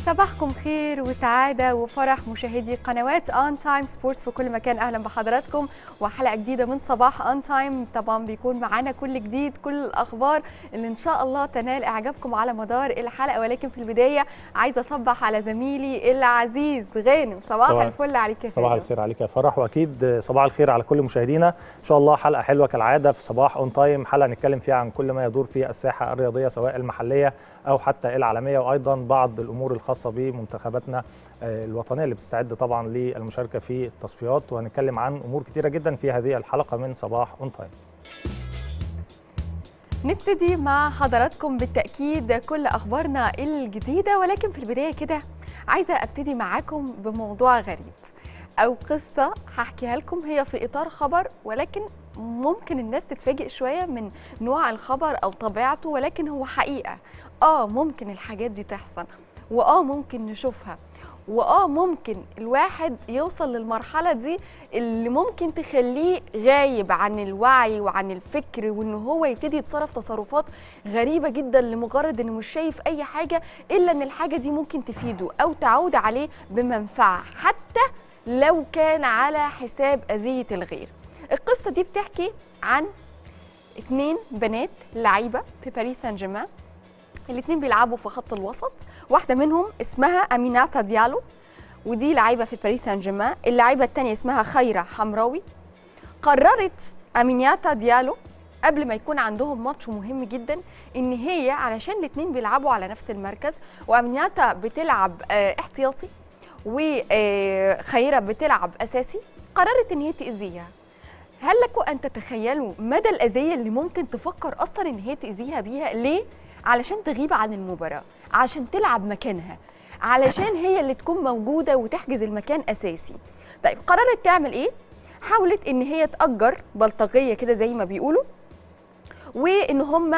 صباحكم خير وسعادة وفرح مشاهدي قنوات اون تايم سبورتس في كل مكان اهلا بحضراتكم وحلقة جديدة من صباح اون تايم طبعا بيكون معانا كل جديد كل الاخبار اللي ان شاء الله تنال اعجابكم على مدار الحلقة ولكن في البداية عايزة اصبح على زميلي العزيز غانم صباح, صباح- الفل عليك يا صباح غانم. الخير عليك يا فرح واكيد صباح الخير على كل مشاهدينا ان شاء الله حلقه حلوه كالعاده في صباح اون تايم حلقه نتكلم فيها عن كل ما يدور في الساحه الرياضيه سواء المحليه او حتى العالميه وايضا بعض الامور الخاصه بمنتخباتنا آه، الوطنيه اللي بتستعد طبعا للمشاركه في التصفيات وهنتكلم عن امور كتيره جدا في هذه الحلقه من صباح اون تايم نبتدي مع حضراتكم بالتأكيد كل أخبارنا الجديدة ولكن في البداية كده عايزة أبتدي معاكم بموضوع غريب أو قصة هحكيها لكم هي في إطار خبر ولكن ممكن الناس تتفاجئ شوية من نوع الخبر أو طبيعته ولكن هو حقيقة آه ممكن الحاجات دي تحصل وآه ممكن نشوفها وآه ممكن الواحد يوصل للمرحلة دي اللي ممكن تخليه غايب عن الوعي وعن الفكر وان هو يبتدي يتصرف تصرفات غريبه جدا لمجرد انه مش شايف اي حاجه الا ان الحاجه دي ممكن تفيده او تعود عليه بمنفعه حتى لو كان على حساب اذيه الغير. القصه دي بتحكي عن اتنين بنات لعيبه في باريس سان جيرمان الاتنين بيلعبوا في خط الوسط واحده منهم اسمها اميناتا ديالو ودي لعيبه في باريس سان جيرمان اللعيبه الثانيه اسمها خيره حمراوي قررت امينياتا ديالو قبل ما يكون عندهم ماتش مهم جدا ان هي علشان الاثنين بيلعبوا على نفس المركز وامينياتا بتلعب آه، احتياطي وخيره بتلعب اساسي قررت ان هي تاذيها هل لكم ان تتخيلوا مدى الاذيه اللي ممكن تفكر اصلا ان هي تاذيها بيها ليه علشان تغيب عن المباراه عشان تلعب مكانها علشان هي اللي تكون موجوده وتحجز المكان اساسي طيب قررت تعمل ايه حاولت ان هي تاجر بلطجيه كده زي ما بيقولوا وان هم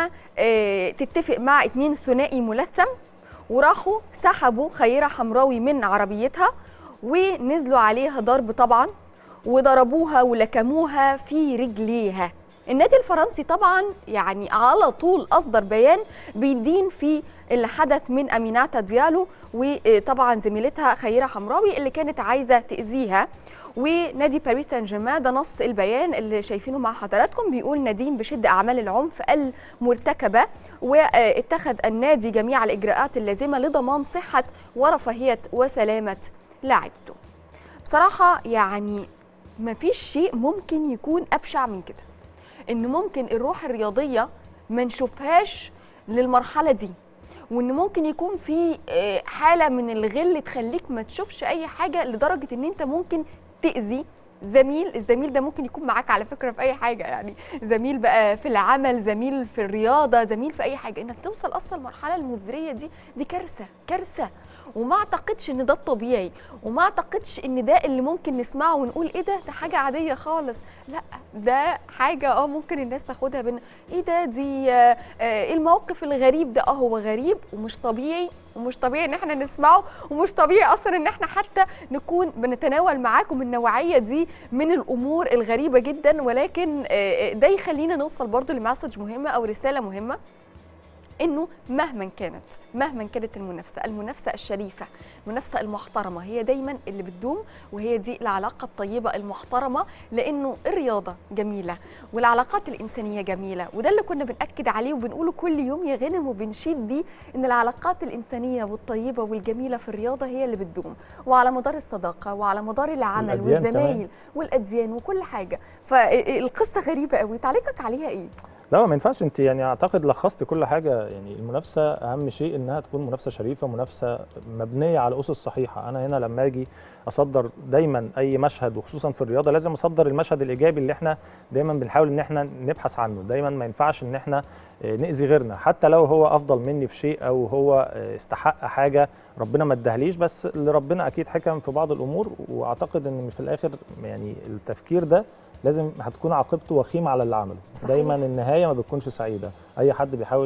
تتفق مع اتنين ثنائي ملثم وراحوا سحبوا خيره حمراوي من عربيتها ونزلوا عليها ضرب طبعا وضربوها ولكموها في رجليها النادي الفرنسي طبعا يعني على طول اصدر بيان بيدين في اللي حدث من اميناتا ديالو وطبعا زميلتها خيره حمراوي اللي كانت عايزه تاذيها ونادي باريس سان جيرمان ده نص البيان اللي شايفينه مع حضراتكم بيقول ندين بشده اعمال العنف المرتكبه واتخذ النادي جميع الاجراءات اللازمه لضمان صحه ورفاهيه وسلامه لاعبته. بصراحه يعني مفيش شيء ممكن يكون ابشع من كده. ان ممكن الروح الرياضيه ما نشوفهاش للمرحله دي وان ممكن يكون في آه، حاله من الغل تخليك ما تشوفش اي حاجه لدرجه ان انت ممكن تاذي زميل الزميل ده ممكن يكون معاك على فكره في اي حاجه يعني زميل بقى في العمل زميل في الرياضه زميل في اي حاجه انك توصل اصلا المرحله المزريه دي دي كارثه كارثه وما اعتقدش ان ده الطبيعي وما اعتقدش ان ده اللي ممكن نسمعه ونقول ايه ده ده حاجه عاديه خالص لا ده حاجه اه ممكن الناس تاخدها بين ايه ده دي آه، آه، ايه الموقف الغريب ده اه هو غريب ومش طبيعي ومش طبيعي ان احنا نسمعه ومش طبيعي اصلا ان احنا حتى نكون بنتناول معاكم النوعيه دي من الامور الغريبه جدا ولكن آه، آه، ده يخلينا نوصل برضو لمسج مهمه او رساله مهمه انه مهما كانت مهما كانت المنافسه المنافسه الشريفه المنافسه المحترمه هي دايما اللي بتدوم وهي دي العلاقه الطيبه المحترمه لانه الرياضه جميله والعلاقات الانسانيه جميله وده اللي كنا بناكد عليه وبنقوله كل يوم يا غنم وبنشيد بيه ان العلاقات الانسانيه والطيبه والجميله في الرياضه هي اللي بتدوم وعلى مدار الصداقه وعلى مدار العمل والأديان والزمايل كمان. والاديان وكل حاجه فالقصه غريبه قوي تعليقك عليها ايه لا ما ينفعش انت يعني اعتقد لخصت كل حاجه يعني المنافسه اهم شيء انها تكون منافسه شريفه منافسه مبنيه على اسس صحيحه انا هنا لما اجي اصدر دايما اي مشهد وخصوصا في الرياضه لازم اصدر المشهد الايجابي اللي احنا دايما بنحاول ان احنا نبحث عنه دايما ما ينفعش ان احنا آه، ناذي غيرنا حتى لو هو افضل مني في شيء او هو آه، استحق حاجه ربنا ما اداهليش بس اللي ربنا اكيد حكم في بعض الامور واعتقد ان في الاخر يعني التفكير ده لازم هتكون عاقبته وخيمه على اللي عمله صحيح. دايما النهايه ما بتكونش سعيده اي حد بيحاول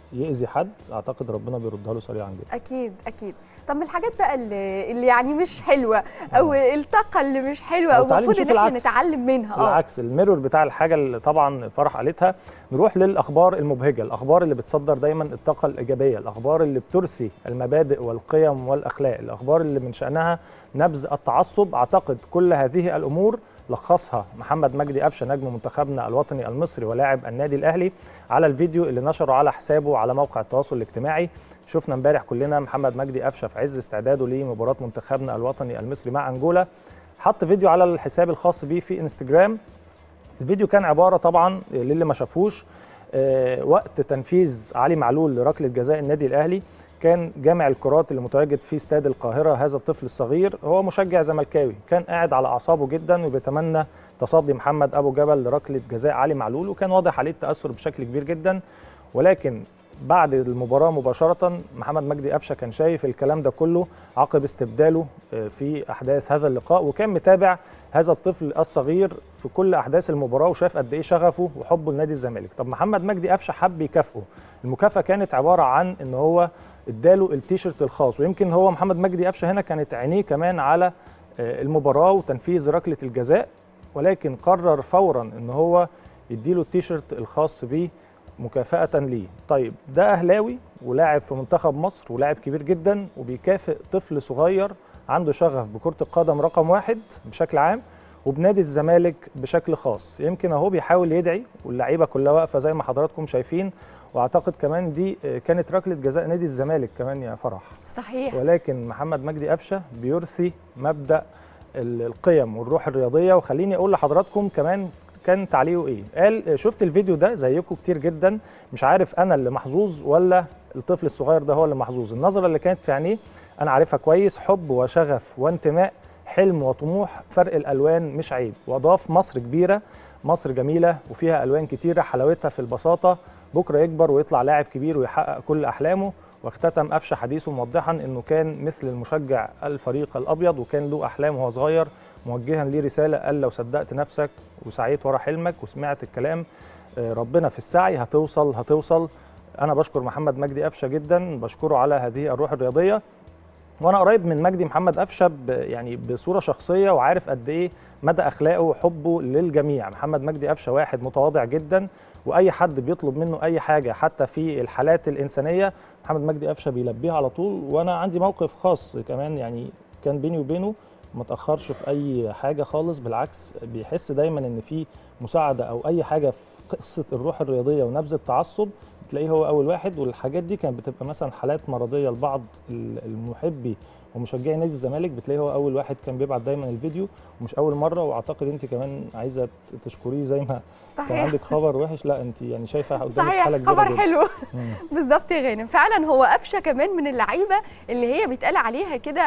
يأذي حد اعتقد ربنا بيردها له سريعا جدا اكيد اكيد طب من الحاجات بقى اللي, اللي يعني مش حلوه او الطاقه اللي مش حلوه أو او تعالي المفروض ان نشوف احنا العكس. نتعلم منها اه العكس الميرور بتاع الحاجه اللي طبعا فرح قالتها نروح للاخبار المبهجه الاخبار اللي بتصدر دايما الطاقه الايجابيه الاخبار اللي بترثي المبادئ والقيم والاخلاق الاخبار اللي من شانها نبذ التعصب اعتقد كل هذه الامور لخصها محمد مجدي قفشه نجم منتخبنا الوطني المصري ولاعب النادي الاهلي على الفيديو اللي نشره على حسابه على موقع التواصل الاجتماعي شفنا امبارح كلنا محمد مجدي قفشه في عز استعداده لمباراه منتخبنا الوطني المصري مع انجولا حط فيديو على الحساب الخاص بيه في انستجرام الفيديو كان عباره طبعا للي ما شافوش آه، وقت تنفيذ علي معلول لركله جزاء النادي الاهلي كان جامع الكرات اللي متواجد في استاد القاهره هذا الطفل الصغير هو مشجع زملكاوي كان قاعد على اعصابه جدا وبيتمنى تصدي محمد ابو جبل لركله جزاء علي معلول وكان واضح عليه التاثر بشكل كبير جدا ولكن بعد المباراه مباشره محمد مجدي قفشه كان شايف الكلام ده كله عقب استبداله آه، في احداث هذا اللقاء وكان متابع هذا الطفل الصغير في كل احداث المباراه وشاف قد ايه شغفه وحبه لنادي الزمالك طب محمد مجدي قفشه حب يكافئه المكافاه كانت عباره عن ان هو اداله التيشيرت الخاص ويمكن هو محمد مجدي قفشه هنا كانت عينيه كمان على آه، المباراه وتنفيذ ركله الجزاء ولكن قرر فورا ان هو يديله التيشيرت الخاص بيه مكافأة ليه طيب ده أهلاوي ولاعب في منتخب مصر ولاعب كبير جدا وبيكافئ طفل صغير عنده شغف بكرة القدم رقم واحد بشكل عام وبنادي الزمالك بشكل خاص يمكن اهو بيحاول يدعي واللعيبة كلها واقفة زي ما حضراتكم شايفين واعتقد كمان دي آه، كانت ركلة جزاء نادي الزمالك كمان يا فرح صحيح ولكن محمد مجدي قفشه بيرثي مبدا ال- القيم والروح الرياضيه وخليني اقول لحضراتكم كمان كان تعليقه ايه قال شفت الفيديو ده زيكم كتير جدا مش عارف انا اللي محظوظ ولا الطفل الصغير ده هو اللي محظوظ النظره اللي كانت في عينيه انا عارفها كويس حب وشغف وانتماء حلم وطموح فرق الالوان مش عيب واضاف مصر كبيره مصر جميله وفيها الوان كتيره حلاوتها في البساطه بكره يكبر ويطلع لاعب كبير ويحقق كل احلامه واختتم قفشه حديثه موضحا انه كان مثل المشجع الفريق الابيض وكان له احلام وهو صغير موجها ليه رساله قال لو صدقت نفسك وسعيت ورا حلمك وسمعت الكلام آه، ربنا في السعي هتوصل هتوصل انا بشكر محمد مجدي قفشه جدا بشكره على هذه الروح الرياضيه وانا قريب من مجدي محمد قفشه ب- يعني بصوره شخصيه وعارف قد ايه مدى اخلاقه وحبه للجميع محمد مجدي قفشه واحد متواضع جدا واي حد بيطلب منه اي حاجه حتى في الحالات الانسانيه محمد مجدي قفشه بيلبيها على طول وانا عندي موقف خاص كمان يعني كان بيني وبينه ما تاخرش في اي حاجه خالص بالعكس بيحس دايما ان في مساعده او اي حاجه في قصه الروح الرياضيه ونبذ التعصب تلاقيه هو اول واحد والحاجات دي كانت بتبقى مثلا حالات مرضيه لبعض ال- المحبي ومشجعي نادي الزمالك بتلاقيه هو اول واحد كان بيبعت دايما الفيديو ومش اول مره واعتقد انت كمان عايزه ت- تشكريه زي ما كان صحيح عندك خبر وحش لا انت يعني شايفه قدامك صحيح حاله كبيره خبر جدا. حلو مم. بالظبط يا غانم فعلا هو قفشه كمان من اللعيبه اللي هي بيتقال عليها كده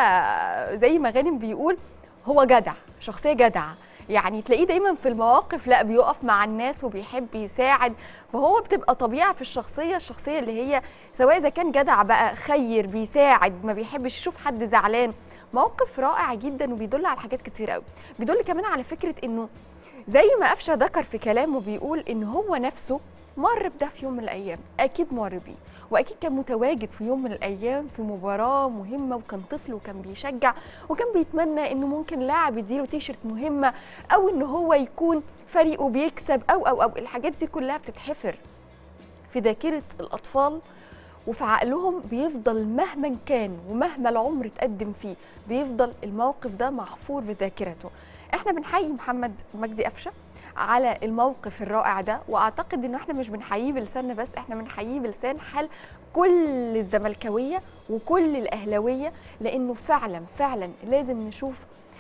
زي ما غانم بيقول هو جدع شخصيه جدعه يعني تلاقيه دايما في المواقف لا بيقف مع الناس وبيحب يساعد فهو بتبقى طبيعه في الشخصيه الشخصيه اللي هي سواء اذا كان جدع بقى خير بيساعد ما بيحبش يشوف حد زعلان موقف رائع جدا وبيدل على حاجات كتير قوي بيدل كمان على فكره انه زي ما قفشه ذكر في كلامه بيقول ان هو نفسه مر بده في يوم من الايام اكيد مر بيه واكيد كان متواجد في يوم من الايام في مباراه مهمه وكان طفل وكان بيشجع وكان بيتمنى انه ممكن لاعب يديله تيشرت مهمه او ان هو يكون فريقه بيكسب او او او الحاجات دي كلها بتتحفر في ذاكره الاطفال وفي عقلهم بيفضل مهما كان ومهما العمر اتقدم فيه بيفضل الموقف ده محفور في ذاكرته احنا بنحيي محمد مجدي قفشه على الموقف الرائع ده واعتقد ان احنا مش بنحييه بلساننا بس احنا بنحييه بلسان حال كل الزملكاويه وكل الاهلاويه لانه فعلا فعلا لازم نشوف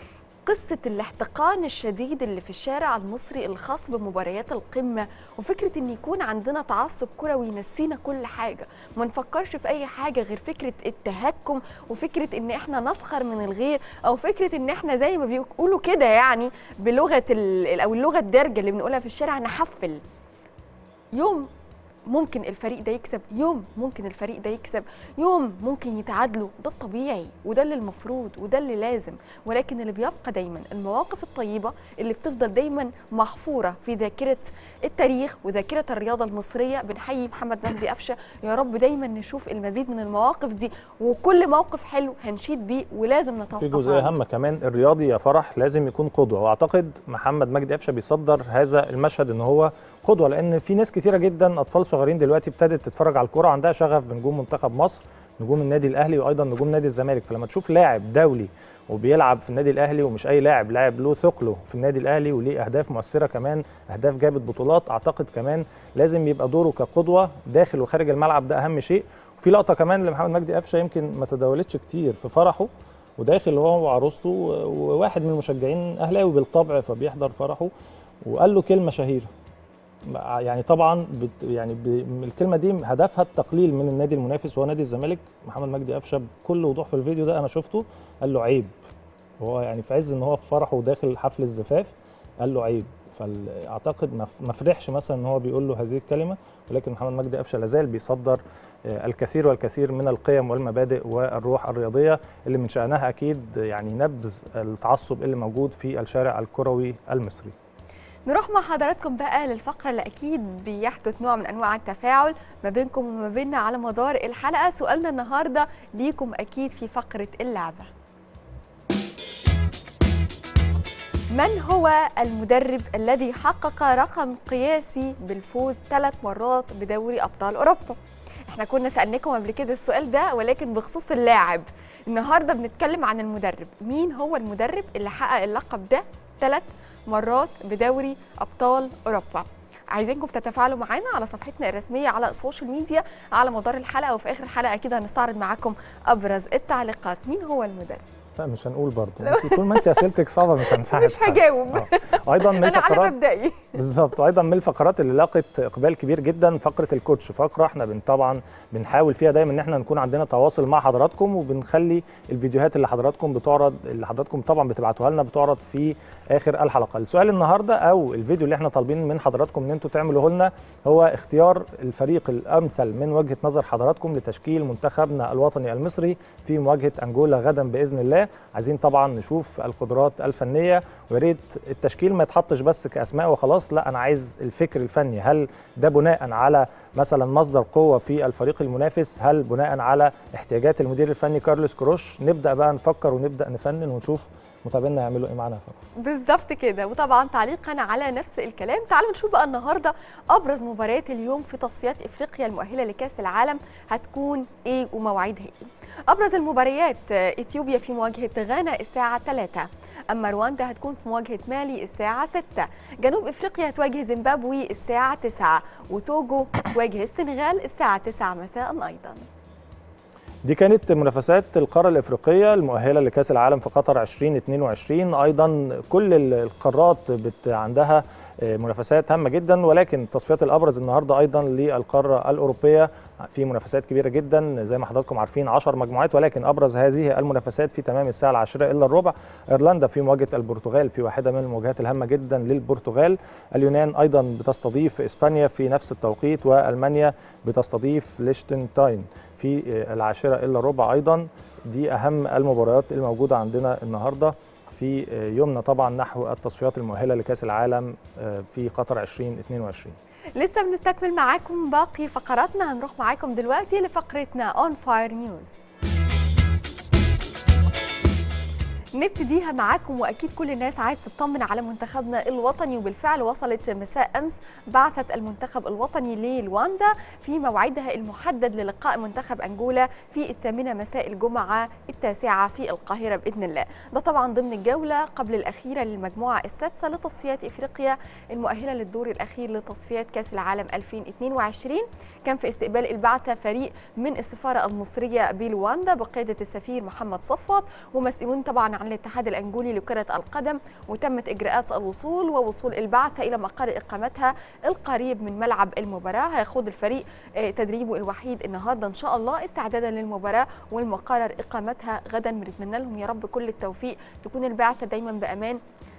قصة الاحتقان الشديد اللي في الشارع المصري الخاص بمباريات القمة وفكرة ان يكون عندنا تعصب كروي ينسينا كل حاجة ما نفكرش في اي حاجة غير فكرة التهكم وفكرة ان احنا نسخر من الغير او فكرة ان احنا زي ما بيقولوا كده يعني بلغة ال- او اللغة الدارجة اللي بنقولها في الشارع نحفل يوم ممكن الفريق ده يكسب يوم ممكن الفريق ده يكسب يوم ممكن يتعادلوا ده الطبيعي وده اللي المفروض وده اللي لازم ولكن اللي بيبقى دايما المواقف الطيبه اللي بتفضل دايما محفوره في ذاكره التاريخ وذاكره الرياضه المصريه بنحيي محمد مجدي قفشه يا رب دايما نشوف المزيد من المواقف دي وكل موقف حلو هنشيد بيه ولازم نتوقف في جزئيه عنه. هامه كمان الرياضي يا فرح لازم يكون قدوه واعتقد محمد مجدي قفشه بيصدر هذا المشهد ان هو قدوه لان في ناس كتيره جدا اطفال صغيرين دلوقتي ابتدت تتفرج على الكوره عندها شغف بنجوم منتخب مصر نجوم النادي الاهلي وايضا نجوم نادي الزمالك فلما تشوف لاعب دولي وبيلعب في النادي الاهلي ومش اي لاعب لاعب له ثقله في النادي الاهلي وليه اهداف مؤثره كمان اهداف جابت بطولات اعتقد كمان لازم يبقى دوره كقدوه داخل وخارج الملعب ده اهم شيء وفي لقطه كمان لمحمد مجدي قفشه يمكن ما تداولتش كتير في فرحه وداخل هو وعروسته وواحد من المشجعين اهلاوي بالطبع فبيحضر فرحه وقال له كلمه شهيره يعني طبعا بت يعني ب- الكلمه دي هدفها التقليل من النادي المنافس وهو نادي الزمالك محمد مجدي قفشه بكل وضوح في الفيديو ده انا شفته قال له عيب هو يعني في عز ان هو في فرحه وداخل حفل الزفاف قال له عيب فاعتقد ما ف- ما فرحش مثلا ان هو بيقول له هذه الكلمه ولكن محمد مجدي قفشه لازال بيصدر آه، الكثير والكثير من القيم والمبادئ والروح الرياضيه اللي من شانها اكيد يعني نبذ التعصب اللي موجود في الشارع الكروي المصري نروح مع حضراتكم بقى للفقرة اللي أكيد بيحدث نوع من أنواع التفاعل ما بينكم وما بيننا على مدار الحلقة سؤالنا النهاردة ليكم أكيد في فقرة اللعبة من هو المدرب الذي حقق رقم قياسي بالفوز ثلاث مرات بدوري أبطال أوروبا؟ احنا كنا سألناكم قبل كده السؤال ده ولكن بخصوص اللاعب النهارده بنتكلم عن المدرب مين هو المدرب اللي حقق اللقب ده ثلاث مرات بدوري ابطال اوروبا عايزينكم تتفاعلوا معانا على صفحتنا الرسميه على السوشيال ميديا على مدار الحلقه وفي اخر الحلقه اكيد هنستعرض معاكم ابرز التعليقات مين هو المدرب لا مش هنقول برضه انت طول ما انت اسئلتك صعبه مش هنساعد مش هجاوب آه. ايضا من انا على الفقرات مبدئي بالظبط وايضا من الفقرات اللي لاقت اقبال كبير جدا فقره الكوتش فقره احنا بن طبعا بنحاول فيها دايما ان احنا نكون عندنا تواصل مع حضراتكم وبنخلي الفيديوهات اللي حضراتكم بتعرض اللي حضراتكم طبعا بتبعتوها لنا بتعرض في اخر الحلقه السؤال النهارده او الفيديو اللي احنا طالبين من حضراتكم ان انتم تعملوه لنا هو اختيار الفريق الامثل من وجهه نظر حضراتكم لتشكيل منتخبنا الوطني المصري في مواجهه انجولا غدا باذن الله عايزين طبعا نشوف القدرات الفنيه ويا ريت التشكيل ما يتحطش بس كاسماء وخلاص لا انا عايز الفكر الفني هل ده بناء على مثلا مصدر قوه في الفريق المنافس هل بناء على احتياجات المدير الفني كارلوس كروش نبدا بقى نفكر ونبدا نفنن ونشوف متابعينا يعملوا ايه معانا يا فرح. بالظبط كده وطبعا تعليقا على نفس الكلام تعالوا نشوف بقى النهارده ابرز مباريات اليوم في تصفيات افريقيا المؤهله لكاس العالم هتكون ايه ومواعيدها ايه ابرز المباريات آه، اثيوبيا في مواجهه غانا الساعه 3 اما رواندا هتكون في مواجهه مالي الساعه 6 جنوب افريقيا هتواجه زيمبابوي الساعه 9 وتوجو تواجه السنغال الساعه 9 مساء ايضا دي كانت منافسات القاره الافريقيه المؤهله لكاس العالم في قطر 2022 ايضا كل ال- القارات بت عندها آه، منافسات هامه جدا ولكن التصفيات الابرز النهارده ايضا للقاره الاوروبيه في منافسات كبيره جدا زي ما حضراتكم عارفين 10 مجموعات ولكن ابرز هذه المنافسات في تمام الساعه العاشره الا الربع ايرلندا في مواجهه البرتغال في واحده من المواجهات الهامه جدا للبرتغال اليونان ايضا بتستضيف اسبانيا في نفس التوقيت والمانيا بتستضيف ليشتنتاين في العاشرة إلا ربع أيضا دي أهم المباريات الموجودة عندنا النهاردة في يومنا طبعا نحو التصفيات المؤهلة لكأس العالم في قطر 2022 لسه بنستكمل معاكم باقي فقراتنا هنروح معاكم دلوقتي لفقرتنا اون فاير نيوز نبتديها معاكم واكيد كل الناس عايز تطمن على منتخبنا الوطني وبالفعل وصلت مساء امس بعثه المنتخب الوطني للواندا في موعدها المحدد للقاء منتخب انجولا في الثامنه مساء الجمعه التاسعه في القاهره باذن الله ده طبعا ضمن الجوله قبل الاخيره للمجموعه السادسه لتصفيات افريقيا المؤهله للدور الاخير لتصفيات كاس العالم 2022 كان في استقبال البعثه فريق من السفاره المصريه بلواندا بقياده السفير محمد صفوت ومسؤولون طبعا عن الاتحاد الانجولي لكره القدم وتمت اجراءات الوصول ووصول البعثه الى مقر اقامتها القريب من ملعب المباراه هيخوض الفريق آه، تدريبه الوحيد النهارده ان شاء الله استعدادا للمباراه والمقرر اقامتها غدا بنتمنى لهم يا رب كل التوفيق تكون البعثه دايما بامان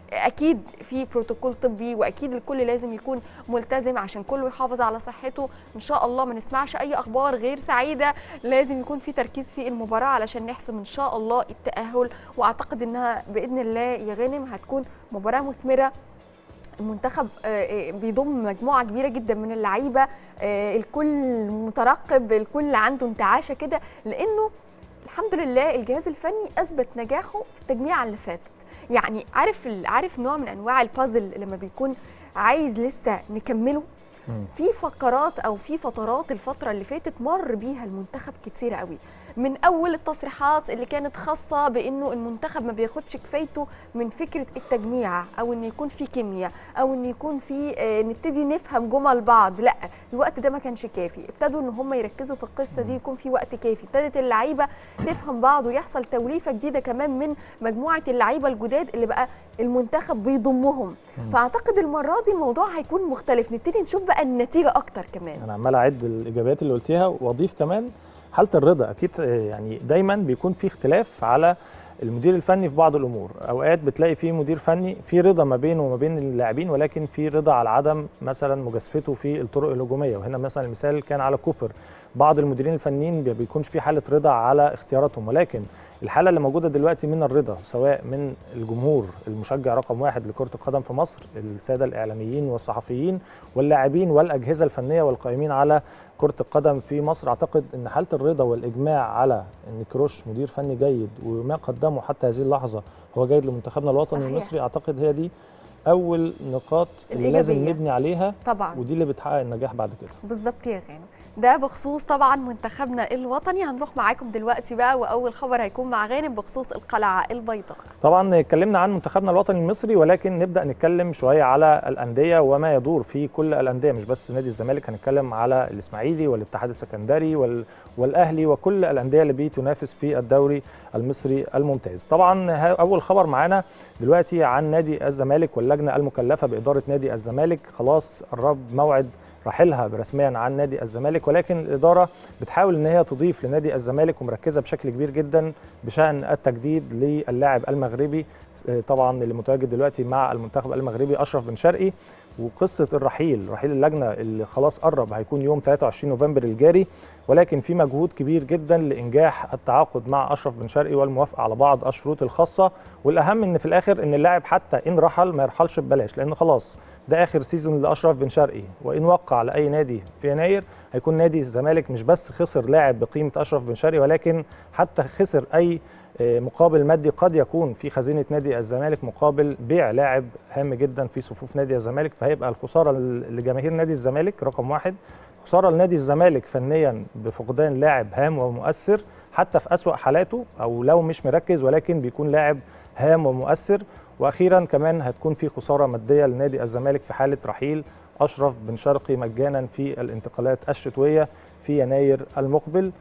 اكيد في بروتوكول طبي واكيد الكل لازم يكون ملتزم عشان كله يحافظ على صحته ان شاء الله ما نسمعش اي اخبار غير سعيده لازم يكون في تركيز في المباراه علشان نحسم ان شاء الله التاهل واعتقد انها باذن الله يا غانم هتكون مباراه مثمره المنتخب آه، آه، بيضم مجموعه كبيره جدا من اللعيبه آه، الكل مترقب الكل عنده انتعاشه كده لانه الحمد لله الجهاز الفني اثبت نجاحه في التجميعه اللي فاتت يعني عارف ال- عارف نوع من انواع البازل لما بيكون عايز لسه نكمله مم. في فقرات او في فترات الفتره اللي فاتت مر بيها المنتخب كتير قوي من اول التصريحات اللي كانت خاصه بانه المنتخب ما بياخدش كفايته من فكره التجميع او ان يكون في كيمياء او ان يكون في آه، نبتدي نفهم جمل بعض لا الوقت ده ما كانش كافي ابتدوا ان هم يركزوا في القصه دي يكون في وقت كافي ابتدت اللعيبه تفهم بعض ويحصل توليفه جديده كمان من مجموعه اللعيبه الجداد اللي بقى المنتخب بيضمهم فاعتقد المره دي الموضوع هيكون مختلف نبتدي نشوف بقى النتيجه اكتر كمان انا عمال اعد الاجابات اللي قلتيها واضيف كمان حاله الرضا اكيد آه، يعني دايما بيكون في اختلاف على المدير الفني في بعض الامور اوقات بتلاقي في مدير فني في رضا ما بينه وما بين اللاعبين ولكن في رضا على عدم مثلا مجازفته في الطرق الهجوميه وهنا مثلا المثال كان على كوبر بعض المديرين الفنيين ما بيكونش في حاله رضا على اختياراتهم ولكن الحاله اللي موجوده دلوقتي من الرضا سواء من الجمهور المشجع رقم واحد لكره القدم في مصر الساده الاعلاميين والصحفيين واللاعبين والاجهزه الفنيه والقائمين على كره القدم في مصر اعتقد ان حاله الرضا والاجماع على ان كروش مدير فني جيد وما قدمه حتى هذه اللحظه هو جيد لمنتخبنا الوطني صحيح. المصري اعتقد هي دي اول نقاط اللي لازم الإيجابية. نبني عليها طبعا ودي اللي بتحقق النجاح بعد كده بالظبط يا غانم ده بخصوص طبعا منتخبنا الوطني هنروح معاكم دلوقتي بقى واول خبر هيكون مع غانم بخصوص القلعه البيضاء طبعا اتكلمنا عن منتخبنا الوطني المصري ولكن نبدا نتكلم شويه على الانديه وما يدور في كل الانديه مش بس نادي الزمالك هنتكلم على الاسماعيلي والاتحاد السكندري وال... والاهلي وكل الانديه اللي بتنافس في الدوري المصري الممتاز طبعا ها- اول خبر معانا دلوقتي عن نادي الزمالك واللجنه المكلفه باداره نادي الزمالك خلاص قرب موعد رحيلها رسميا عن نادي الزمالك ولكن الاداره بتحاول ان هي تضيف لنادي الزمالك ومركزه بشكل كبير جدا بشان التجديد للاعب المغربي آه، طبعا اللي متواجد دلوقتي مع المنتخب المغربي اشرف بن شرقي وقصه الرحيل رحيل اللجنه اللي خلاص قرب هيكون يوم 23 نوفمبر الجاري ولكن في مجهود كبير جدا لانجاح التعاقد مع اشرف بن شرقي والموافقه على بعض الشروط الخاصه والاهم ان في الاخر ان اللاعب حتى ان رحل ما يرحلش ببلاش لان خلاص ده اخر سيزون لاشرف بن شرقي وان وقع على اي نادي في يناير هيكون نادي الزمالك مش بس خسر لاعب بقيمه اشرف بن شرقي ولكن حتى خسر اي آه، مقابل مادي قد يكون في خزينه نادي الزمالك مقابل بيع لاعب هام جدا في صفوف نادي الزمالك فهيبقى الخساره ل- لجماهير نادي الزمالك رقم واحد خساره لنادي الزمالك فنيا بفقدان لاعب هام ومؤثر حتى في أسوأ حالاته او لو مش مركز ولكن بيكون لاعب هام ومؤثر واخيرا كمان هتكون في خساره ماديه لنادي الزمالك في حاله رحيل اشرف بن شرقي مجانا في الانتقالات الشتويه في يناير المقبل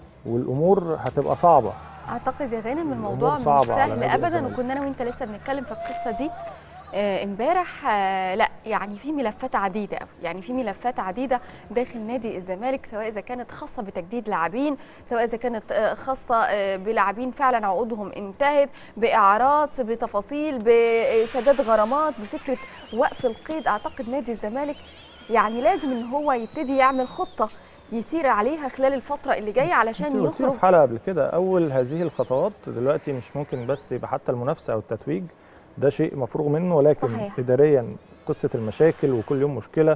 والامور هتبقى صعبه اعتقد يا غانم الموضوع مش صعبة على سهل نادي ابدا الزمالك. وكنا انا وانت لسه بنتكلم في القصه دي آه، امبارح آه، لا يعني في ملفات عديده قوي يعني في ملفات عديده داخل نادي الزمالك سواء اذا كانت خاصه بتجديد لاعبين سواء اذا كانت آه، خاصه آه، بلاعبين فعلا عقودهم انتهت باعارات بتفاصيل بسداد غرامات بفكره وقف القيد اعتقد نادي الزمالك يعني لازم ان هو يبتدي يعمل خطه يسير عليها خلال الفتره اللي جايه انت علشان قلتيها يخرج في حلقه قبل كده اول هذه الخطوات دلوقتي مش ممكن بس يبقى حتى المنافسه او التتويج ده شيء مفروغ منه ولكن صحيح. اداريا قصه المشاكل وكل يوم مشكله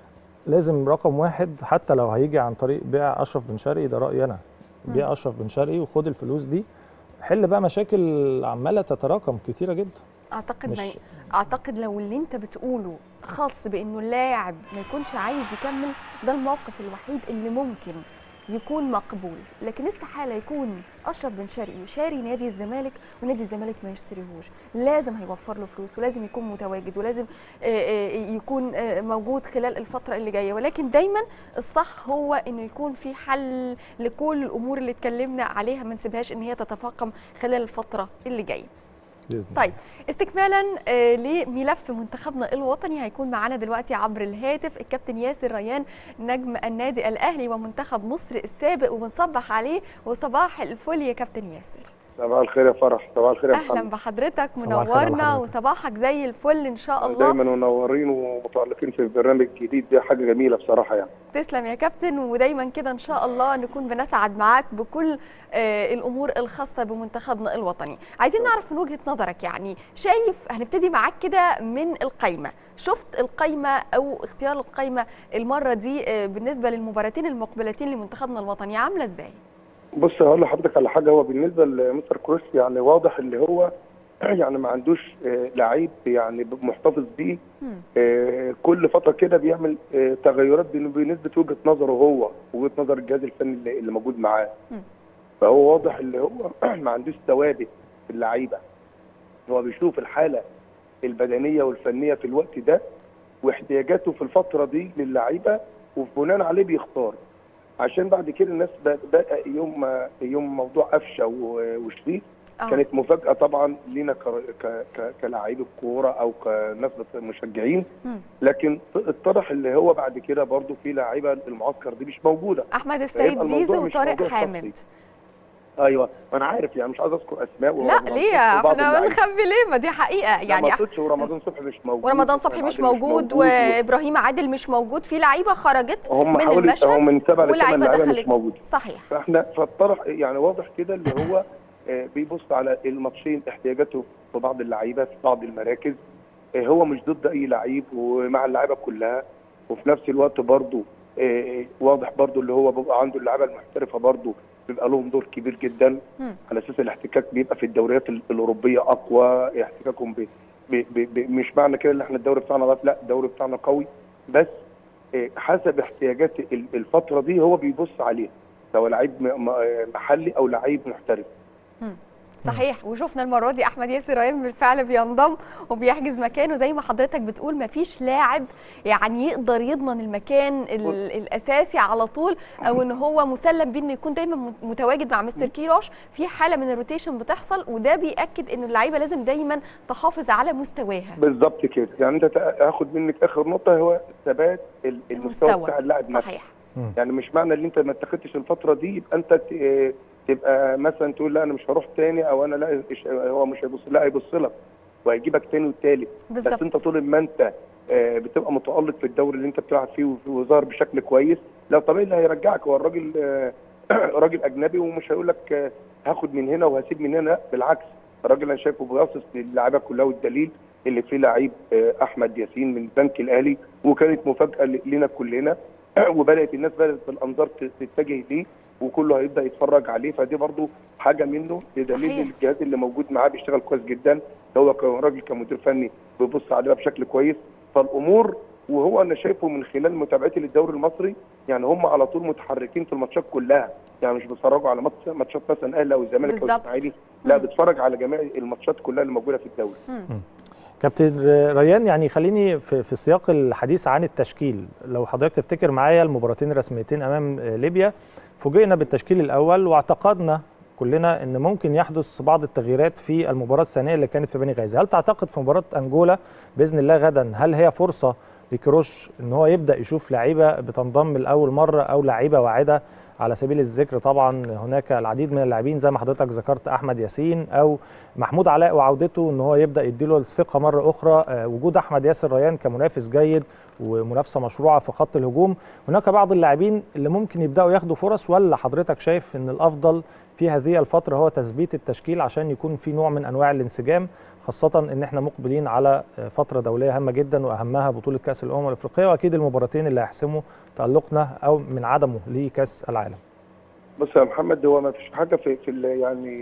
لازم رقم واحد حتى لو هيجي عن طريق بيع اشرف بن شرقي ده رايي انا مم. بيع اشرف بن شرقي وخد الفلوس دي حل بقى مشاكل عماله تتراكم كتيره جدا اعتقد ما مش اعتقد لو اللي انت بتقوله خاص بانه اللاعب ما يكونش عايز يكمل ده الموقف الوحيد اللي ممكن يكون مقبول لكن استحاله يكون اشرف بن شرقي شاري نادي الزمالك ونادي الزمالك ما يشتريهوش لازم هيوفر له فلوس ولازم يكون متواجد ولازم آه، آه، يكون آه، موجود خلال الفتره اللي جايه ولكن دايما الصح هو انه يكون في حل لكل الامور اللي اتكلمنا عليها ما نسيبهاش ان هي تتفاقم خلال الفتره اللي جايه باذن طيب استكمالا آه، لملف منتخبنا الوطني هيكون معانا دلوقتي عبر الهاتف الكابتن ياسر ريان نجم النادي الاهلي ومنتخب مصر السابق وبنصبح عليه وصباح الفل يا كابتن ياسر صباح الخير يا فرح صباح الخير يا اهلا محمد بحضرتك صباح الخير على منورنا حضرتك. وصباحك زي الفل ان شاء الله دايما منورين ومتالقين في البرنامج الجديد دي حاجه جميله بصراحه يعني تسلم يا كابتن ودايما كده ان شاء الله نكون بنسعد معاك بكل آه، الامور الخاصه بمنتخبنا الوطني عايزين نعرف من وجهه نظرك يعني شايف هنبتدي معاك كده من القايمه شفت القايمه او اختيار القايمه المره دي آه، بالنسبه للمباراتين المقبلتين لمنتخبنا الوطني عامله ازاي بص هقول لحضرتك على حاجه هو بالنسبه لمستر كروس يعني واضح اللي هو يعني ما عندوش آه، لعيب يعني محتفظ بيه مم. آه، كل فتره كده بيعمل آه، تغيرات بن- بنسبه وجهه نظره هو وجهه نظر الجهاز الفني اللي اللي موجود معاه مم. فهو واضح اللي هو ما عندوش ثوابت في اللعيبه هو بيشوف الحاله البدنيه والفنيه في الوقت ده واحتياجاته في الفتره دي للعيبه وبناء عليه بيختار عشان بعد كده الناس بقى بقى يوم ما- يوم موضوع قفشه و- وشريف آه. كانت مفاجاه طبعا لينا ك- ك- ك- كلاعبي الكوره او كناس بت- مشجعين مم. لكن اتضح اللي هو بعد كده برضو في لعيبه المعسكر دي مش موجوده احمد السيد فيبقى الموضوع زيزو مش وطارق موضوع حامد شخصي. ايوه ما انا عارف يعني مش عايز اذكر اسماء لا ورمضان ليه صبحي وبعض احنا اللعيبة. بنخبي ليه ما دي حقيقه لا، يعني ما أح- اقصدش ورمضان صبحي مش موجود ورمضان صبحي مش وعادل موجود و- وابراهيم عادل مش موجود في لعيبه خرجت هم من حوالي المشهد هم من سبع لثمان ولاعيبه لعيبه مش دخلت موجود صحيح فاحنا فاطرح يعني واضح كده اللي هو آه، بيبص على الماتشين احتياجاته في بعض اللعيبه في بعض المراكز آه، هو مش ضد اي لعيب ومع اللعيبه كلها وفي نفس الوقت برضه آه، واضح برضه اللي هو بيبقى عنده اللعيبه المحترفه برضه بيبقى لهم دور كبير جدا مم. على اساس الاحتكاك بيبقى في الدوريات ال- الاوروبيه اقوى احتكاكهم ب ب ب ب مش معنى كده ان احنا الدوري بتاعنا ضعيف لا الدوري بتاعنا قوي بس آه، حسب احتياجات ال- الفتره دي هو بيبص عليها سواء لعيب م- م- آه، محلي او لعيب محترف صحيح وشفنا المره دي احمد ياسر ريان بالفعل بينضم وبيحجز مكانه زي ما حضرتك بتقول ما فيش لاعب يعني يقدر يضمن المكان ال- الاساسي على طول او ان هو مسلم بيه انه يكون دايما مت- متواجد مع مستر كيروش في حاله من الروتيشن بتحصل وده بياكد ان اللعيبه لازم دايما تحافظ على مستواها بالظبط كده يعني انت تا- هاخد منك اخر نقطه هو ثبات ال- المستوى المستوى. بتاع اللاعب نفسه صحيح يعني مش معنى ان انت ما اتخذتش الفتره دي يبقى انت ت- آه، تبقى مثلا تقول لا انا مش هروح تاني او انا لا إيش- هو مش هيبص لا هيبص لك وهيجيبك تاني والتالت بس بالظبط انت طول ما انت آه، بتبقى متالق في الدوري اللي انت بتلعب فيه وف- وظاهر بشكل كويس لا طبيعي اللي هيرجعك هو الراجل آه، راجل اجنبي ومش هيقول لك آه، هاخد من هنا وهسيب من هنا لا بالعكس الراجل انا شايفه بيبصص للاعيبه كلها والدليل اللي فيه لعيب آه، احمد ياسين من البنك الاهلي وكانت مفاجاه ل- لنا كلنا وبدات الناس بدات بالانظار ت- تتجه ليه وكله هيبدا يتفرج عليه فدي برضو حاجه منه بدليل صحيح. الجهاز اللي موجود معاه بيشتغل كويس جدا هو كراجل كمدير فني بيبص عليها بشكل كويس فالامور وهو انا شايفه من خلال متابعتي للدوري المصري يعني هم على طول متحركين في الماتشات كلها يعني مش بيتفرجوا على ماتش ماتشات مثلا اهلي او الزمالك او بالظبط. الاسماعيلي لا مم. بيتفرج على جميع الماتشات كلها اللي موجوده في الدوري كابتن ريان يعني خليني في, في سياق الحديث عن التشكيل لو حضرتك تفتكر معايا المباراتين الرسميتين امام ليبيا فوجئنا بالتشكيل الاول واعتقدنا كلنا ان ممكن يحدث بعض التغييرات في المباراه الثانيه اللي كانت في بني غازي هل تعتقد في مباراه انجولا باذن الله غدا هل هي فرصه لكروش ان هو يبدا يشوف لعيبه بتنضم لاول مره او لعيبه واعده على سبيل الذكر طبعا هناك العديد من اللاعبين زي ما حضرتك ذكرت احمد ياسين او محمود علاء وعودته ان هو يبدا يديله الثقه مره اخرى آه، وجود احمد ياسر ريان كمنافس جيد ومنافسه مشروعه في خط الهجوم هناك بعض اللاعبين اللي ممكن يبداوا ياخدوا فرص ولا حضرتك شايف ان الافضل في هذه الفتره هو تثبيت التشكيل عشان يكون في نوع من انواع الانسجام خاصه ان احنا مقبلين على آه، فتره دوليه هامه جدا واهمها بطوله كاس الامم الافريقيه واكيد المباراتين اللي هيحسموا تالقنا او من عدمه لكاس العالم بص يا محمد هو ما فيش حاجه في, في ال- يعني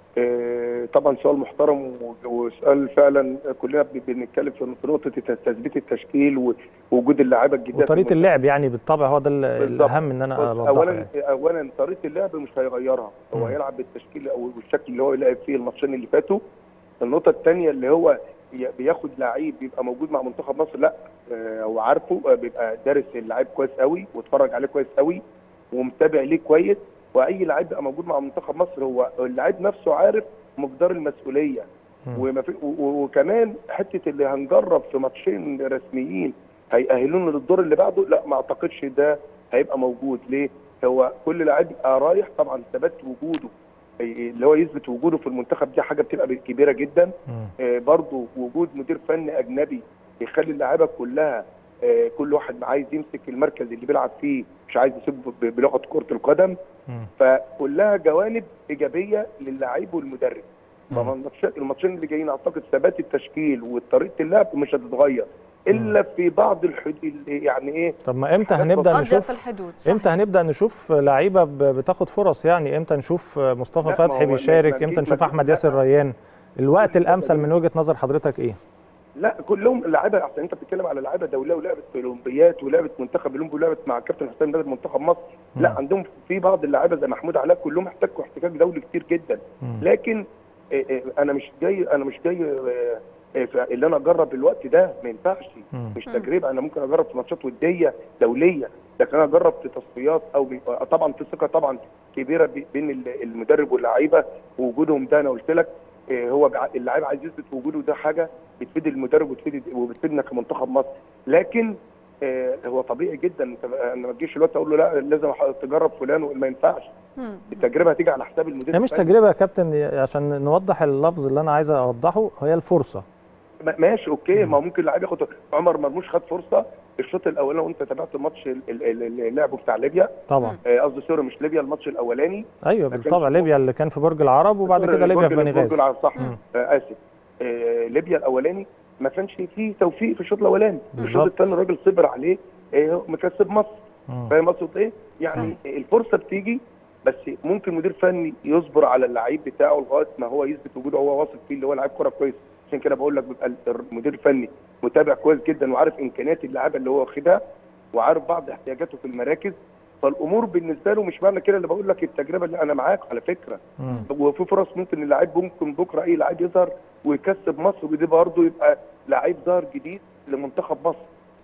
آه، طبعا سؤال محترم و- وسؤال فعلا كلنا ب- بنتكلم في في نقطه الت- تثبيت التشكيل و- ووجود اللاعيبه الجديده في وطريقه المنتخب. اللعب يعني بالطبع هو ده ال- بالظبط. الاهم ان انا بص، اوضحه اولا يعني. اولا طريقه اللعب مش هيغيرها هو مم. هيلعب بالتشكيل او بالشكل اللي هو لعب فيه الماتشين اللي فاتوا النقطه الثانيه اللي هو ي- بياخد لعيب بيبقى موجود مع منتخب مصر لا آه، هو عارفه آه، بيبقى دارس اللعيب كويس قوي واتفرج عليه كويس قوي ومتابع ليه كويس واي لعيب بيبقى موجود مع منتخب مصر هو اللعيب نفسه عارف مقدار المسؤوليه مم. وما في و- و- وكمان حته اللي هنجرب في ماتشين رسميين هيأهلونا للدور اللي بعده لا ما اعتقدش ده هيبقى موجود ليه؟ هو كل لاعب يبقى رايح طبعا ثبات وجوده اللي هو يثبت وجوده في المنتخب دي حاجه بتبقى كبيره جدا مم. آه، برضو وجود مدير فني اجنبي يخلي اللعيبه كلها آه، كل واحد عايز يمسك المركز اللي بيلعب فيه مش عايز يسيب ب- بلغه كره القدم مم. فكلها جوانب ايجابيه للعيب والمدرب مم. فالماتشات- الماتشين اللي جايين اعتقد ثبات التشكيل وطريقه اللعب مش هتتغير الا في بعض الحدود يعني ايه طب ما امتى حاجات هنبدا بسيطة. اضيق نشوف الحدود صح. امتى هنبدا نشوف لعيبه ب- بتاخد فرص يعني امتى نشوف مصطفى لا، ما فتحي هو بيشارك لما امتى جيت- نشوف ما احمد جيت- ياسر ريان الوقت كل الامثل ده- من وجهه نظر حضرتك ايه لا كلهم لعيبه احسن انت بتتكلم على لعيبه دوليه ولعبت في الاولمبيات ولعبت منتخب الاولمبي ولعبت مع كابتن حسام مدرب منتخب مصر لا مم. عندهم في بعض اللعيبه زي محمود علاء كلهم احتكوا احتكاك دولي كتير جدا مم. لكن آه، آه، انا مش جاي انا مش جاي آه، آه، في- اللي انا اجرب الوقت ده ما ينفعش مم. مش مم. تجربه انا ممكن اجرب في ماتشات وديه دوليه لكن انا اجرب في تصفيات او بي- آه، طبعا في ثقه طبعا كبيره بي- بين ال- المدرب واللعيبه ووجودهم ده انا قلت لك آه، هو بع- اللعيب عايز يثبت وجوده ده حاجه بتفيد المدرب وبتفيد وبتفيدنا كمنتخب مصر لكن آه، هو طبيعي جدا انت انا ما تجيش الوقت اقول له لا لازم أح- تجرب فلان ما ينفعش مم. التجربه هتيجي على حساب المدير هي مش الفني. تجربه يا كابتن عشان نوضح اللفظ اللي انا عايز اوضحه هي الفرصه ما- ماشي اوكي ما هو ممكن لعيب ياخد عمر مرموش خد فرصه الشوط الاولاني وانت تابعت الماتش ال- ال- ال- اللي لعبه بتاع ليبيا طبعا آه، قصدي سوري مش ليبيا الماتش الاولاني ايوه لكن- بالطبع ليبيا اللي كان في برج العرب وبعد كده ليبيا في بني برج غازي العرب، صح مم. آه، اسف آه، ليبيا الاولاني ما كانش فيه توفيق في الشوط الاولاني الشوط بالظبط. الثاني الراجل صبر عليه آه، مكسب مصر مم. فاهم اقصد ايه؟ يعني الفرصه بتيجي بس ممكن مدير فني يصبر على اللعيب بتاعه لغايه ما هو يثبت وجوده هو واثق فيه اللي هو لعيب كوره كويس عشان كده بقول لك بيبقى المدير الفني متابع كويس جدا وعارف امكانيات اللعيبه اللي هو واخدها وعارف بعض احتياجاته في المراكز فالامور بالنسبه له مش معنى كده اللي بقول لك التجربه اللي انا معاك على فكره مم. وفي فرص ممكن اللاعب ممكن بكره اي لاعب يظهر ويكسب مصر ودي برضه يبقى لعيب ظهر جديد لمنتخب مصر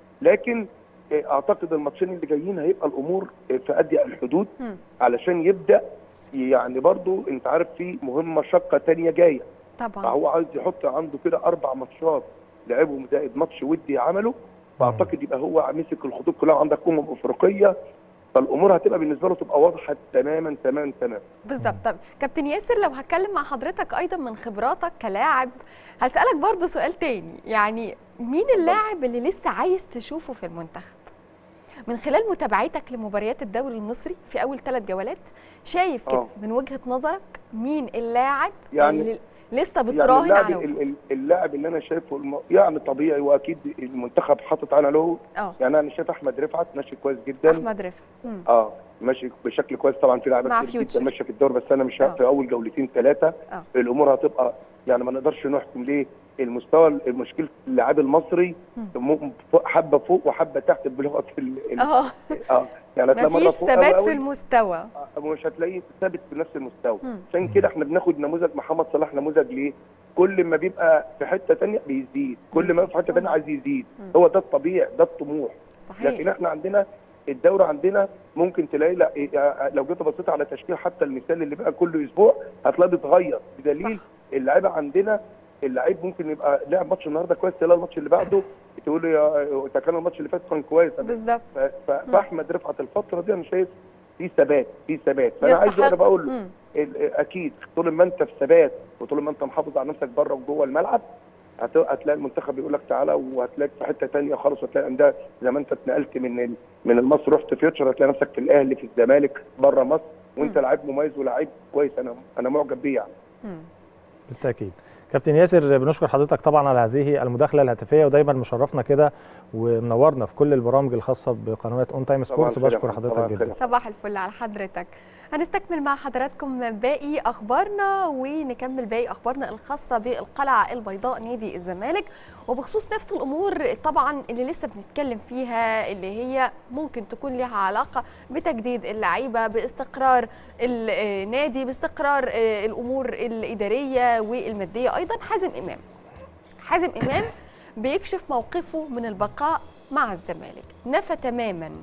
لكن آه، اعتقد الماتشين اللي جايين هيبقى الامور آه، في اضيق الحدود مم. علشان يبدا يعني برضه انت عارف في مهمه شاقه تانية جايه طبعا فهو عايز يحط عنده كده اربع ماتشات لعبهم زائد ماتش ودي عمله فاعتقد يبقى هو مسك الخطوط كلها عندك امم افريقيه فالامور هتبقى بالنسبه له تبقى واضحه تماما تماما تماما بالظبط طب كابتن ياسر لو هتكلم مع حضرتك ايضا من خبراتك كلاعب هسالك برضو سؤال تاني يعني مين اللاعب اللي لسه عايز تشوفه في المنتخب من خلال متابعتك لمباريات الدوري المصري في اول ثلاث جولات شايف كده آه. من وجهه نظرك مين اللاعب يعني- اللي لسه يعني بتراهن اللاعب على وجوده؟ ال- ال- اللاعب اللي انا شايفه الم... يعني طبيعي واكيد المنتخب حاطط على له اه يعني انا شايف احمد رفعت ماشي كويس جدا احمد رفعت مم. اه ماشي بشكل كويس طبعا في مع لعيبه كتير فيوتشر. جدا ماشيه في الدور بس انا مش آه. في اول جولتين ثلاثه آه. الامور هتبقى يعني ما نقدرش نحكم ليه المستوى المشكله اللاعب المصري م- فوق- حبه فوق وحبه تحت بلغه ال... ال... اه اه يعني هتلاقي مرة مفيش فوق أوي ثبات أوي، في المستوى آه، مش هتلاقيه ثابت في نفس المستوى مم. عشان كده احنا بناخد نموذج محمد صلاح نموذج ليه؟ كل ما بيبقى في حته ثانيه بيزيد، كل ما في حته ثانيه عايز يزيد، مم. هو ده الطبيعي ده الطموح، لكن صحيح احنا عندنا الدوري عندنا ممكن تلاقي لا إيه، لو جيت بصيت على تشكيل حتى المثال اللي بقى كل اسبوع هتلاقيه بيتغير بدليل صح. اللعيبه عندنا اللعيب ممكن يبقى لعب ماتش النهارده كويس تلاقي الماتش اللي بعده تقول له يا ده كان الماتش اللي فات كان كويس بالظبط ف- ف- فاحمد رفعت الفتره دي انا شايف في ثبات في ثبات فانا عايز يستحق. انا بقول له مم. ال- اكيد طول ما انت في ثبات وطول ما انت محافظ على نفسك بره وجوه الملعب هت- هتلاقي المنتخب بيقول لك تعالى وهتلاقيك في حته ثانيه خالص وهتلاقي ده زي ما انت اتنقلت من ال- من مصر رحت فيوتشر هتلاقي نفسك في الاهلي في الزمالك بره مصر وانت مم. لعيب مميز ولاعيب كويس انا انا معجب بيه يعني مم. بالتاكيد كابتن ياسر بنشكر حضرتك طبعا على هذه المداخله الهاتفيه ودايما مشرفنا كده ومنورنا في كل البرامج الخاصه بقنوات اون تايم طبعاً سبورتس خير يا بشكر فندم، طبعاً حضرتك خير. جدا صباح الفل على حضرتك هنستكمل مع حضراتكم باقي اخبارنا ونكمل باقي اخبارنا الخاصه بالقلعه البيضاء نادي الزمالك وبخصوص نفس الامور طبعا اللي لسه بنتكلم فيها اللي هي ممكن تكون لها علاقه بتجديد اللعيبه باستقرار النادي باستقرار آه، الامور الاداريه والماديه ايضا حازم امام حازم امام بيكشف موقفه من البقاء مع الزمالك نفى تماما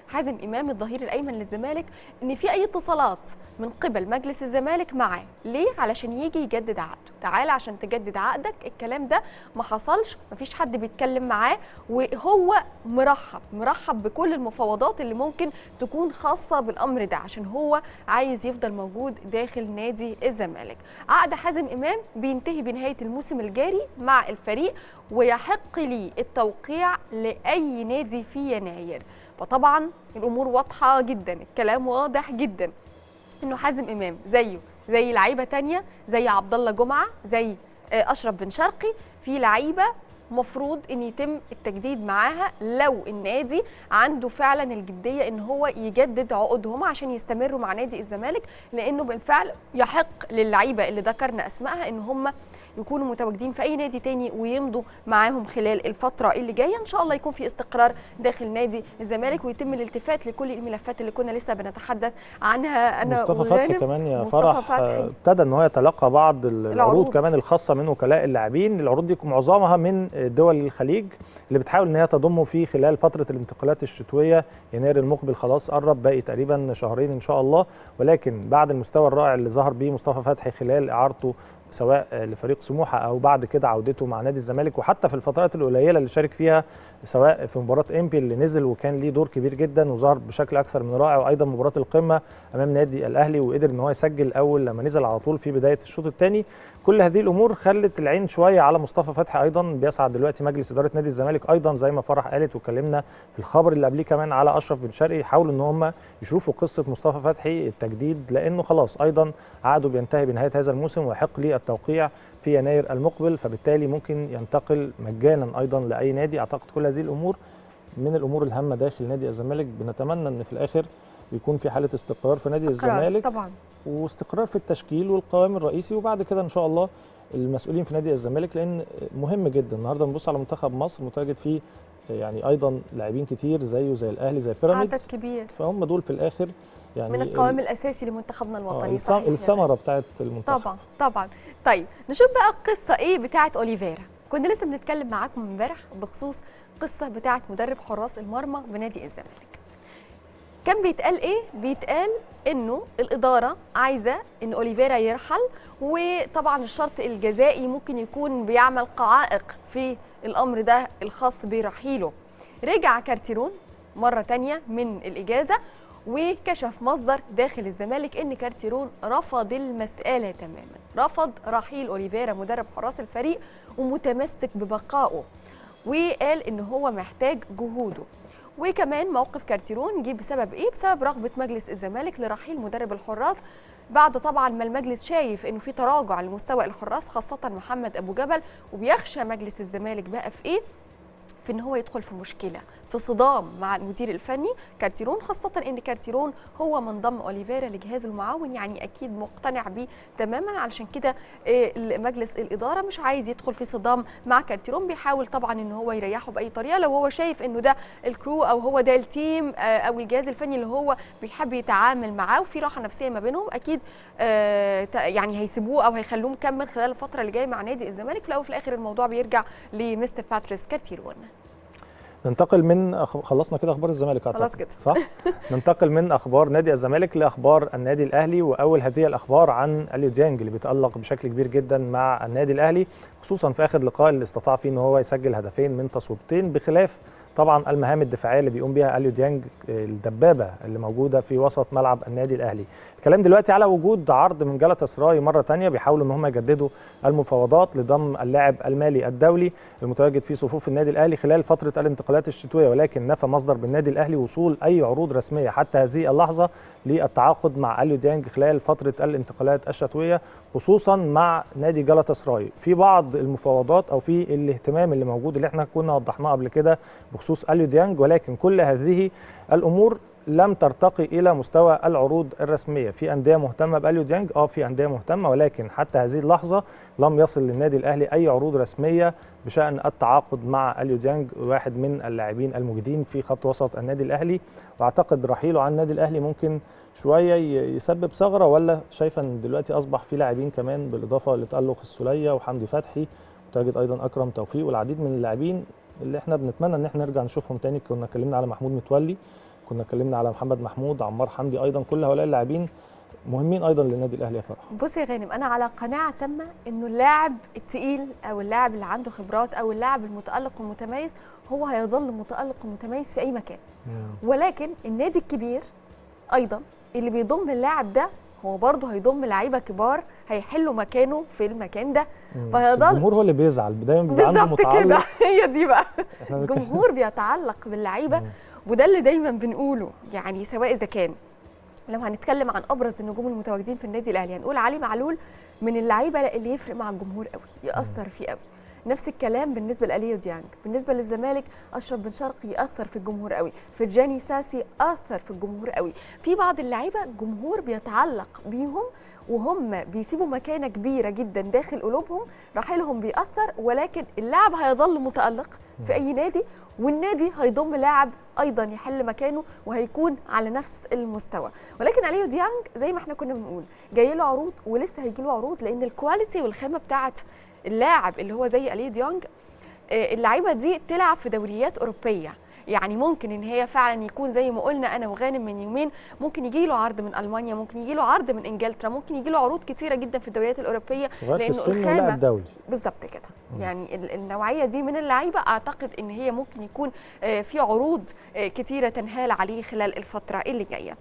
حازم امام الظهير الايمن للزمالك ان في اي اتصالات من قبل مجلس الزمالك معاه ليه علشان يجي يجدد عقده تعال عشان تجدد عقدك الكلام ده ما حصلش مفيش حد بيتكلم معاه وهو مرحب مرحب بكل المفاوضات اللي ممكن تكون خاصه بالامر ده عشان هو عايز يفضل موجود داخل نادي الزمالك عقد حازم امام بينتهي بنهايه الموسم الجاري مع الفريق ويحق لي التوقيع لاي نادي في يناير فطبعا الامور واضحه جدا الكلام واضح جدا انه حازم امام زيه زي لعيبه تانية زي عبد الله جمعه زي آه، اشرف بن شرقي في لعيبه مفروض ان يتم التجديد معاها لو النادي عنده فعلا الجديه ان هو يجدد عقودهم عشان يستمروا مع نادي الزمالك لانه بالفعل يحق للعيبه اللي ذكرنا اسمائها ان هم يكونوا متواجدين في اي نادي تاني ويمضوا معاهم خلال الفتره اللي جايه ان شاء الله يكون في استقرار داخل نادي الزمالك ويتم الالتفات لكل الملفات اللي كنا لسه بنتحدث عنها انا مصطفى فتحي وغانم. كمان يا مصطفى فرح فتحي. آه، ابتدى ان هو يتلقى بعض ال- العروض العروض. كمان الخاصه من وكلاء اللاعبين العروض دي معظمها من دول الخليج اللي بتحاول ان هي تضمه في خلال فتره الانتقالات الشتويه يناير المقبل خلاص قرب باقي تقريبا شهرين ان شاء الله ولكن بعد المستوى الرائع اللي ظهر بيه مصطفى فتحي خلال اعارته سواء لفريق سموحه او بعد كده عودته مع نادي الزمالك وحتى في الفترات القليله اللي شارك فيها سواء في مباراه امبي اللي نزل وكان ليه دور كبير جدا وظهر بشكل اكثر من رائع وايضا مباراه القمه امام نادي الاهلي وقدر ان هو يسجل اول لما نزل على طول في بدايه الشوط الثاني كل هذه الامور خلت العين شويه على مصطفى فتحي ايضا بيسعد دلوقتي مجلس اداره نادي الزمالك ايضا زي ما فرح قالت واتكلمنا في الخبر اللي قبليه كمان على اشرف بن شرقي يحاولوا ان هم يشوفوا قصه مصطفى فتحي التجديد لانه خلاص ايضا عقده بينتهي بنهايه هذا الموسم ويحق ليه التوقيع في يناير المقبل فبالتالي ممكن ينتقل مجانا ايضا لاي نادي اعتقد كل هذه الامور من الامور الهامه داخل نادي الزمالك بنتمنى ان في الاخر يكون في حاله استقرار في نادي استقرار الزمالك طبعا واستقرار في التشكيل والقوام الرئيسي وبعد كده ان شاء الله المسؤولين في نادي الزمالك لان مهم جدا النهارده بنبص على منتخب مصر متواجد فيه يعني ايضا لاعبين كتير زيه زي الاهلي زي عدد بيراميدز كبير فهم دول في الاخر يعني من ال- القوام الاساسي لمنتخبنا آه، الوطني الث- صحيح الثمره بتاعت المنتخب طبعا طبعا طيب نشوف بقى القصه ايه بتاعه اوليفيرا كنا لسه بنتكلم معاكم امبارح بخصوص قصه بتاعه مدرب حراس المرمى بنادي الزمالك كان بيتقال ايه بيتقال انه الاداره عايزه ان اوليفيرا يرحل وطبعا الشرط الجزائي ممكن يكون بيعمل قعائق في الامر ده الخاص برحيله رجع كارتيرون مره تانية من الاجازه وكشف مصدر داخل الزمالك ان كارتيرون رفض المساله تماما رفض رحيل اوليفيرا مدرب حراس الفريق ومتمسك ببقائه وقال ان هو محتاج جهوده وكمان موقف كارتيرون جه بسبب ايه بسبب رغبه مجلس الزمالك لرحيل مدرب الحراس بعد طبعا ما المجلس شايف انه في تراجع لمستوى الحراس خاصه محمد ابو جبل وبيخشى مجلس الزمالك بقى في ايه في ان هو يدخل في مشكله في صدام مع المدير الفني كارتيرون خاصه ان كارتيرون هو من ضم اوليفيرا لجهاز المعاون يعني اكيد مقتنع بيه تماما علشان كده آه، مجلس الاداره مش عايز يدخل في صدام مع كارتيرون بيحاول طبعا ان هو يريحه باي طريقه لو هو شايف انه ده الكرو او هو ده التيم آه، او الجهاز الفني اللي هو بيحب يتعامل معاه وفي راحه نفسيه ما بينهم اكيد آه، ت- يعني هيسيبوه او هيخلوه مكمل خلال الفتره اللي جايه مع نادي الزمالك في الاول وفي الاخر الموضوع بيرجع لمستر باتريس كارتيرون ننتقل من أخ- خلصنا كده اخبار الزمالك اعتقد خلاص كده. صح ننتقل من اخبار نادي الزمالك لاخبار النادي الاهلي واول هذه الاخبار عن اليو ديانج اللي بيتالق بشكل كبير جدا مع النادي الاهلي خصوصا في اخر لقاء اللي استطاع فيه ان هو يسجل هدفين من تصويبتين بخلاف طبعا المهام الدفاعيه اللي بيقوم بها اليو ديانج الدبابه اللي موجوده في وسط ملعب النادي الاهلي الكلام دلوقتي على وجود عرض من جالاتا سراي مره تانية بيحاولوا ان هم يجددوا المفاوضات لضم اللاعب المالي الدولي المتواجد في صفوف النادي الاهلي خلال فتره الانتقالات الشتويه ولكن نفى مصدر بالنادي الاهلي وصول اي عروض رسميه حتى هذه اللحظه للتعاقد مع اليو ديانج خلال فتره الانتقالات الشتويه خصوصا مع نادي جالاتا سراي في بعض المفاوضات او في الاهتمام اللي موجود اللي احنا كنا وضحناه قبل كده بخصوص اليو ديانج ولكن كل هذه الامور لم ترتقي الى مستوى العروض الرسميه في انديه مهتمه باليو ديانج اه في انديه مهتمه ولكن حتى هذه اللحظه لم يصل للنادي الاهلي اي عروض رسميه بشان التعاقد مع اليو ديانج واحد من اللاعبين المجيدين في خط وسط النادي الاهلي واعتقد رحيله عن النادي الاهلي ممكن شويه ي- يسبب ثغره ولا شايفه ان دلوقتي اصبح في لاعبين كمان بالاضافه لتالق السوليه وحمدي فتحي متواجد ايضا اكرم توفيق والعديد من اللاعبين اللي احنا بنتمنى ان احنا نرجع نشوفهم تاني كنا اتكلمنا على محمود متولي كنا اتكلمنا على محمد محمود عمار حمدي ايضا كل هؤلاء اللاعبين مهمين ايضا للنادي الاهلي يا فرح بص يا غانم انا على قناعه تامه انه اللاعب التقيل او اللاعب اللي عنده خبرات او اللاعب المتالق والمتميز هو هيظل متالق ومتميز في اي مكان ولكن النادي الكبير ايضا اللي بيضم اللاعب ده هو برضه هيضم لعيبه كبار هيحلوا مكانه في المكان ده مم. فهيضل- بس الجمهور هو اللي بيزعل دايما بيبقى عنده بالظبط كده متعلق هي دي بقى احنا بنتكلم- الجمهور بيتعلق باللعيبه مم. وده اللي دايما بنقوله يعني سواء اذا كان لو هنتكلم عن ابرز النجوم المتواجدين في النادي الاهلي هنقول علي معلول من اللعيبه اللي يفرق مع الجمهور قوي ياثر فيه قوي نفس الكلام بالنسبه لاليو ديانج بالنسبه للزمالك اشرف بن شرقي ياثر في الجمهور قوي فرجاني ساسي اثر في الجمهور قوي في بعض اللعيبه الجمهور بيتعلق بيهم وهم بيسيبوا مكانه كبيره جدا داخل قلوبهم رحيلهم بيأثر ولكن اللاعب هيظل متألق في اي نادي والنادي هيضم لاعب ايضا يحل مكانه وهيكون على نفس المستوى ولكن اليو ديانج زي ما احنا كنا بنقول جاي له عروض ولسه هيجي له عروض لان الكواليتي والخامه بتاعه اللاعب اللي هو زي اليو ديانج آه، اللعيبه دي تلعب في دوريات اوروبيه يعني ممكن ان هي فعلا يكون زي ما قلنا انا وغانم من يومين ممكن يجي له عرض من المانيا ممكن يجي له عرض من انجلترا ممكن يجي له عروض كتيره جدا في الدوريات الاوروبيه صغير في لأنه السن الخامة- ولاعب دولي بالظبط كده يعني ال- النوعيه دي من اللعيبه اعتقد ان هي ممكن يكون آه، في عروض آه، كتيره تنهال عليه خلال الفتره اللي جايه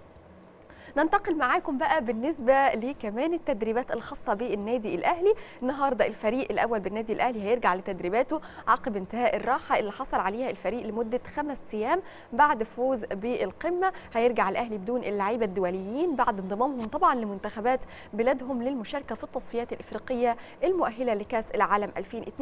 ننتقل معاكم بقى بالنسبه لكمان التدريبات الخاصه بالنادي الاهلي النهارده الفريق الاول بالنادي الاهلي هيرجع لتدريباته عقب انتهاء الراحه اللي حصل عليها الفريق لمده خمس ايام بعد فوز بالقمه هيرجع الاهلي بدون اللعيبه الدوليين بعد انضمامهم طبعا لمنتخبات بلادهم للمشاركه في التصفيات الافريقيه المؤهله لكاس العالم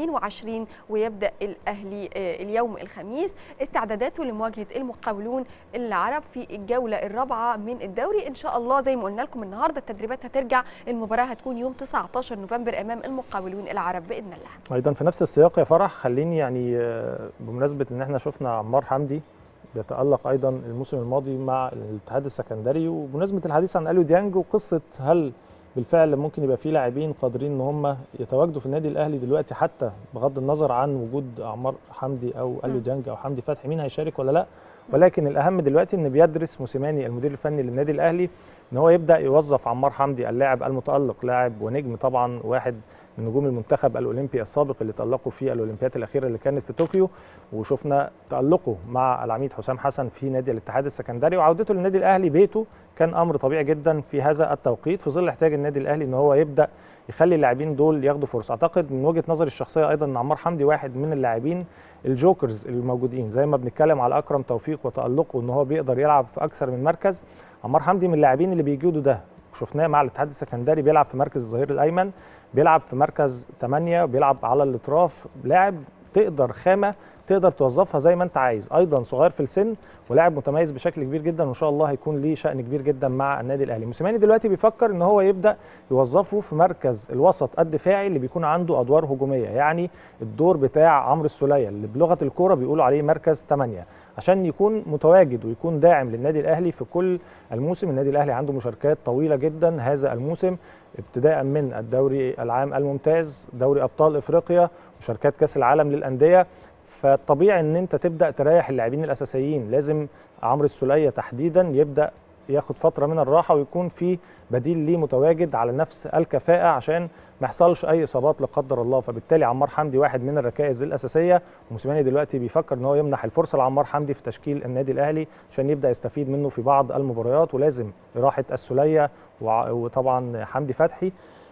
2022 ويبدا الاهلي آه، اليوم الخميس استعداداته لمواجهه المقاولون العرب في الجوله الرابعه من الدوري ان شاء الله زي ما قلنا لكم النهارده التدريبات هترجع المباراه هتكون يوم 19 نوفمبر امام المقاولون العرب باذن الله ايضا في نفس السياق يا فرح خليني يعني آه، بمناسبه ان احنا شفنا عمار حمدي بيتالق ايضا الموسم الماضي مع الاتحاد السكندري وبمناسبه الحديث عن اليو ديانج وقصه هل بالفعل ممكن يبقى في لاعبين قادرين ان هم يتواجدوا في النادي الاهلي دلوقتي حتى بغض النظر عن وجود عمار حمدي او اليو م. ديانج او حمدي فتحي مين هيشارك ولا لا ولكن الاهم دلوقتي ان بيدرس موسيماني المدير الفني للنادي الاهلي ان هو يبدا يوظف عمار حمدي اللاعب المتالق لاعب ونجم طبعا واحد من نجوم المنتخب الاولمبي السابق اللي تالقوا في الاولمبيات الاخيره اللي كانت في طوكيو وشفنا تالقه مع العميد حسام حسن في نادي الاتحاد السكندري وعودته للنادي الاهلي بيته كان امر طبيعي جدا في هذا التوقيت في ظل احتياج النادي الاهلي ان هو يبدا يخلي اللاعبين دول ياخدوا فرصه اعتقد من وجهه نظري الشخصيه ايضا ان عمار حمدي واحد من اللاعبين الجوكرز الموجودين زي ما بنتكلم على اكرم توفيق وتالقه ان هو بيقدر يلعب في اكثر من مركز عمار حمدي من اللاعبين اللي بيجودوا ده شفناه مع الاتحاد السكندري بيلعب في مركز الظهير الايمن بيلعب في مركز 8 بيلعب على الاطراف لاعب تقدر خامه تقدر توظفها زي ما انت عايز ايضا صغير في السن ولاعب متميز بشكل كبير جدا وان شاء الله هيكون ليه شأن كبير جدا مع النادي الاهلي موسيماني دلوقتي بيفكر ان هو يبدا يوظفه في مركز الوسط الدفاعي اللي بيكون عنده ادوار هجوميه يعني الدور بتاع عمرو السوليه اللي بلغه الكوره بيقولوا عليه مركز 8 عشان يكون متواجد ويكون داعم للنادي الاهلي في كل الموسم النادي الاهلي عنده مشاركات طويله جدا هذا الموسم ابتداء من الدوري العام الممتاز دوري ابطال افريقيا مشاركات كاس العالم للانديه فالطبيعي ان انت تبدا تريح اللاعبين الاساسيين لازم عمرو السوليه تحديدا يبدا ياخد فتره من الراحه ويكون في بديل ليه متواجد على نفس الكفاءه عشان ما يحصلش اي اصابات لا قدر الله فبالتالي عمار حمدي واحد من الركائز الاساسيه وموسيماني دلوقتي بيفكر ان هو يمنح الفرصه لعمار حمدي في تشكيل النادي الاهلي عشان يبدا يستفيد منه في بعض المباريات ولازم راحه السوليه وع- وطبعا حمدي فتحي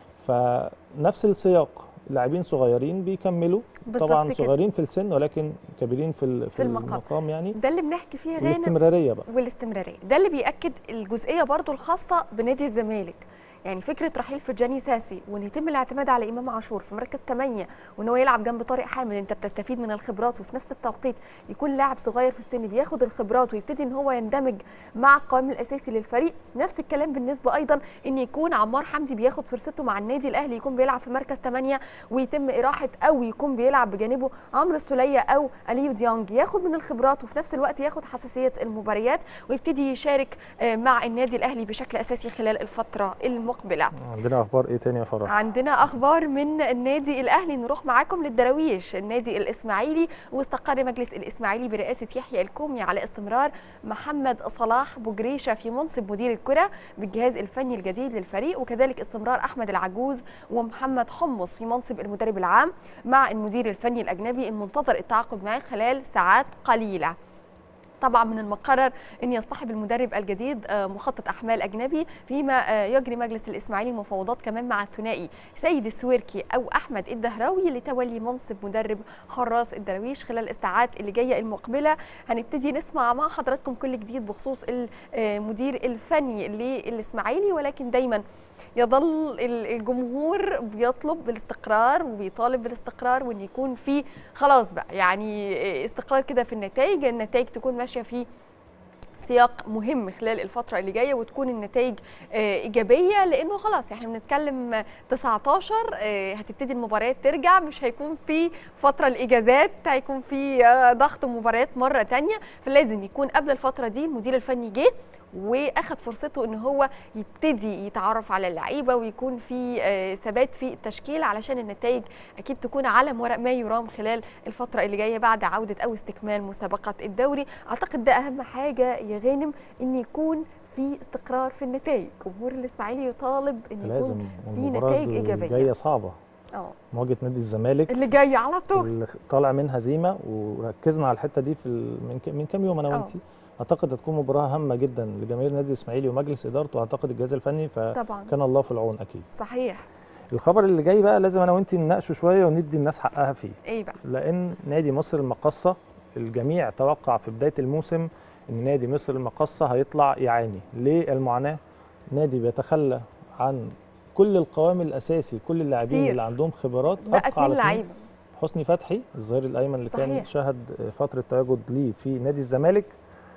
فنفس السياق لاعبين صغيرين بيكملوا بالظبط طبعا كده. صغيرين في السن ولكن كبيرين في, ال- في, في المقام. المقام يعني ده اللي بنحكي فيه يا غانم والاستمراريه بقى والاستمراريه ده اللي بياكد الجزئيه برضو الخاصه بنادي الزمالك يعني فكره رحيل فرجاني ساسي وان يتم الاعتماد على امام عاشور في مركز 8 وان هو يلعب جنب طارق حامد انت بتستفيد من الخبرات وفي نفس التوقيت يكون لاعب صغير في السن بياخد الخبرات ويبتدي ان هو يندمج مع القوام الاساسي للفريق نفس الكلام بالنسبه ايضا ان يكون عمار حمدي بياخد فرصته مع النادي الاهلي يكون بيلعب في مركز 8 ويتم اراحه او يكون بيلعب بجانبه عمرو السوليه او اليو ديانج ياخد من الخبرات وفي نفس الوقت ياخد حساسيه المباريات ويبتدي يشارك آه، مع النادي الاهلي بشكل اساسي خلال الفتره المقبله المقبله عندنا اخبار ايه تاني يا فرح عندنا اخبار من النادي الاهلي نروح معاكم للدراويش النادي الاسماعيلي واستقر مجلس الاسماعيلي برئاسه يحيى الكومي على استمرار محمد صلاح بوجريشه في منصب مدير الكره بالجهاز الفني الجديد للفريق وكذلك استمرار احمد العجوز ومحمد حمص في منصب المدرب العام مع المدير الفني الاجنبي المنتظر التعاقد معه خلال ساعات قليله طبعا من المقرر ان يصطحب المدرب الجديد مخطط احمال اجنبي فيما يجري مجلس الاسماعيلي مفاوضات كمان مع الثنائي سيد السويركي او احمد الدهراوي لتولي منصب مدرب حراس الدراويش خلال الساعات اللي جايه المقبله هنبتدي نسمع مع حضراتكم كل جديد بخصوص المدير الفني للاسماعيلي ولكن دايما يظل الجمهور بيطلب بالاستقرار وبيطالب بالاستقرار وان يكون في خلاص بقى يعني استقرار كده في النتائج النتائج تكون ماشيه في سياق مهم خلال الفترة اللي جاية وتكون النتائج إيجابية لأنه خلاص احنا بنتكلم 19 هتبتدي المباريات ترجع مش هيكون في فترة الإجازات هيكون في ضغط مباريات مرة تانية فلازم يكون قبل الفترة دي المدير الفني جه واخد فرصته ان هو يبتدي يتعرف على اللعيبه ويكون في ثبات في التشكيل علشان النتائج اكيد تكون على ورق ما يرام خلال الفتره اللي جايه بعد عوده او استكمال مسابقه الدوري اعتقد ده اهم حاجه يا غانم ان يكون في استقرار في النتائج جمهور الاسماعيلي يطالب ان يكون لازم في نتائج ايجابيه جايه صعبه اه مواجهه نادي الزمالك اللي جاي على طول اللي طالع من هزيمه وركزنا على الحته دي في من من كام يوم انا وانت اعتقد هتكون مباراه هامه جدا لجماهير النادي الاسماعيلي ومجلس ادارته واعتقد الجهاز الفني فكان الله في العون اكيد صحيح الخبر اللي جاي بقى لازم انا وانت نناقشه شويه وندي الناس حقها فيه ايه بقى لان نادي مصر المقصه الجميع توقع في بدايه الموسم ان نادي مصر المقصه هيطلع يعاني ليه المعاناه نادي بيتخلى عن كل القوام الاساسي كل اللاعبين اللي عندهم خبرات بقى اتنين لعيبه حسني فتحي الظهير الايمن اللي صحيح. كان شهد فتره تواجد ليه في نادي الزمالك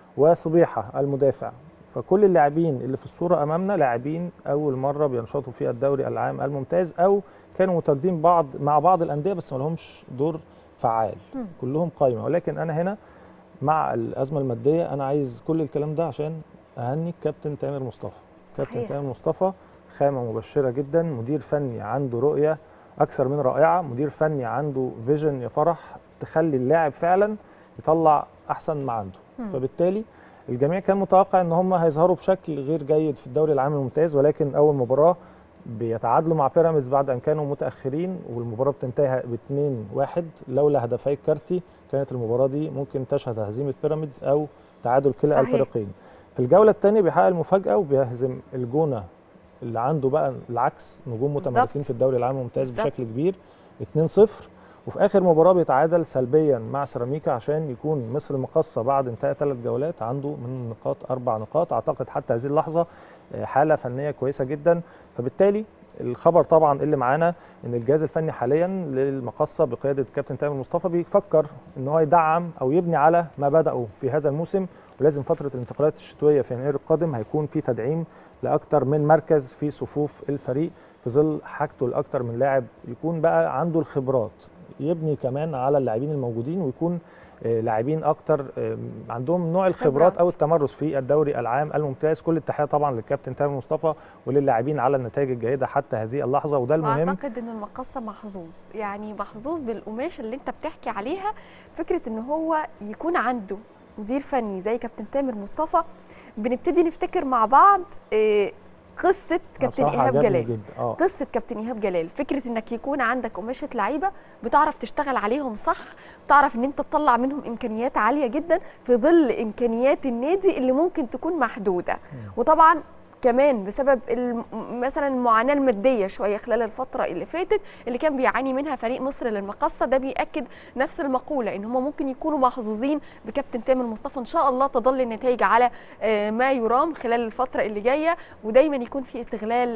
وصبيحه المدافع فكل اللاعبين اللي في الصوره امامنا لاعبين اول مره بينشطوا في الدوري العام الممتاز او كانوا متواجدين بعض مع بعض الانديه بس ما لهمش دور فعال م. كلهم قايمه ولكن انا هنا مع الازمه الماديه انا عايز كل الكلام ده عشان اهني الكابتن تامر مصطفى كابتن صحيح. تامر مصطفى خامه مبشره جدا مدير فني عنده رؤيه اكثر من رائعه مدير فني عنده فيجن يا فرح تخلي اللاعب فعلا يطلع احسن ما عنده مم. فبالتالي الجميع كان متوقع ان هم هيظهروا بشكل غير جيد في الدوري العام الممتاز ولكن اول مباراه بيتعادلوا مع بيراميدز بعد ان كانوا متاخرين والمباراه بتنتهي ب 2-1 لولا هدفي كارتي كانت المباراه دي ممكن تشهد هزيمه بيراميدز او تعادل كلا صحيح. الفريقين في الجوله الثانيه بيحقق المفاجاه وبيهزم الجونه اللي عنده بقى العكس نجوم بالظبط. متمرسين في الدوري العام الممتاز بالظبط. بشكل كبير 2-0 وفي اخر مباراه بيتعادل سلبيا مع سيراميكا عشان يكون مصر المقصه بعد انتهاء ثلاث جولات عنده من النقاط اربع نقاط اعتقد حتى هذه اللحظه آه، حاله فنيه كويسه جدا فبالتالي الخبر طبعا اللي معانا ان الجهاز الفني حاليا للمقصه بقياده الكابتن تامر مصطفى بيفكر ان هو يدعم او يبني على ما بداوا في هذا الموسم ولازم فتره الانتقالات الشتويه في يناير القادم هيكون في تدعيم لاكثر من مركز في صفوف الفريق في ظل حاجته لاكثر من لاعب يكون بقى عنده الخبرات يبني كمان على اللاعبين الموجودين ويكون آه، لاعبين اكتر آه، عندهم نوع الخبرات او خبرات. التمرس في الدوري العام الممتاز كل التحيه طبعا للكابتن تامر مصطفى وللاعبين على النتائج الجيده حتى هذه اللحظه وده المهم واعتقد ان المقصه محظوظ يعني محظوظ بالقماشه اللي انت بتحكي عليها فكره ان هو يكون عنده مدير فني زي كابتن تامر مصطفى بنبتدي نفتكر مع بعض آه، قصه كابتن بصراحة ايهاب عجبني جلال جدا اه قصه كابتن ايهاب جلال فكره انك يكون عندك قماشه لعيبه بتعرف تشتغل عليهم صح بتعرف ان انت تطلع منهم امكانيات عاليه جدا في ظل امكانيات النادي اللي ممكن تكون محدوده وطبعا كمان بسبب الم- مثلا المعاناه الماديه شويه خلال الفتره اللي فاتت اللي كان بيعاني منها فريق مصر للمقصه ده بياكد نفس المقوله ان هم ممكن يكونوا محظوظين بكابتن تامر مصطفى ان شاء الله تظل النتائج على آه، ما يرام خلال الفتره اللي جايه ودايما يكون في استغلال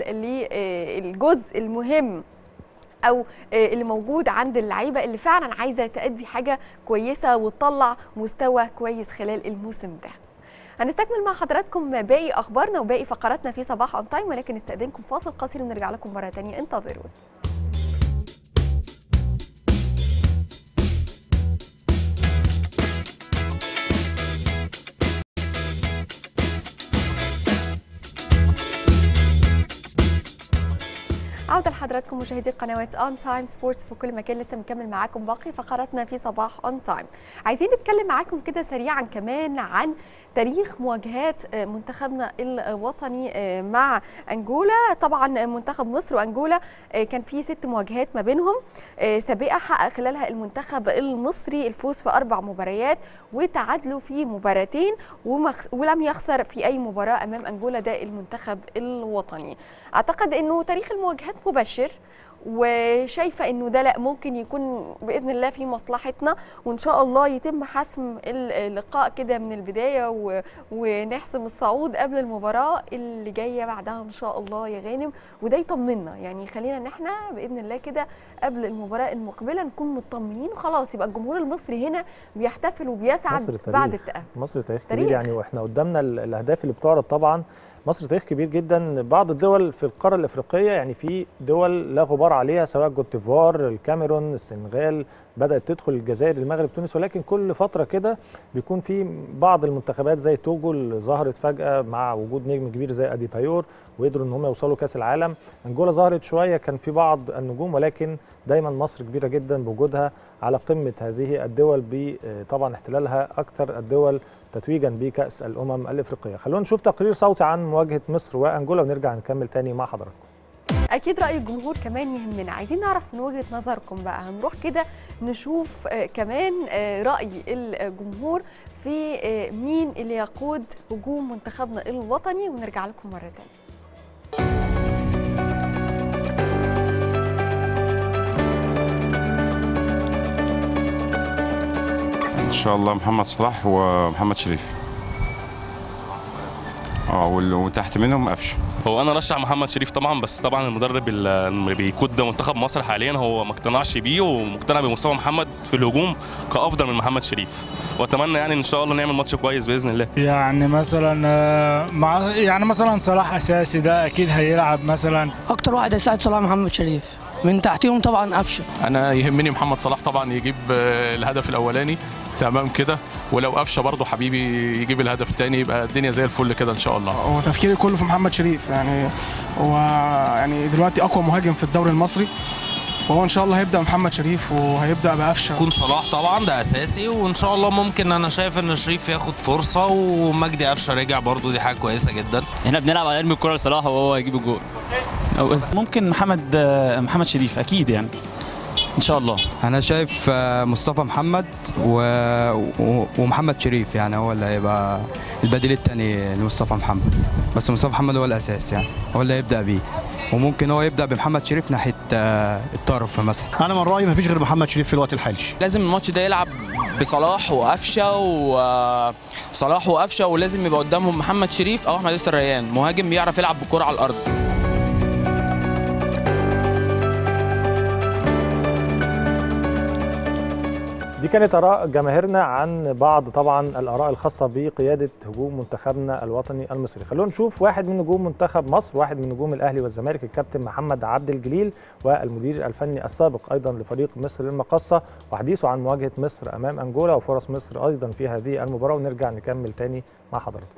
للجزء المهم او آه، اللي موجود عند اللعيبه اللي فعلا عايزه تأدي حاجه كويسه وتطلع مستوى كويس خلال الموسم ده هنستكمل مع حضراتكم باقي اخبارنا وباقي فقراتنا في صباح اون تايم ولكن استاذنكم فاصل قصير ونرجع لكم مره ثانيه انتظروا عودة لحضراتكم مشاهدي قنوات اون تايم سبورتس في كل مكان لسه مكمل معاكم باقي فقراتنا في صباح اون تايم عايزين نتكلم معاكم كده سريعا كمان عن تاريخ مواجهات منتخبنا الوطني مع انجولا طبعا منتخب مصر وانجولا كان في ست مواجهات ما بينهم سابقه حقق خلالها المنتخب المصري الفوز في اربع مباريات وتعادلوا في مباراتين ولم يخسر في اي مباراه امام انجولا ده المنتخب الوطني اعتقد انه تاريخ المواجهات مبشر وشايفه انه ده لا ممكن يكون باذن الله في مصلحتنا وان شاء الله يتم حسم اللقاء كده من البدايه و... ونحسم الصعود قبل المباراه اللي جايه بعدها ان شاء الله يا غانم وده يطمنا يعني خلينا ان احنا باذن الله كده قبل المباراه المقبله نكون مطمنين وخلاص يبقى الجمهور المصري هنا بيحتفل وبيسعد بعد التاهل مصر تاريخ كبير يعني واحنا قدامنا الاهداف اللي بتعرض طبعا مصر تاريخ كبير جدا بعض الدول في القاره الافريقيه يعني في دول لا غبار عليها سواء كوت ديفوار الكاميرون السنغال بدات تدخل الجزائر المغرب تونس ولكن كل فتره كده بيكون في بعض المنتخبات زي توجو اللي ظهرت فجاه مع وجود نجم كبير زي ادي بايور وقدروا ان هم يوصلوا كاس العالم انجولا ظهرت شويه كان في بعض النجوم ولكن دايما مصر كبيره جدا بوجودها على قمه هذه الدول طبعا احتلالها اكثر الدول تتويجا بكاس الامم الافريقيه خلونا نشوف تقرير صوتي عن مواجهه مصر وانجولا ونرجع نكمل تاني مع حضراتكم اكيد راي الجمهور كمان يهمنا عايزين نعرف من وجهه نظركم بقى هنروح كده نشوف كمان راي الجمهور في مين اللي يقود هجوم منتخبنا الوطني ونرجع لكم مره ثانيه ان شاء الله محمد صلاح ومحمد شريف اه وتحت منهم قفشه هو انا رشح محمد شريف طبعا بس طبعا المدرب اللي بيقود منتخب مصر حاليا هو ما اقتنعش بيه ومقتنع بمستوى محمد في الهجوم كافضل من محمد شريف واتمنى يعني ان شاء الله نعمل ماتش كويس باذن الله يعني مثلا مع يعني مثلا صلاح اساسي ده اكيد هيلعب مثلا اكتر واحد هيساعد صلاح محمد شريف من تحتهم طبعا قفشه انا يهمني محمد صلاح طبعا يجيب الهدف الاولاني تمام كده ولو قفشه برضه حبيبي يجيب الهدف الثاني يبقى الدنيا زي الفل كده ان شاء الله هو تفكيري كله في محمد شريف يعني هو يعني دلوقتي اقوى مهاجم في الدوري المصري وهو ان شاء الله هيبدا محمد شريف وهيبدا بقفشه يكون صلاح طبعا ده اساسي وان شاء الله ممكن انا شايف ان شريف ياخد فرصه ومجدي قفشه رجع برضه دي حاجه كويسه جدا احنا بنلعب على ارمي الكره لصلاح وهو يجيب الجول بس ممكن محمد محمد شريف اكيد يعني ان شاء الله انا شايف مصطفى محمد و... ومحمد شريف يعني هو اللي هيبقى البديل الثاني لمصطفى محمد بس مصطفى محمد هو الاساس يعني هو اللي هيبدا بيه وممكن هو يبدا بمحمد شريف ناحيه الطرف مثلا انا من رايي ما فيش غير محمد شريف في الوقت الحالي لازم الماتش ده يلعب بصلاح وقفشه وصلاح وقفشه ولازم يبقى قدامهم محمد شريف او احمد ياسر ريان مهاجم بيعرف يلعب بالكره على الارض دي كانت اراء جماهيرنا عن بعض طبعا الاراء الخاصه بقياده هجوم منتخبنا الوطني المصري خلونا نشوف واحد من نجوم منتخب مصر واحد من نجوم الاهلي والزمالك الكابتن محمد عبد الجليل والمدير الفني السابق ايضا لفريق مصر للمقصه وحديثه عن مواجهه مصر امام انجولا وفرص مصر ايضا في هذه المباراه ونرجع نكمل تاني مع حضراتكم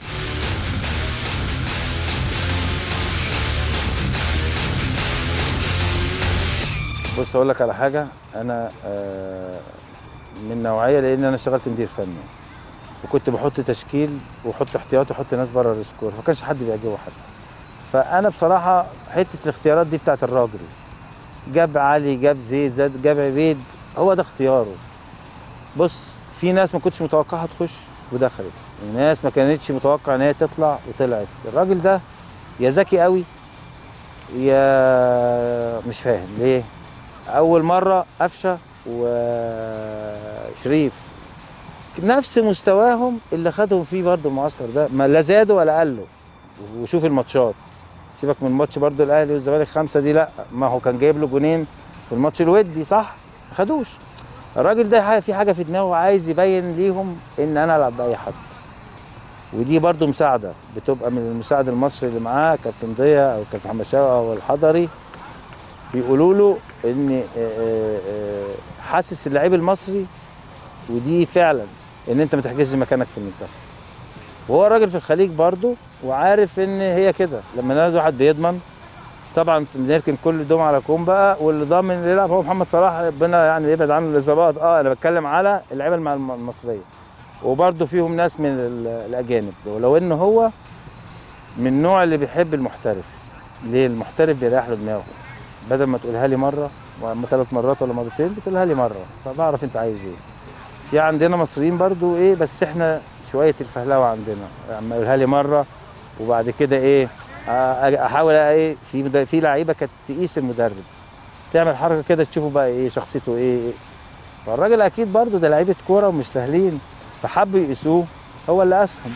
بص اقول لك على حاجه انا آه من نوعيه لان انا اشتغلت مدير فني وكنت بحط تشكيل واحط احتياطي واحط ناس بره السكور فما كانش حد بيعجبه حد فانا بصراحه حته الاختيارات دي بتاعت الراجل جاب علي جاب زيد زاد جاب عبيد هو ده اختياره بص في ناس ما كنتش متوقعها تخش ودخلت وناس ما كانتش متوقع ان هي تطلع وطلعت الراجل ده يا ذكي قوي يا مش فاهم ليه اول مره قفشه وشريف نفس مستواهم اللي خدهم فيه برضه المعسكر ده ما لا زادوا ولا قلوا وشوف الماتشات سيبك من ماتش برضه الاهلي والزمالك خمسه دي لا ما هو كان جايب له جونين في الماتش الودي صح ما خدوش الراجل ده في حاجه في دماغه عايز يبين ليهم ان انا العب باي حد ودي برضه مساعده بتبقى من المساعد المصري اللي معاه كابتن ضياء او كابتن محمد شوقي او الحضري بيقولوا له ان حاسس اللعيب المصري ودي فعلا ان انت ما تحجزش مكانك في المنتخب وهو راجل في الخليج برضه وعارف ان هي كده لما نادي واحد بيضمن طبعا بنركن كل دوم على كوم بقى واللي ضامن اللي يلعب هو محمد صلاح ربنا يعني يبعد عنه الاصابات اه انا بتكلم على اللعيبه الم- المصريه وبرده فيهم ناس من ال- الاجانب ولو ان هو من النوع اللي بيحب المحترف ليه المحترف بيريح له دماغه بدل ما تقولها لي مره واما ثلاث مرات ولا مرتين بتقولها لي مره فبعرف انت عايز ايه في عندنا مصريين برضو ايه بس احنا شويه الفهلوه عندنا اما يقولها لي مره وبعد كده ايه أ- احاول ايه في مد- في لعيبه كانت تقيس المدرب تعمل حركه كده تشوفوا بقى ايه شخصيته ايه, إيه. فالراجل اكيد برضو ده لعيبه كوره ومش سهلين فحبوا يقيسوه هو اللي قاسهم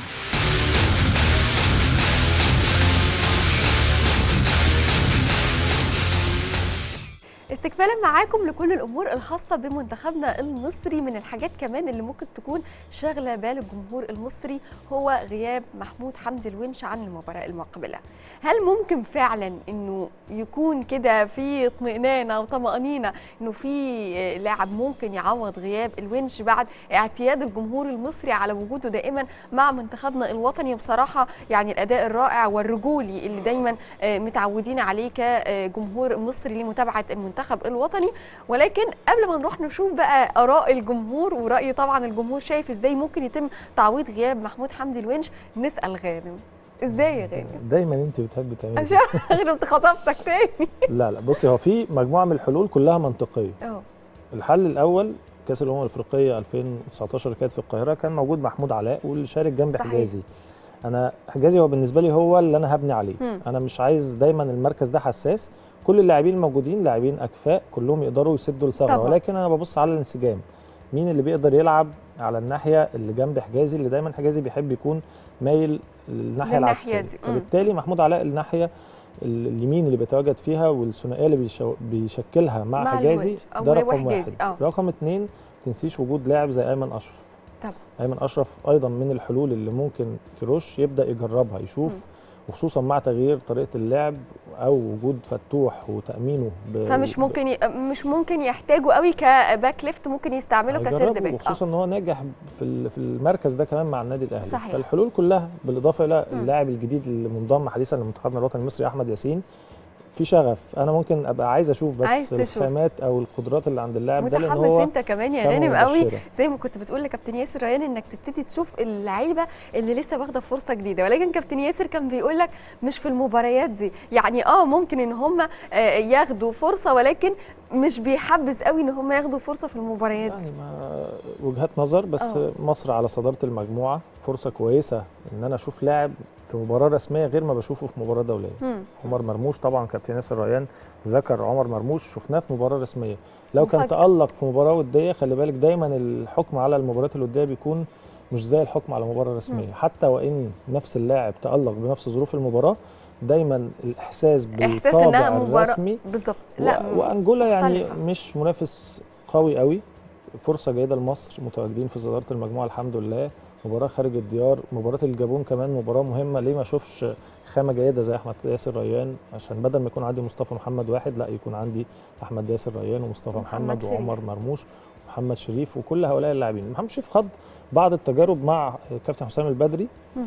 استكمالا معاكم لكل الامور الخاصه بمنتخبنا المصري من الحاجات كمان اللي ممكن تكون شاغله بال الجمهور المصري هو غياب محمود حمدي الونش عن المباراه المقبله هل ممكن فعلا انه يكون كده في اطمئنان او طمانينه انه في لاعب ممكن يعوض غياب الونش بعد اعتياد الجمهور المصري على وجوده دائما مع منتخبنا الوطني بصراحه يعني الاداء الرائع والرجولي اللي دايما آه، متعودين عليه كجمهور مصري لمتابعه المنتخب الوطني ولكن قبل ما نروح نشوف بقى اراء الجمهور وراي طبعا الجمهور شايف ازاي ممكن يتم تعويض غياب محمود حمدي الونش نسال غانم ازاي يا غانم دايما انت بتحبي تعملي عشان كده. غربت خطبتك تاني لا لا بصي هو في مجموعه من الحلول كلها منطقيه اه الحل الاول كاس الامم الافريقيه 2019 اللي كانت في القاهره كان موجود محمود علاء واللي شارك جنب صحيح. حجازي انا حجازي هو بالنسبه لي هو اللي انا هبني عليه مم. انا مش عايز دايما المركز ده حساس كل اللاعبين الموجودين لاعبين اكفاء كلهم يقدروا يسدوا الثغره طبعا. ولكن انا ببص على الانسجام مين اللي بيقدر يلعب على الناحيه اللي جنب حجازي اللي دايما حجازي بيحب يكون مايل للناحيه للناحية العكسيه دي. مم. فبالتالي محمود علاء الناحيه ال- اليمين اللي بيتواجد فيها والثنائيه اللي بيشو- بيشكلها مع, مع حجازي الوجه. أو ده هو رقم حجازي. واحد آه. رقم اتنين ما تنسيش وجود لاعب زي ايمن اشرف طبعا ايمن اشرف ايضا من الحلول اللي ممكن كيروش يبدا يجربها يشوف مم. وخصوصا مع تغيير طريقه اللعب او وجود فتوح وتامينه ب- فمش ممكن ي... مش ممكن يحتاجوا قوي كباك ليفت ممكن يستعملوا كسيرد هيجربوا، باك وخصوصا ان هو ناجح في ال- في المركز ده كمان مع النادي الاهلي صحيح. فالحلول كلها بالاضافه الى مم. اللاعب الجديد اللي منضم حديثا لمنتخبنا الوطني المصري احمد ياسين في شغف انا ممكن ابقى عايز اشوف عايز بس تشوف. الخامات او القدرات اللي عند اللاعب ده لان متحمس هو انت كمان يا خامة غانم قوي مبشرة. زي ما كنت بتقول لكابتن ياسر ريان انك تبتدي تشوف اللعيبه اللي لسه واخده فرصه جديده ولكن كابتن ياسر كان بيقول لك مش في المباريات دي يعني اه ممكن ان هم آه، ياخدوا فرصه ولكن مش بيحبذ قوي ان هم ياخدوا فرصه في المباريات يعني ما وجهات نظر بس آه. مصر على صداره المجموعه فرصه كويسه ان انا اشوف لاعب في مباراه رسميه غير ما بشوفه في مباراه دوليه مم. عمر مرموش طبعا كابتن ياسر ريان ذكر عمر مرموش شفناه في مباراه رسميه لو كان مفاجأة. تالق في مباراه وديه خلي بالك دايما الحكم على المباريات الوديه بيكون مش زي الحكم على مباراه رسميه مم. حتى وان نفس اللاعب تالق بنفس ظروف المباراه دايما الاحساس احساس بالطابع انها مباراه الرسمي بالظبط لا لا وانجولا يعني مختلفة. مش منافس قوي قوي فرصه جيده لمصر متواجدين في صداره المجموعه الحمد لله مباراه خارج الديار مباراه الجابون كمان مباراه مهمه ليه ما اشوفش خامه جيده زي احمد ياسر ريان عشان بدل ما يكون عندي مصطفى محمد واحد لا يكون عندي احمد ياسر ريان ومصطفى ومحمد محمد شريف. وعمر مرموش ومحمد شريف وكل هؤلاء اللاعبين محمد شريف خض بعض التجارب مع كابتن حسام البدري مم.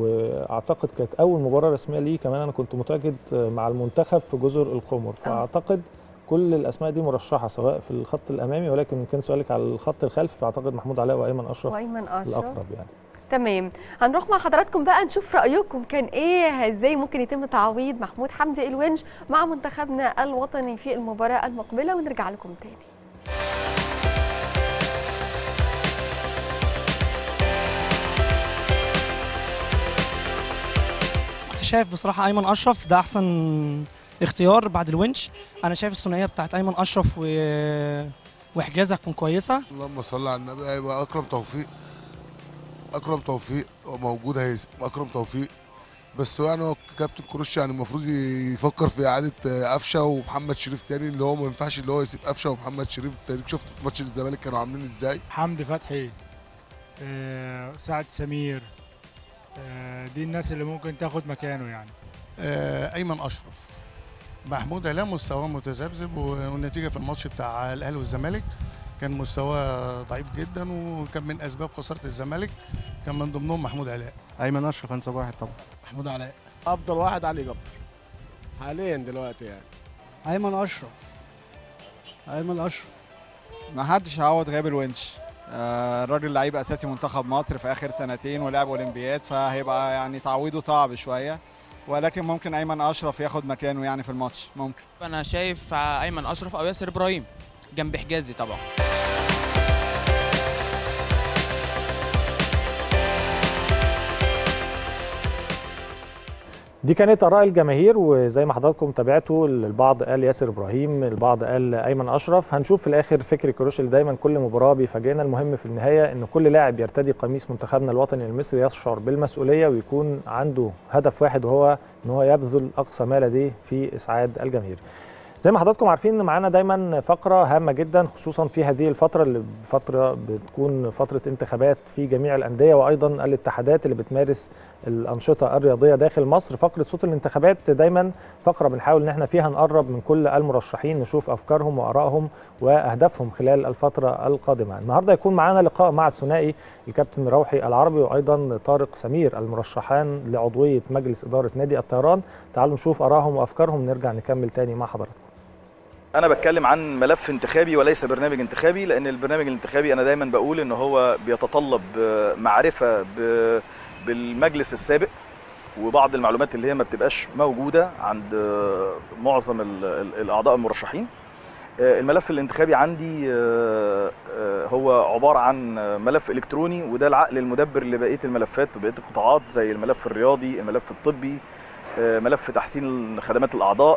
واعتقد كانت اول مباراه رسميه ليه كمان انا كنت متواجد مع المنتخب في جزر القمر فاعتقد كل الاسماء دي مرشحه سواء في الخط الامامي ولكن كان سؤالك على الخط الخلفي فاعتقد محمود علاء وايمن اشرف وايمن اشرف الاقرب يعني تمام هنروح مع حضراتكم بقى نشوف رايكم كان ايه ازاي ممكن يتم تعويض محمود حمدي الونش مع منتخبنا الوطني في المباراه المقبله ونرجع لكم تاني كنت شايف بصراحه ايمن اشرف ده احسن اختيار بعد الونش انا شايف الثنائيه بتاعت ايمن اشرف و... وحجازه هتكون كويسه اللهم صل على النبي هيبقى اكرم توفيق اكرم توفيق موجود هيثم اكرم توفيق بس هو يعني هو كابتن كروش يعني المفروض يفكر في اعاده آه، قفشه ومحمد شريف تاني اللي هو ما ينفعش اللي هو يسيب قفشه ومحمد شريف التاني شفت في ماتش الزمالك كانوا عاملين ازاي حمدي فتحي آه، سعد سمير آه، دي الناس اللي ممكن تاخد مكانه يعني آه، ايمن اشرف محمود علاء مستواه متذبذب والنتيجه في الماتش بتاع الاهلي والزمالك كان مستواه ضعيف جدا وكان من اسباب خساره الزمالك كان من ضمنهم محمود علاء ايمن اشرف انسب واحد طبعا محمود علاء افضل واحد علي جبر حاليا دلوقتي يعني ايمن اشرف ايمن اشرف ما حدش هيعوض غياب الونش آه، الراجل لعيب اساسي منتخب مصر في اخر سنتين ولعب اولمبياد فهيبقى يعني تعويضه صعب شويه ولكن ممكن ايمن اشرف ياخد مكانه يعني في الماتش ممكن انا شايف ايمن اشرف او ياسر ابراهيم جنب حجازي طبعا دي كانت اراء الجماهير وزي ما حضراتكم تابعتوا البعض قال ياسر ابراهيم البعض قال ايمن اشرف هنشوف في الاخر فكري كروش اللي دايما كل مباراه بيفاجئنا المهم في النهايه ان كل لاعب يرتدي قميص منتخبنا الوطني المصري يشعر بالمسؤوليه ويكون عنده هدف واحد وهو ان هو يبذل اقصى ما لديه في اسعاد الجماهير زي ما حضراتكم عارفين ان معانا دايما فقره هامه جدا خصوصا في هذه الفتره اللي فتره بتكون فتره انتخابات في جميع الانديه وايضا الاتحادات اللي بتمارس الانشطه الرياضيه داخل مصر فقره صوت الانتخابات دايما فقره بنحاول ان احنا فيها نقرب من كل المرشحين نشوف افكارهم وارائهم واهدافهم خلال الفتره القادمه النهارده يكون معانا لقاء مع الثنائي الكابتن روحي العربي وايضا طارق سمير المرشحان لعضويه مجلس اداره نادي الطيران تعالوا نشوف ارائهم وافكارهم نرجع نكمل تاني مع حضراتكم انا بتكلم عن ملف انتخابي وليس برنامج انتخابي لان البرنامج الانتخابي انا دايما بقول ان هو بيتطلب معرفه بالمجلس السابق وبعض المعلومات اللي هي ما بتبقاش موجوده عند معظم الاعضاء المرشحين الملف الانتخابي عندي هو عباره عن ملف الكتروني وده العقل المدبر لبقيه الملفات وبقيه القطاعات زي الملف الرياضي الملف الطبي ملف تحسين خدمات الاعضاء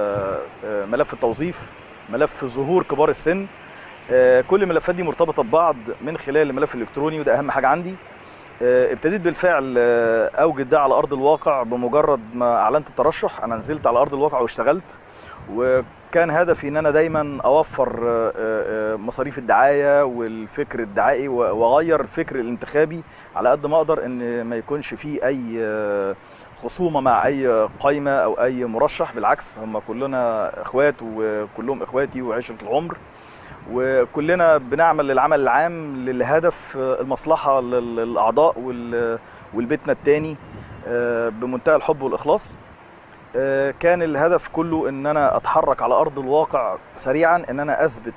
ملف التوظيف ملف ظهور كبار السن كل الملفات دي مرتبطه ببعض من خلال الملف الالكتروني وده اهم حاجه عندي ابتديت بالفعل اوجد ده على ارض الواقع بمجرد ما اعلنت الترشح انا نزلت على ارض الواقع واشتغلت وكان هدفي ان انا دايما اوفر مصاريف الدعايه والفكر الدعائي واغير الفكر الانتخابي على قد ما اقدر ان ما يكونش فيه اي خصومه مع اي قايمه او اي مرشح بالعكس هم كلنا اخوات وكلهم اخواتي وعشره العمر وكلنا بنعمل للعمل العام للهدف المصلحه للاعضاء والبيتنا التاني بمنتهى الحب والاخلاص كان الهدف كله ان انا اتحرك على ارض الواقع سريعا ان انا اثبت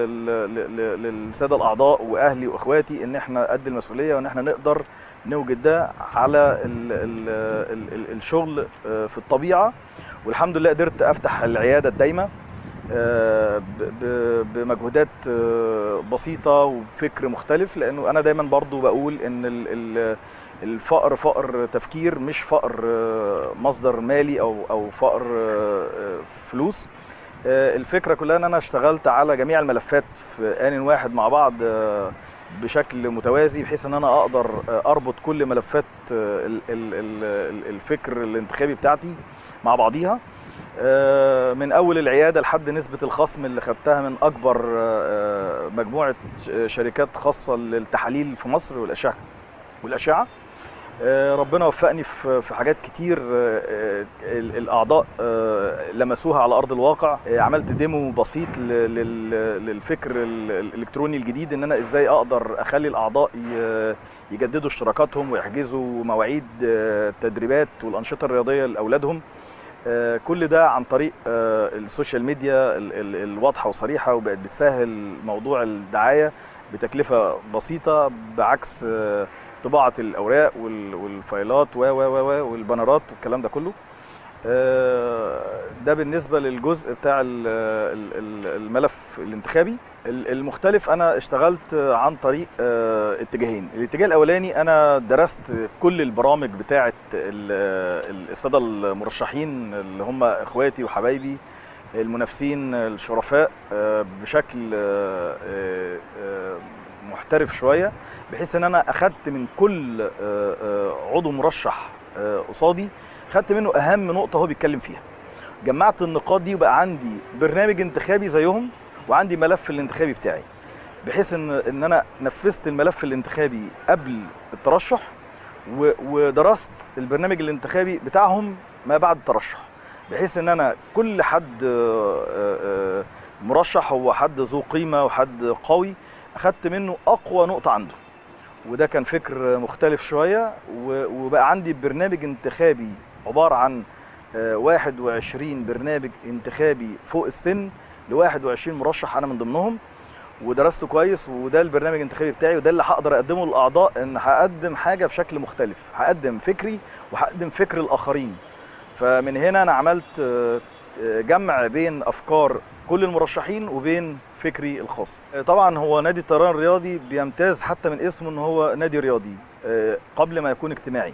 للساده الاعضاء واهلي واخواتي ان احنا قد المسؤوليه وان احنا نقدر نوجد ده على ال ال ال الشغل في الطبيعه والحمد لله قدرت افتح العياده الدايمه بمجهودات بسيطه وبفكر مختلف لانه انا دايما برضو بقول ان الفقر فقر تفكير مش فقر مصدر مالي او او فقر فلوس الفكره كلها ان انا اشتغلت على جميع الملفات في ان واحد مع بعض بشكل متوازي بحيث ان انا اقدر اربط كل ملفات الفكر الانتخابي بتاعتي مع بعضيها من اول العياده لحد نسبه الخصم اللي خدتها من اكبر مجموعه شركات خاصه للتحاليل في مصر والاشعه والاشعه ربنا وفقني في حاجات كتير الاعضاء لمسوها على ارض الواقع عملت ديمو بسيط للفكر الالكتروني الجديد ان انا ازاي اقدر اخلي الاعضاء يجددوا اشتراكاتهم ويحجزوا مواعيد التدريبات والانشطه الرياضيه لاولادهم كل ده عن طريق السوشيال ميديا الواضحه وصريحه وبقت بتسهل موضوع الدعايه بتكلفه بسيطه بعكس طباعه الاوراق والفايلات و و و والبنرات والكلام ده كله ده بالنسبه للجزء بتاع الملف الانتخابي المختلف انا اشتغلت عن طريق اتجاهين الاتجاه الاولاني انا درست كل البرامج بتاعه الساده المرشحين اللي هم اخواتي وحبايبي المنافسين الشرفاء بشكل محترف شويه بحيث ان انا اخدت من كل عضو مرشح قصادي خدت منه اهم نقطه هو بيتكلم فيها جمعت النقاط دي وبقى عندي برنامج انتخابي زيهم وعندي ملف الانتخابي بتاعي بحيث ان ان انا نفذت الملف الانتخابي قبل الترشح ودرست البرنامج الانتخابي بتاعهم ما بعد الترشح بحيث ان انا كل حد مرشح هو حد ذو قيمه وحد قوي اخدت منه اقوى نقطه عنده وده كان فكر مختلف شويه وبقى عندي برنامج انتخابي عباره عن آه، 21 برنامج انتخابي فوق السن ل 21 مرشح انا من ضمنهم ودرسته كويس وده البرنامج الانتخابي بتاعي وده اللي هقدر اقدمه للاعضاء ان هقدم حاجه بشكل مختلف هقدم فكري وهقدم فكر الاخرين فمن هنا انا عملت آه، آه، جمع بين افكار كل المرشحين وبين فكري الخاص آه، طبعا هو نادي الطيران الرياضي بيمتاز حتى من اسمه ان هو نادي رياضي آه، قبل ما يكون اجتماعي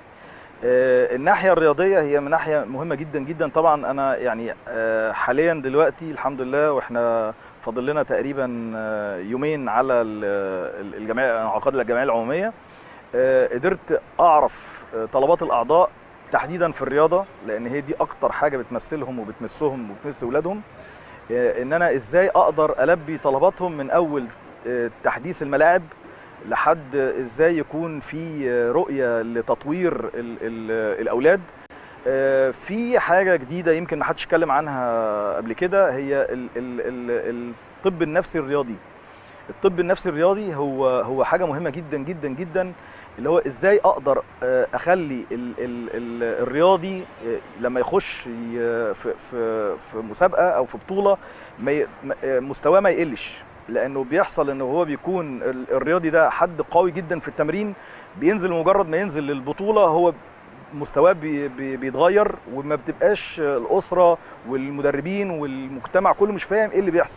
آه، الناحيه الرياضيه هي من ناحيه مهمه جدا جدا طبعا انا يعني آه، حاليا دلوقتي الحمد لله واحنا فاضل لنا تقريبا آه، يومين على ال- ال- الجمعيه انعقاد الجمعيه العموميه آه، قدرت اعرف آه، طلبات الاعضاء تحديدا في الرياضه لان هي دي اكتر حاجه بتمثلهم وبتمسهم وبتمس اولادهم آه، ان انا ازاي اقدر البي طلباتهم من اول آه، تحديث الملاعب لحد ازاي يكون في آه، رؤيه لتطوير ال ال الاولاد آه، في حاجه جديده يمكن ما حدش اتكلم عنها قبل كده هي ال ال ال الطب النفسي الرياضي الطب النفسي الرياضي هو هو حاجه مهمه جدا جدا جدا اللي هو ازاي اقدر آه، اخلي ال ال ال الرياضي آه، لما يخش ي- في في في مسابقه او في بطوله ما ي- ما- آه، مستواه ما يقلش لانه بيحصل ان هو بيكون ال- الرياضي ده حد قوي جدا في التمرين بينزل مجرد ما ينزل للبطوله هو مستواه بي بي بيتغير وما بتبقاش الاسره والمدربين والمجتمع كله مش فاهم ايه اللي بيحصل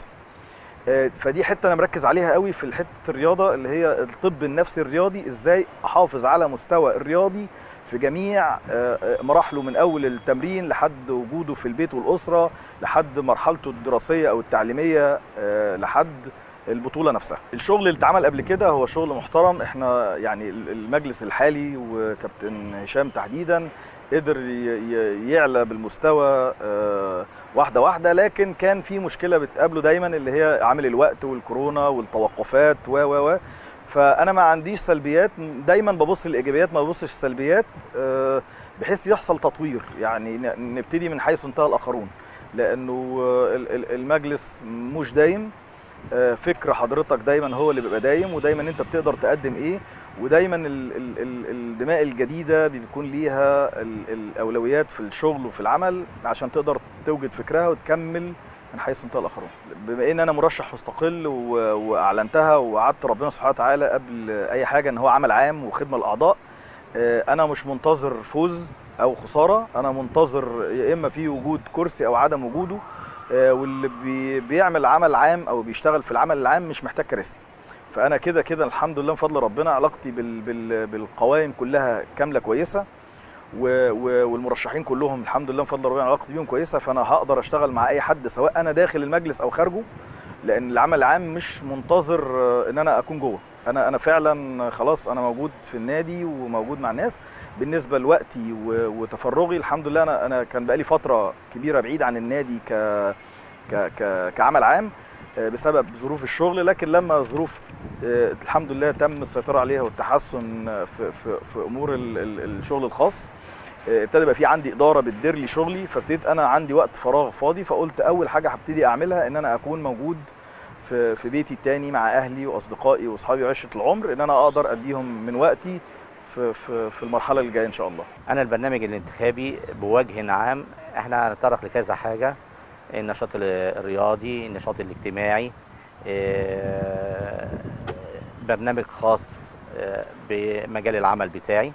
آه، فدي حته انا مركز عليها قوي في حته الرياضه اللي هي الطب النفسي الرياضي ازاي احافظ على مستوى الرياضي في جميع آه، آه، مراحله من اول التمرين لحد وجوده في البيت والاسره لحد مرحلته الدراسيه او التعليميه آه، لحد البطوله نفسها الشغل اللي اتعمل قبل كده هو شغل محترم احنا يعني المجلس الحالي وكابتن هشام تحديدا قدر ي- ي- يعلى بالمستوى آه، واحده واحده لكن كان في مشكله بتقابله دايما اللي هي عامل الوقت والكورونا والتوقفات و و و فانا ما عنديش سلبيات دايما ببص للايجابيات ما ببصش السلبيات آه، بحيث يحصل تطوير يعني ن- نبتدي من حيث انتهى الاخرون لانه آه، ال- ال- المجلس مش دايم آه، فكر حضرتك دايما هو اللي بيبقى دايم ودايما انت بتقدر تقدم ايه ودايما ال ال ال الدماء الجديده بيكون ليها ال الاولويات في الشغل وفي العمل عشان تقدر توجد فكرها وتكمل من حيث انتهى الاخرون بما ان انا مرشح مستقل و- واعلنتها وعدت ربنا سبحانه وتعالى قبل اي حاجه ان هو عمل عام وخدمه الاعضاء آه، انا مش منتظر فوز او خساره انا منتظر يا اما في وجود كرسي او عدم وجوده آه، واللي بي بيعمل عمل عام او بيشتغل في العمل العام مش محتاج كراسي فانا كده كده الحمد لله بفضل ربنا علاقتي بال بال بالقوائم كلها كامله كويسه و و والمرشحين كلهم الحمد لله بفضل ربنا علاقتي بيهم كويسه فانا هقدر اشتغل مع اي حد سواء انا داخل المجلس او خارجه لان العمل العام مش منتظر آه، ان انا اكون جوه انا انا فعلا خلاص انا موجود في النادي وموجود مع الناس بالنسبه لوقتي و- وتفرغي الحمد لله انا انا كان بقالي فتره كبيره بعيد عن النادي ك ك ك كعمل عام آه، بسبب ظروف الشغل لكن لما ظروف آه، الحمد لله تم السيطره عليها والتحسن آه، في في في امور ال- ال- الشغل الخاص آه، ابتدى يبقى في عندي اداره بتدير لي شغلي فابتديت انا عندي وقت فراغ فاضي فقلت اول حاجه هبتدي اعملها ان انا اكون موجود في في بيتي التاني مع اهلي واصدقائي واصحابي وعشره العمر ان انا اقدر اديهم من وقتي في في في المرحله اللي جايه ان شاء الله أنا البرنامج الانتخابي بوجه عام احنا هنتطرق لكذا حاجة النشاط ال- الرياضي النشاط الاجتماعي آه، برنامج خاص آه، بمجال العمل بتاعي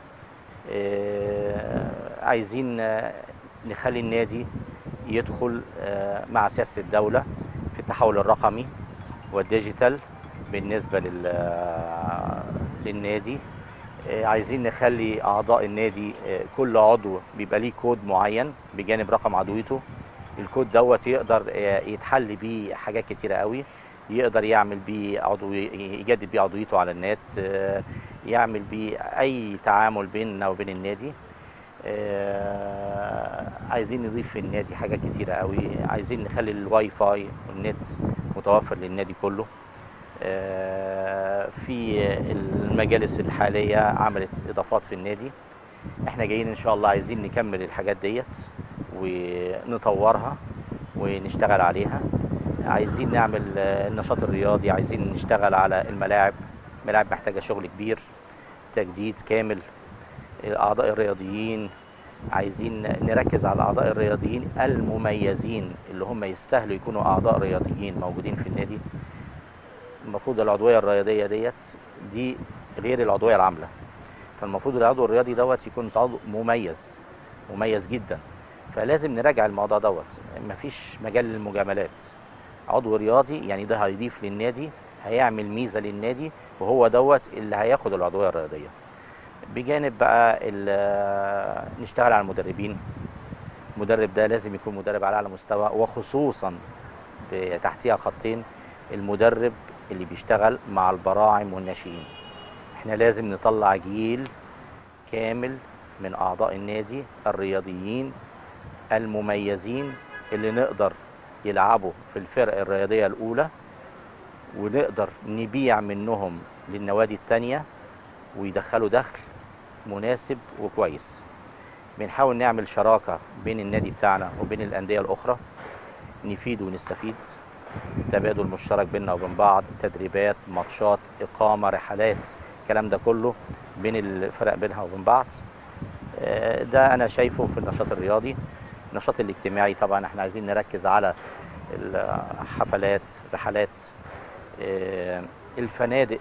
آه، عايزين آه، نخلي النادي يدخل آه، مع سياسة الدولة في التحول الرقمي والديجيتال بالنسبة لل- آه، للنادي آه، عايزين نخلي اعضاء النادي آه، كل عضو بيبقى ليه كود معين بجانب رقم عضويته الكود دوت يقدر آه، يتحل بيه حاجات كتيره قوي يقدر يعمل بيه عضو يجدد بيه عضويته على النت آه، يعمل بيه اي تعامل بيننا وبين النادي آه، عايزين نضيف في النادي حاجات كتيره قوي عايزين نخلي الواي فاي والنت متوفر للنادي كله آه، في المجالس الحالية عملت إضافات في النادي احنا جايين إن شاء الله عايزين نكمل الحاجات ديت ونطورها ونشتغل عليها عايزين نعمل آه، النشاط الرياضي عايزين نشتغل على الملاعب الملاعب محتاجة شغل كبير تجديد كامل الأعضاء الرياضيين عايزين نركز على الاعضاء الرياضيين المميزين اللي هم يستاهلوا يكونوا اعضاء رياضيين موجودين في النادي المفروض العضويه الرياضيه ديت دي غير العضويه العامله فالمفروض العضو الرياضي دوت يكون عضو مميز مميز جدا فلازم نراجع الموضوع دوت مفيش مجال للمجاملات عضو رياضي يعني ده هيضيف للنادي هيعمل ميزه للنادي وهو دوت اللي هياخد العضويه الرياضيه بجانب بقى ال- نشتغل على المدربين المدرب ده لازم يكون مدرب على اعلى مستوى وخصوصا ب- تحتيها خطين المدرب اللي بيشتغل مع البراعم والناشئين احنا لازم نطلع جيل كامل من اعضاء النادي الرياضيين المميزين اللي نقدر يلعبوا في الفرق الرياضيه الاولى ونقدر نبيع منهم للنوادي التانية ويدخلوا دخل مناسب وكويس بنحاول نعمل شراكة بين النادي بتاعنا وبين الأندية الأخرى نفيد ونستفيد تبادل مشترك بيننا وبين بعض تدريبات ماتشات إقامة رحلات الكلام ده كله بين الفرق بينها وبين بعض آه، ده أنا شايفه في النشاط الرياضي النشاط الاجتماعي طبعا احنا عايزين نركز على الحفلات رحلات آه، الفنادق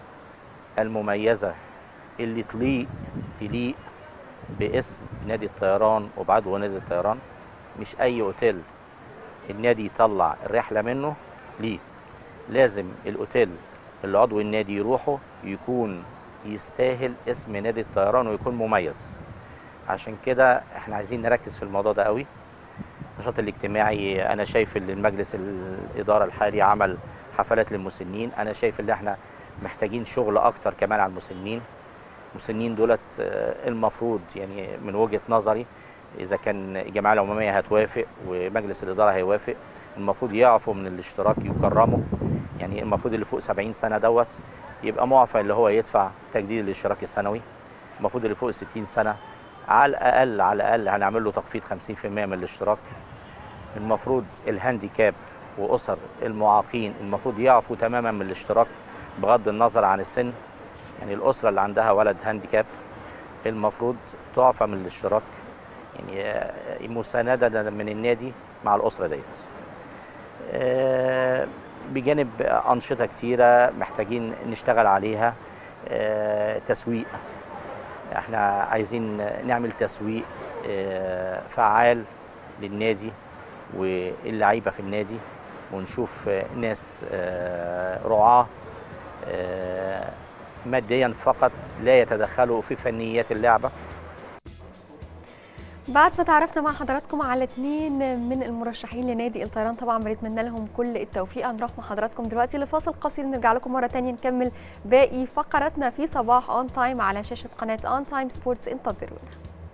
المميزة اللي تليق تليق باسم نادي الطيران وبعضو نادي الطيران مش أي أوتيل النادي يطلع الرحلة منه ليه لازم الأوتيل اللي عضو النادي يروحه يكون يستاهل اسم نادي الطيران ويكون مميز عشان كده احنا عايزين نركز في الموضوع ده قوي النشاط الاجتماعي انا شايف ان المجلس الاداره الحالي عمل حفلات للمسنين انا شايف ان احنا محتاجين شغل اكتر كمان على المسنين المسنين دولت آه، المفروض يعني من وجهه نظري اذا كان الجمعيه العموميه هتوافق ومجلس الاداره هيوافق المفروض يعفوا من الاشتراك يكرموا يعني المفروض اللي فوق 70 سنه دوت يبقى معفى اللي هو يدفع تجديد الاشتراك السنوي المفروض اللي فوق 60 سنه على الاقل على الاقل هنعمل له تخفيض 50% من الاشتراك المفروض الهانديكاب واسر المعاقين المفروض يعفوا تماما من الاشتراك بغض النظر عن السن يعني الاسره اللي عندها ولد هانديكاب المفروض تعفى من الاشتراك يعني آه، مسانده من النادي مع الاسره ديت آه، بجانب انشطه كتيره محتاجين نشتغل عليها آه، تسويق احنا عايزين نعمل تسويق آه، فعال للنادي واللعيبه في النادي ونشوف آه، ناس آه، رعاه آه، ماديا فقط لا يتدخلوا في فنيات اللعبه بعد ما تعرفنا مع حضراتكم على اثنين من المرشحين لنادي الطيران طبعا بنتمنى لهم كل التوفيق هنروح مع حضراتكم دلوقتي لفاصل قصير نرجع لكم مره تانية نكمل باقي فقراتنا في صباح اون تايم على شاشه قناه اون تايم سبورتس انتظرونا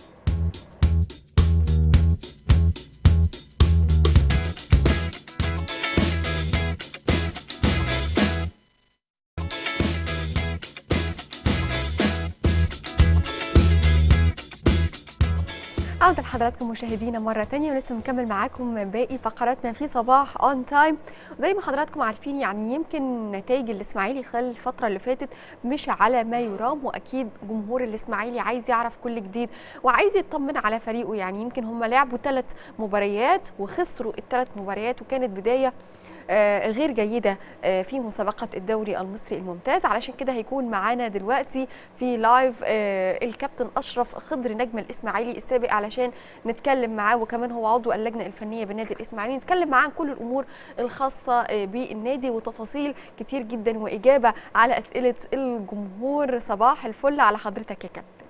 عودة لحضراتكم مشاهدينا مرة تانية ولسه بنكمل معاكم باقي فقراتنا في صباح اون تايم وزي ما حضراتكم عارفين يعني يمكن نتائج الاسماعيلي خلال الفترة اللي فاتت مش على ما يرام واكيد جمهور الاسماعيلي عايز يعرف كل جديد وعايز يطمن على فريقه يعني يمكن هم لعبوا ثلاث مباريات وخسروا الثلاث مباريات وكانت بداية آه، غير جيدة آه، في مسابقة الدوري المصري الممتاز علشان كده هيكون معانا دلوقتي في لايف آه، الكابتن أشرف خضر نجم الإسماعيلي السابق علشان نتكلم معاه وكمان هو عضو اللجنة الفنية بالنادي الإسماعيلي نتكلم معاه عن كل الأمور الخاصة آه، بالنادي وتفاصيل كتير جدا وإجابة على أسئلة الجمهور صباح الفل على حضرتك يا كابتن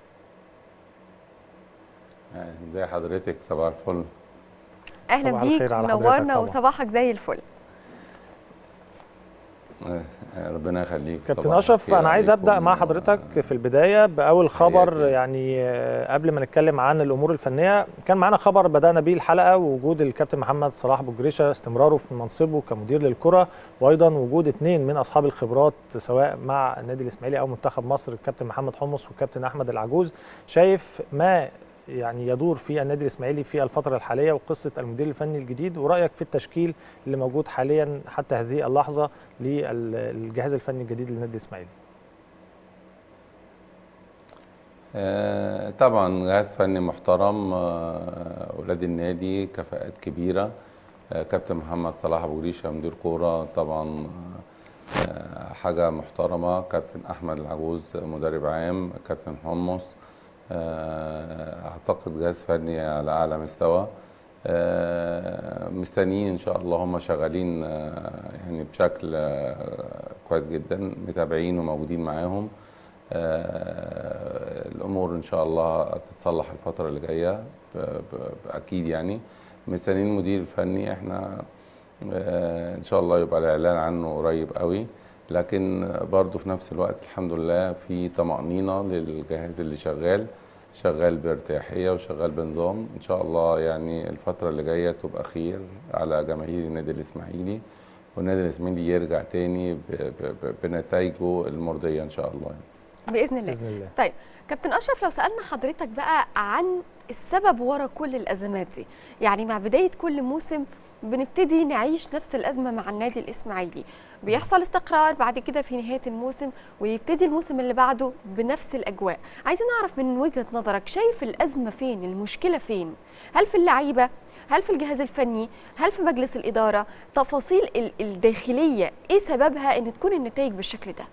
آه، ازي حضرتك صباح الفل أهلا صباح بيك الخير على حضرتك منورنا طبعا. وصباحك زي الفل آه، آه، ربنا يخليك كابتن صباح اشرف الخير انا عايز ابدا عليكم. مع حضرتك في البدايه باول خبر حياتي. يعني آه، قبل ما نتكلم عن الامور الفنيه كان معانا خبر بدانا بيه الحلقه وجود الكابتن محمد صلاح ابو جريشه استمراره في منصبه كمدير للكره وايضا وجود اثنين من اصحاب الخبرات سواء مع النادي الاسماعيلي او منتخب مصر الكابتن محمد حمص والكابتن احمد العجوز شايف ما يعني يدور في النادي الاسماعيلي في الفتره الحاليه وقصه المدير الفني الجديد ورايك في التشكيل اللي موجود حاليا حتى هذه اللحظه للجهاز الفني الجديد للنادي الاسماعيلي آه، طبعا جهاز فني محترم آه، اولاد النادي كفاءات كبيره آه، كابتن محمد صلاح ابو جريشه مدير كوره طبعا آه، حاجه محترمه كابتن احمد العجوز مدرب عام كابتن حمص آه، اعتقد جهاز فني على اعلى مستوى آه، مستنيين ان شاء الله هم شغالين آه، يعني بشكل آه، كويس جدا متابعين وموجودين معاهم آه، الامور ان شاء الله هتتصلح الفتره اللي جايه ب- ب- اكيد يعني مستنيين المدير الفني احنا آه، ان شاء الله يبقى الاعلان عنه قريب قوي لكن برضه في نفس الوقت الحمد لله في طمأنينة للجهاز اللي شغال شغال بارتياحية وشغال بنظام ان شاء الله يعني الفترة اللي جاية تبقى خير على جماهير النادي الاسماعيلي والنادي الاسماعيلي يرجع تاني ب- ب- ب- بنتائجه المرضية ان شاء الله يعني. باذن الله بإذن الله. طيب كابتن اشرف لو سالنا حضرتك بقى عن السبب ورا كل الازمات دي يعني مع بدايه كل موسم بنبتدي نعيش نفس الازمه مع النادي الاسماعيلي بيحصل استقرار بعد كده في نهايه الموسم ويبتدي الموسم اللي بعده بنفس الاجواء عايزين نعرف من وجهه نظرك شايف الازمه فين المشكله فين هل في اللعيبه هل في الجهاز الفني هل في مجلس الاداره تفاصيل ال- الداخليه ايه سببها ان تكون النتائج بالشكل ده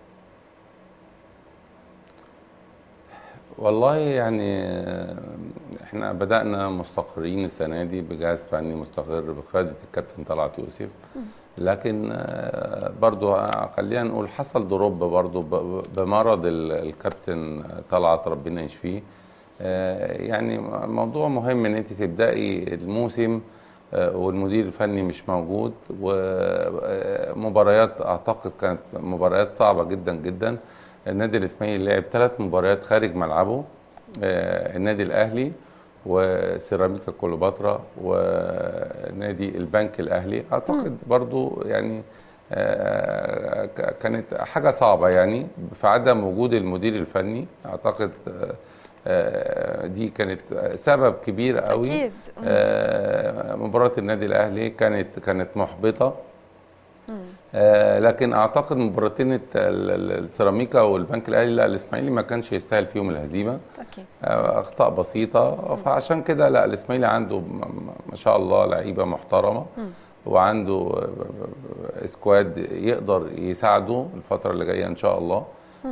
والله يعني آه، احنا بدأنا مستقرين السنة دي بجهاز فني مستقر بقيادة الكابتن طلعت يوسف لكن آه، برضو خلينا نقول حصل دروب برضو ب- بمرض ال- الكابتن طلعت ربنا يشفيه آه، يعني موضوع مهم ان انت تبدأي الموسم آه، والمدير الفني مش موجود ومباريات اعتقد كانت مباريات صعبة جدا جدا النادي الاسماعيلي لعب ثلاث مباريات خارج ملعبه آه، النادي الاهلي وسيراميكا كليوباترا ونادي البنك الاهلي اعتقد برضو يعني آه، ك- كانت حاجه صعبه يعني في عدم وجود المدير الفني اعتقد آه، آه، دي كانت سبب كبير قوي أكيد. آه، مباراه النادي الاهلي كانت كانت محبطه آه، لكن اعتقد مباراتين الت- ال- ال- السيراميكا والبنك الاهلي لا الاسماعيلي ما كانش يستاهل فيهم الهزيمه أكيد. آه، اخطاء بسيطه فعشان كده لا الاسماعيلي عنده م- م- ما شاء الله لعيبه محترمه وعنده آه، سكواد يقدر يساعده الفتره اللي جايه ان شاء الله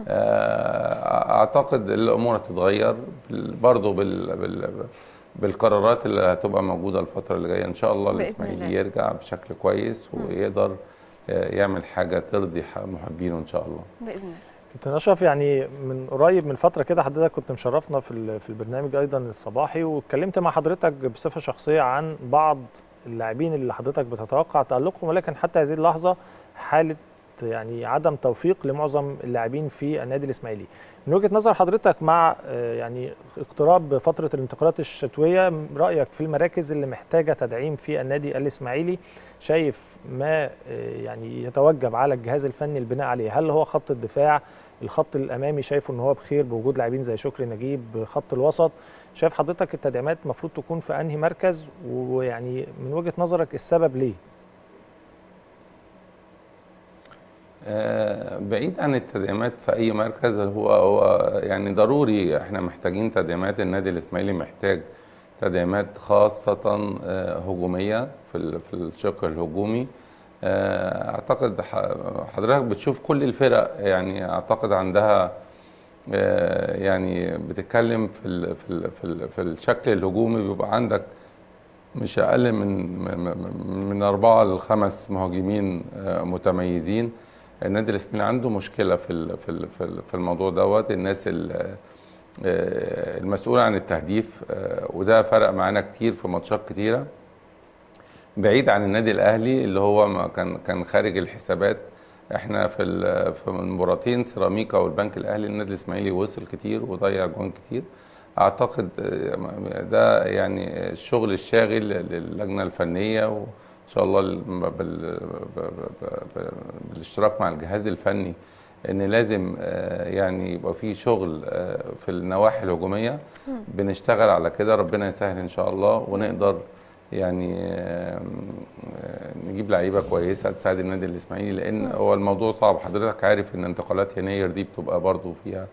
آه، اعتقد الامور هتتغير بال- برضه بال بال بالقرارات اللي هتبقى موجوده الفتره اللي جايه ان شاء الله بإذن الاسماعيلي الله. يرجع بشكل كويس ويقدر آه، يعمل حاجه ترضي ح- محبينه ان شاء الله باذن الله كابتن اشرف يعني من قريب من فتره كده حضرتك كنت مشرفنا في ال- في البرنامج ايضا الصباحي واتكلمت مع حضرتك بصفه شخصيه عن بعض اللاعبين اللي حضرتك بتتوقع تالقهم ولكن حتى هذه اللحظه حاله يعني عدم توفيق لمعظم اللاعبين في النادي الاسماعيلي من وجهه نظر حضرتك مع آه، يعني اقتراب فتره الانتقالات الشتويه رايك في المراكز اللي محتاجه تدعيم في النادي الاسماعيلي شايف ما آه، يعني يتوجب على الجهاز الفني البناء عليه هل هو خط الدفاع الخط الامامي شايفه ان هو بخير بوجود لاعبين زي شكري نجيب خط الوسط شايف حضرتك التدعيمات المفروض تكون في انهي مركز ويعني من وجهه نظرك السبب ليه آه، بعيد عن التدعيمات في اي مركز هو هو يعني ضروري احنا محتاجين تدعيمات النادي الاسماعيلي محتاج تدعيمات خاصة آه، هجومية في ال- في الشق الهجومي آه، اعتقد ح- حضرتك بتشوف كل الفرق يعني اعتقد عندها آه، يعني بتتكلم في ال في ال في, ال في الشكل الهجومي بيبقى عندك مش اقل من من- من اربعه لخمس مهاجمين آه، متميزين النادي الاسماعيلي عنده مشكله في ال- في ال- في ال- في الموضوع دوت الناس ال- آه، المسؤوله عن التهديف آه، وده فرق معانا كتير في ماتشات كتيره بعيد عن النادي الاهلي اللي هو ما كان كان خارج الحسابات احنا في ال- في المباراتين سيراميكا والبنك الاهلي النادي الاسماعيلي وصل كتير وضيع جوان كتير اعتقد آه، ده يعني الشغل الشاغل للجنه الفنيه وان شاء الله ال- بال- ب- ب- ب- بالاشتراك مع الجهاز الفني ان لازم آه، يعني يبقى في شغل آه، في النواحي الهجوميه بنشتغل على كده ربنا يسهل ان شاء الله ونقدر يعني آم، آه، نجيب لعيبه كويسه تساعد النادي الاسماعيلي لان هو الموضوع صعب حضرتك عارف ان انتقالات يناير دي بتبقى برضو فيها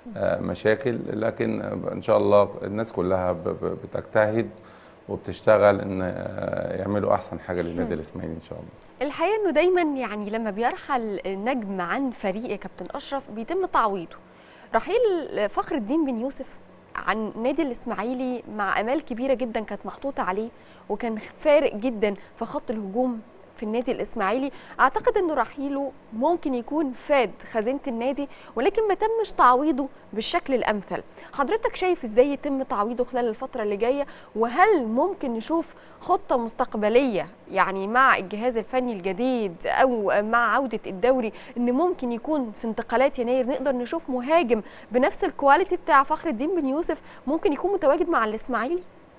آه، مشاكل لكن ان شاء الله الناس كلها ب- ب- بتجتهد وبتشتغل ان آه، يعملوا احسن حاجه للنادي مم. الاسماعيلي ان شاء الله الحقيقه انه دايما يعني لما بيرحل نجم عن فريق يا كابتن اشرف بيتم تعويضه رحيل فخر الدين بن يوسف عن نادي الاسماعيلي مع امال كبيره جدا كانت محطوطه عليه وكان فارق جدا في خط الهجوم في النادي الاسماعيلي اعتقد انه رحيله ممكن يكون فاد خزينه النادي ولكن ما تمش تعويضه بالشكل الامثل حضرتك شايف ازاي يتم تعويضه خلال الفتره اللي جايه وهل ممكن نشوف خطه مستقبليه يعني مع الجهاز الفني الجديد او مع عوده الدوري ان ممكن يكون في انتقالات يناير نقدر نشوف مهاجم بنفس الكواليتي بتاع فخر الدين بن يوسف ممكن يكون متواجد مع الاسماعيلي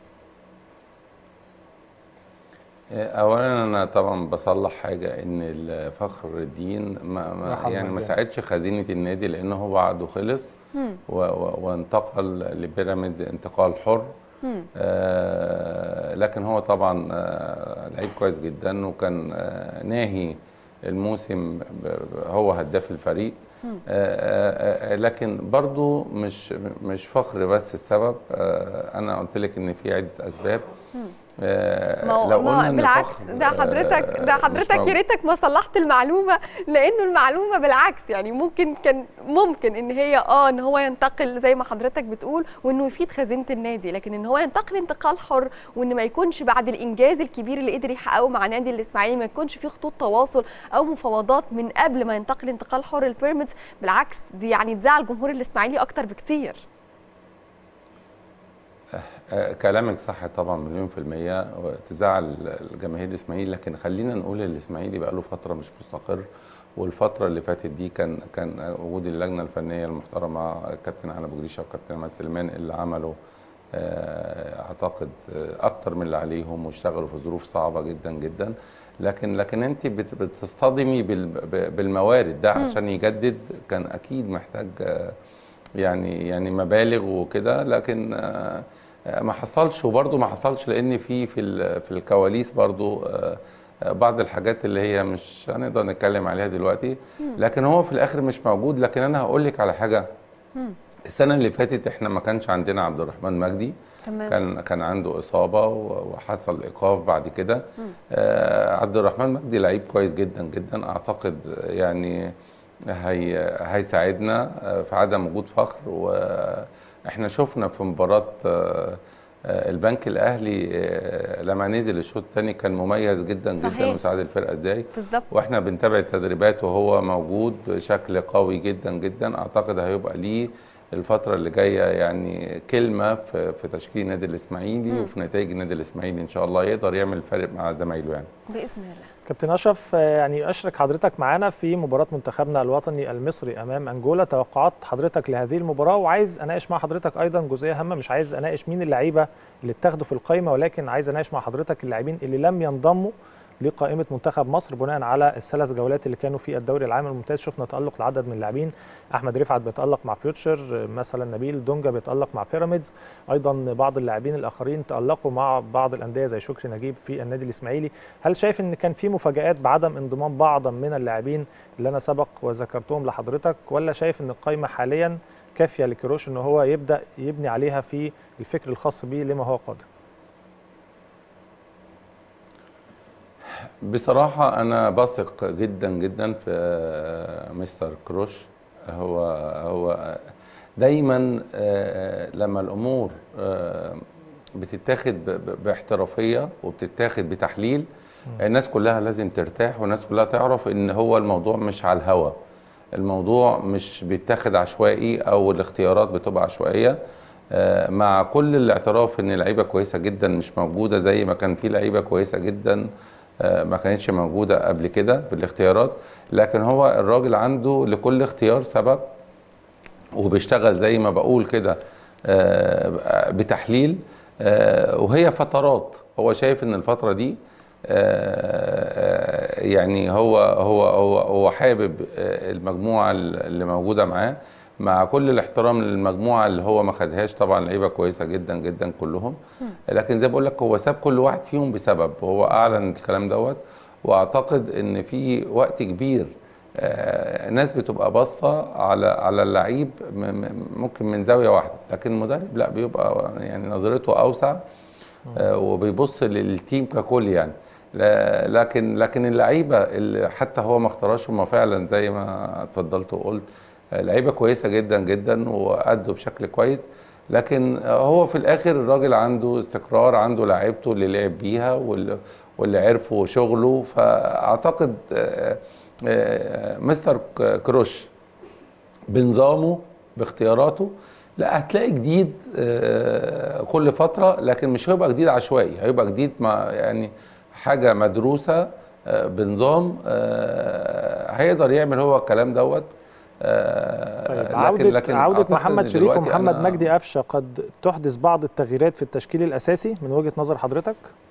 اولا انا طبعا بصلح حاجه ان فخر الدين ما ما راح يعني ما المجال. ساعدش خزينه النادي لان هو عقده خلص مم. و- و- وانتقل لبيراميدز انتقال حر مم. آه لكن هو طبعا آه لعيب كويس جدا وكان آه ناهي الموسم ب- ب- هو هداف الفريق مم. آه آه آه لكن برضو مش مش فخر بس السبب آه انا قلت لك ان في عده اسباب مم. آه ما هو لو ما قلنا إن بالعكس فخر، ده حضرتك آه، ده مش حضرتك يا موجود. ريتك ما صلحت المعلومه لانه المعلومه بالعكس يعني ممكن كان ممكن ان هي اه ان هو ينتقل زي ما حضرتك بتقول وانه يفيد خزينه النادي لكن ان هو ينتقل انتقال حر وان ما يكونش بعد الانجاز الكبير اللي قدر يحققه مع نادي الاسماعيلي ما يكونش في خطوط تواصل او مفاوضات من قبل ما ينتقل انتقال حر البيراميدز بالعكس دي يعني تزعل جمهور الاسماعيلي اكتر بكتير آه، كلامك صح طبعا مليون في المية تزعل الجماهير الإسماعيلي لكن خلينا نقول الإسماعيلي بقى له فترة مش مستقر والفترة اللي فاتت دي كان كان وجود اللجنة الفنية المحترمة الكابتن علي أبو جريشة والكابتن عماد سليمان اللي عملوا آه، أعتقد آه، أكتر من اللي عليهم واشتغلوا في ظروف صعبة جدا جدا لكن لكن أنت بت- بتصطدمي بال- ب- بالموارد ده مم. عشان يجدد كان أكيد محتاج آه، يعني يعني مبالغ وكده لكن آه، آه، ما حصلش وبرضه ما حصلش لان في في ال- في الكواليس برضه آه، آه، بعض الحاجات اللي هي مش هنقدر نتكلم عليها دلوقتي مم. لكن هو في الاخر مش موجود لكن انا هقول لك على حاجه مم. السنه اللي فاتت احنا ما كانش عندنا عبد الرحمن مجدي تمام. كان كان عنده اصابه و- وحصل ايقاف بعد كده مم. آه، عبد الرحمن مجدي لعيب كويس جدا جدا اعتقد يعني هي هيساعدنا آه، في عدم وجود فخر واحنا شفنا في مباراه آه، آه، البنك الاهلي آه، لما نزل الشوط الثاني كان مميز جدا جدا صحيح. وساعد الفرقه ازاي بالظبط واحنا بنتابع التدريبات وهو موجود بشكل قوي جدا جدا اعتقد هيبقى ليه الفترة اللي جاية يعني كلمة في في تشكيل النادي الإسماعيلي مم. وفي نتائج النادي الإسماعيلي إن شاء الله يقدر يعمل فرق مع زمايله يعني. باذن الله كابتن اشرف آه، يعني اشرك حضرتك معانا في مباراه منتخبنا الوطني المصري امام انجولا توقعات حضرتك لهذه المباراه وعايز اناقش مع حضرتك ايضا جزئيه هامه مش عايز اناقش مين اللعيبه اللي اتاخدوا في القائمه ولكن عايز اناقش مع حضرتك اللاعبين اللي لم ينضموا لقائمه منتخب مصر بناء على الثلاث جولات اللي كانوا في الدوري العام الممتاز شفنا تالق لعدد من اللاعبين احمد رفعت بيتالق مع فيوتشر مثلا نبيل دونجا بيتالق مع بيراميدز ايضا بعض اللاعبين الاخرين تالقوا مع بعض الانديه زي شكري نجيب في النادي الاسماعيلي هل شايف ان كان في مفاجات بعدم انضمام بعضا من اللاعبين اللي انا سبق وذكرتهم لحضرتك ولا شايف ان القائمه حاليا كافيه لكروش ان هو يبدا يبني عليها في الفكر الخاص به لما هو قادم بصراحة أنا بثق جدا جدا في آه، مستر كروش هو هو دايما آه، لما الأمور آه، بتتاخد ب- ب- باحترافية وبتتاخد بتحليل الناس كلها لازم ترتاح والناس كلها تعرف إن هو الموضوع مش على الهوا الموضوع مش بيتاخد عشوائي أو الاختيارات بتبقى عشوائية آه، مع كل الاعتراف ان لعيبه كويسه جدا مش موجوده زي ما كان في لعيبه كويسه جدا آه، ما كانتش موجوده قبل كده في الاختيارات لكن هو الراجل عنده لكل اختيار سبب وبيشتغل زي ما بقول كده آه، بتحليل آه، وهي فترات هو شايف ان الفتره دي آه، يعني هو هو هو هو حابب آه، المجموعه اللي موجوده معاه مع كل الاحترام للمجموعه اللي هو ما خدهاش طبعا لعيبه كويسه جدا جدا كلهم لكن زي بقول لك هو ساب كل واحد فيهم بسبب وهو اعلن الكلام دوت واعتقد ان في وقت كبير آه، الناس بتبقى باصه على على اللعيب م- م- ممكن من زاويه واحده لكن المدرب لا بيبقى يعني نظرته اوسع آه، وبيبص للتيم ككل يعني لا- لكن لكن اللعيبه اللي حتى هو ما اختارهاش هم فعلا زي ما اتفضلت وقلت آه، لعيبه كويسه جدا جدا وادوا بشكل كويس لكن آه، هو في الاخر الراجل عنده استقرار عنده لعيبته اللي لعب بيها واللي, واللي عرفوا شغله فاعتقد آه، آه، مستر ك- كروش بنظامه باختياراته لا هتلاقي جديد آه، كل فتره لكن مش هيبقى جديد عشوائي هيبقى جديد مع يعني حاجه مدروسه آه، بنظام آه، هيقدر يعمل هو الكلام دوت آه، طيب عودة عودة أعتقد محمد إن شريف دلوقتي ومحمد أنا- مجدي قفشه قد تحدث بعض التغييرات في التشكيل الاساسي من وجهة نظر حضرتك؟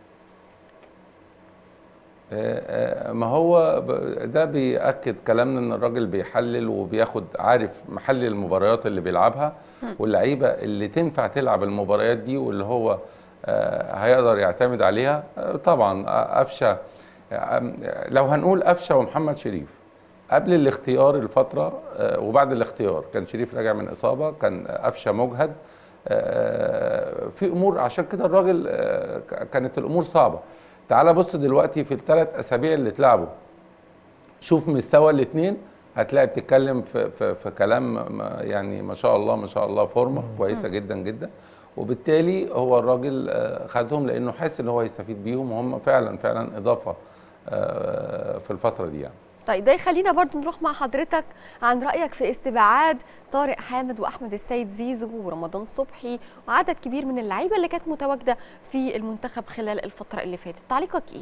آه، آه، ما هو ب- ده بيأكد كلامنا ان الراجل بيحلل وبياخد عارف محل المباريات اللي بيلعبها مم. واللعيبه اللي تنفع تلعب المباريات دي واللي هو آه، هيقدر يعتمد عليها آه، طبعا آه، قفشه آه، لو هنقول قفشه ومحمد شريف قبل الاختيار الفتره آه، وبعد الاختيار كان شريف راجع من اصابه كان قفشه مجهد آه، في امور عشان كده الراجل آه، ك- كانت الامور صعبه تعال بص دلوقتي في الثلاث اسابيع اللي اتلعبوا شوف مستوى الاثنين هتلاقي بتتكلم في, في, في كلام ما- يعني ما شاء الله ما شاء الله فورمه كويسه جدا جدا وبالتالي هو الراجل آه، خدهم لانه حاسس ان هو يستفيد بيهم وهم فعلا فعلا اضافه آه، في الفتره دي يعني طيب ده يخلينا برضو نروح مع حضرتك عن رأيك في استبعاد طارق حامد وأحمد السيد زيزو ورمضان صبحي وعدد كبير من اللعيبة اللي كانت متواجدة في المنتخب خلال الفترة اللي فاتت تعليقك إيه؟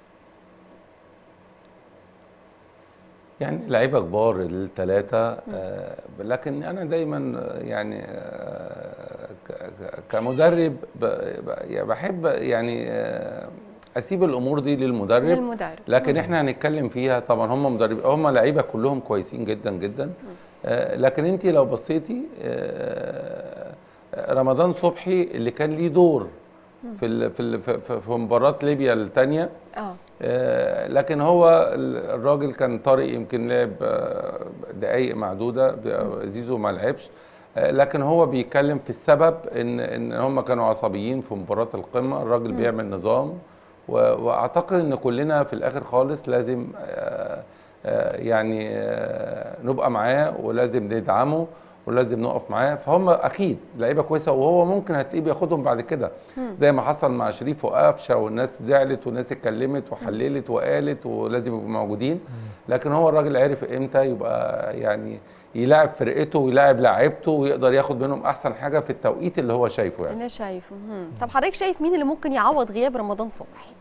يعني لعيبه كبار الثلاثه آه لكن انا دايما آه، يعني آه ك- ك- كمدرب ب- ب- يعني بحب يعني آه اسيب الامور دي للمدرب للمدرب. لكن مم. احنا هنتكلم فيها طبعا هم مدرب هم لعيبه كلهم كويسين جدا جدا آه لكن انت لو بصيتي آه رمضان صبحي اللي كان ليه دور في ال- في ال- في- في- في مباراه ليبيا الثانيه اه آه، لكن هو ال- الراجل كان طارق يمكن لعب آه، دقايق معدوده ب- زيزو ما لعبش آه، لكن هو بيتكلم في السبب ان ان هم كانوا عصبيين في مباراه القمه الراجل مم. بيعمل نظام و- واعتقد ان كلنا في الاخر خالص لازم آه، آه، يعني آه، نبقى معاه ولازم ندعمه ولازم نقف معاه فهم اكيد لعيبه كويسه وهو ممكن هتلاقيه بياخدهم بعد كده مم. زي ما حصل مع شريف وقفشه والناس زعلت والناس اتكلمت وحللت وقالت ولازم يبقوا موجودين لكن هو الراجل عرف امتى يبقى يعني يلاعب فرقته ويلاعب لاعيبته ويقدر ياخد منهم احسن حاجه في التوقيت اللي هو شايفه يعني أنا شايفه مم. طب حضرتك شايف مين اللي ممكن يعوض غياب رمضان صبحي؟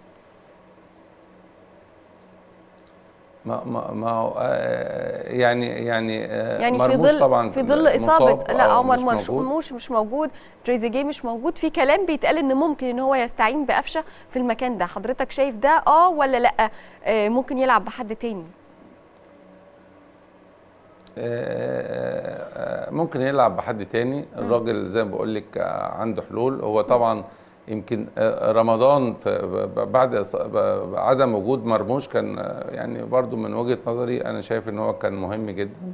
ما ما ما هو آه، يعني يعني آه، يعني في مرموش ظل طبعا في ظل مصاب اصابه لا أو عمر مش مرش- موجود. مرموش مش موجود تريزيجيه مش موجود في كلام بيتقال ان ممكن ان هو يستعين بقفشه في المكان ده حضرتك شايف ده اه ولا لا آه ممكن يلعب بحد تاني آه، آه، ممكن يلعب بحد تاني الراجل زي ما بقول لك آه، عنده حلول هو طبعا يمكن آه، رمضان في ب- ب- بعد إص- ب- عدم وجود مرموش كان آه، يعني برضو من وجهة نظري انا شايف ان هو كان مهم جدا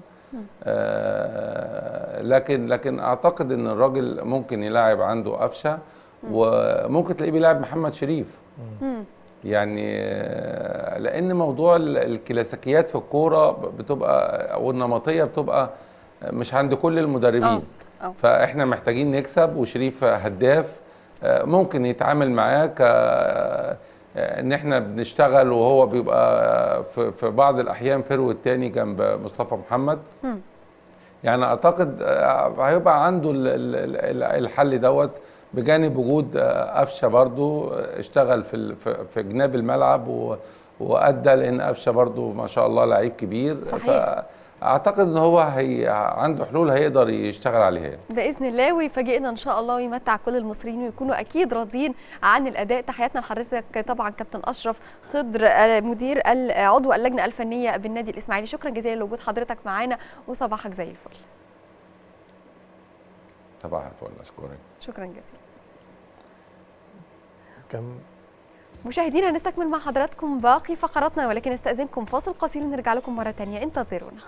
آه، لكن لكن اعتقد ان الراجل ممكن يلاعب عنده قفشه وممكن تلاقيه بيلاعب محمد شريف مم. يعني آه، لان موضوع ال- الكلاسيكيات في الكوره ب- بتبقى او النمطيه بتبقى مش عند كل المدربين آه. فاحنا محتاجين نكسب وشريف هداف آه، ممكن يتعامل معاه ك آه، ان احنا بنشتغل وهو بيبقى في في بعض الاحيان فروه تاني جنب مصطفى محمد مم. يعني اعتقد آه، هيبقى عنده ال- ال- ال- الحل دوت بجانب وجود آه، قفشه برضو آه، اشتغل في ال- في في جناب الملعب و- وادى لان قفشه برضو ما شاء الله لعيب كبير صحيح. فاعتقد ان هو هي عنده حلول هيقدر يشتغل عليها يعني. باذن الله ويفاجئنا ان شاء الله ويمتع كل المصريين ويكونوا اكيد راضيين عن الاداء تحياتنا لحضرتك طبعا كابتن اشرف خضر آه، مدير ال- عضو اللجنه الفنيه بالنادي الاسماعيلي شكرا جزيلا لوجود حضرتك معانا وصباحك زي الفل صباح الفل اشكرك شكرا جزيلا كم مشاهدينا نستكمل مع حضراتكم باقي فقراتنا ولكن استاذنكم فاصل قصير ونرجع لكم مره تانية انتظرونا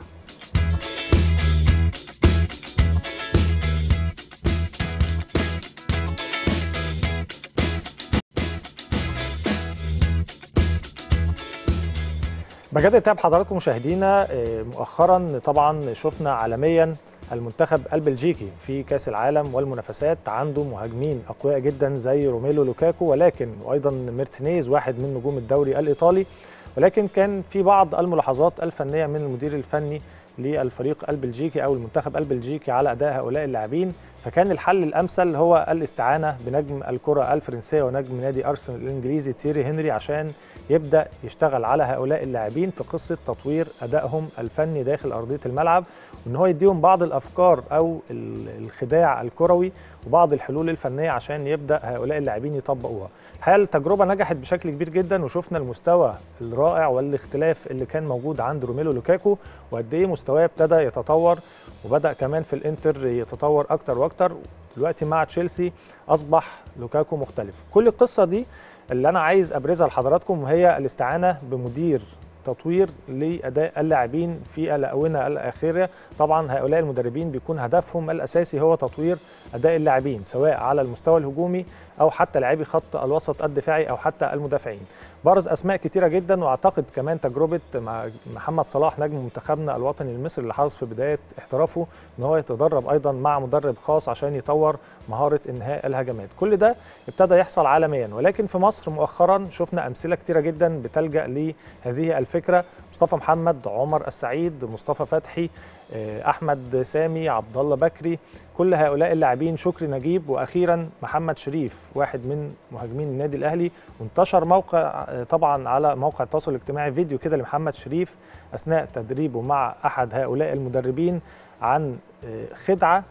بجد اتابع حضراتكم مشاهدينا آه، مؤخرا طبعا شفنا عالميا المنتخب البلجيكي في كاس العالم والمنافسات عنده مهاجمين اقوياء جدا زي روميلو لوكاكو ولكن وايضا ميرتينيز واحد من نجوم الدوري الايطالي ولكن كان في بعض الملاحظات الفنيه من المدير الفني للفريق البلجيكي او المنتخب البلجيكي على اداء هؤلاء اللاعبين فكان الحل الامثل هو الاستعانه بنجم الكره الفرنسيه ونجم نادي ارسنال الانجليزي تيري هنري عشان يبدا يشتغل على هؤلاء اللاعبين في قصه تطوير ادائهم الفني داخل ارضيه الملعب وان هو يديهم بعض الافكار او ال- الخداع الكروي وبعض الحلول الفنيه عشان يبدا هؤلاء اللاعبين يطبقوها الحقيقه التجربه نجحت بشكل كبير جدا وشفنا المستوى الرائع والاختلاف اللي كان موجود عند روميلو لوكاكو وقد ايه مستواه ابتدى يتطور وبدا كمان في الانتر يتطور اكتر واكتر دلوقتي مع تشيلسي اصبح لوكاكو مختلف كل القصه دي اللي انا عايز ابرزها لحضراتكم وهي الاستعانه بمدير تطوير لاداء اللاعبين في الاونه الاخيره طبعا هؤلاء المدربين بيكون هدفهم الاساسي هو تطوير اداء اللاعبين سواء على المستوى الهجومي او حتى لاعبي خط الوسط الدفاعي او حتى المدافعين برز اسماء كتيره جدا واعتقد كمان تجربه مع محمد صلاح نجم منتخبنا الوطني المصري اللي حرص في بدايه احترافه ان هو يتدرب ايضا مع مدرب خاص عشان يطور مهاره انهاء الهجمات كل ده ابتدى يحصل عالميا ولكن في مصر مؤخرا شفنا امثله كتيره جدا بتلجا لهذه الفكره مصطفى محمد عمر السعيد مصطفى فتحي آه، احمد سامي عبد الله بكري كل هؤلاء اللاعبين شكري نجيب واخيرا محمد شريف واحد من مهاجمين النادي الاهلي وانتشر موقع آه، طبعا على موقع التواصل الاجتماعي فيديو كده لمحمد شريف اثناء تدريبه مع احد هؤلاء المدربين عن آه، خدعه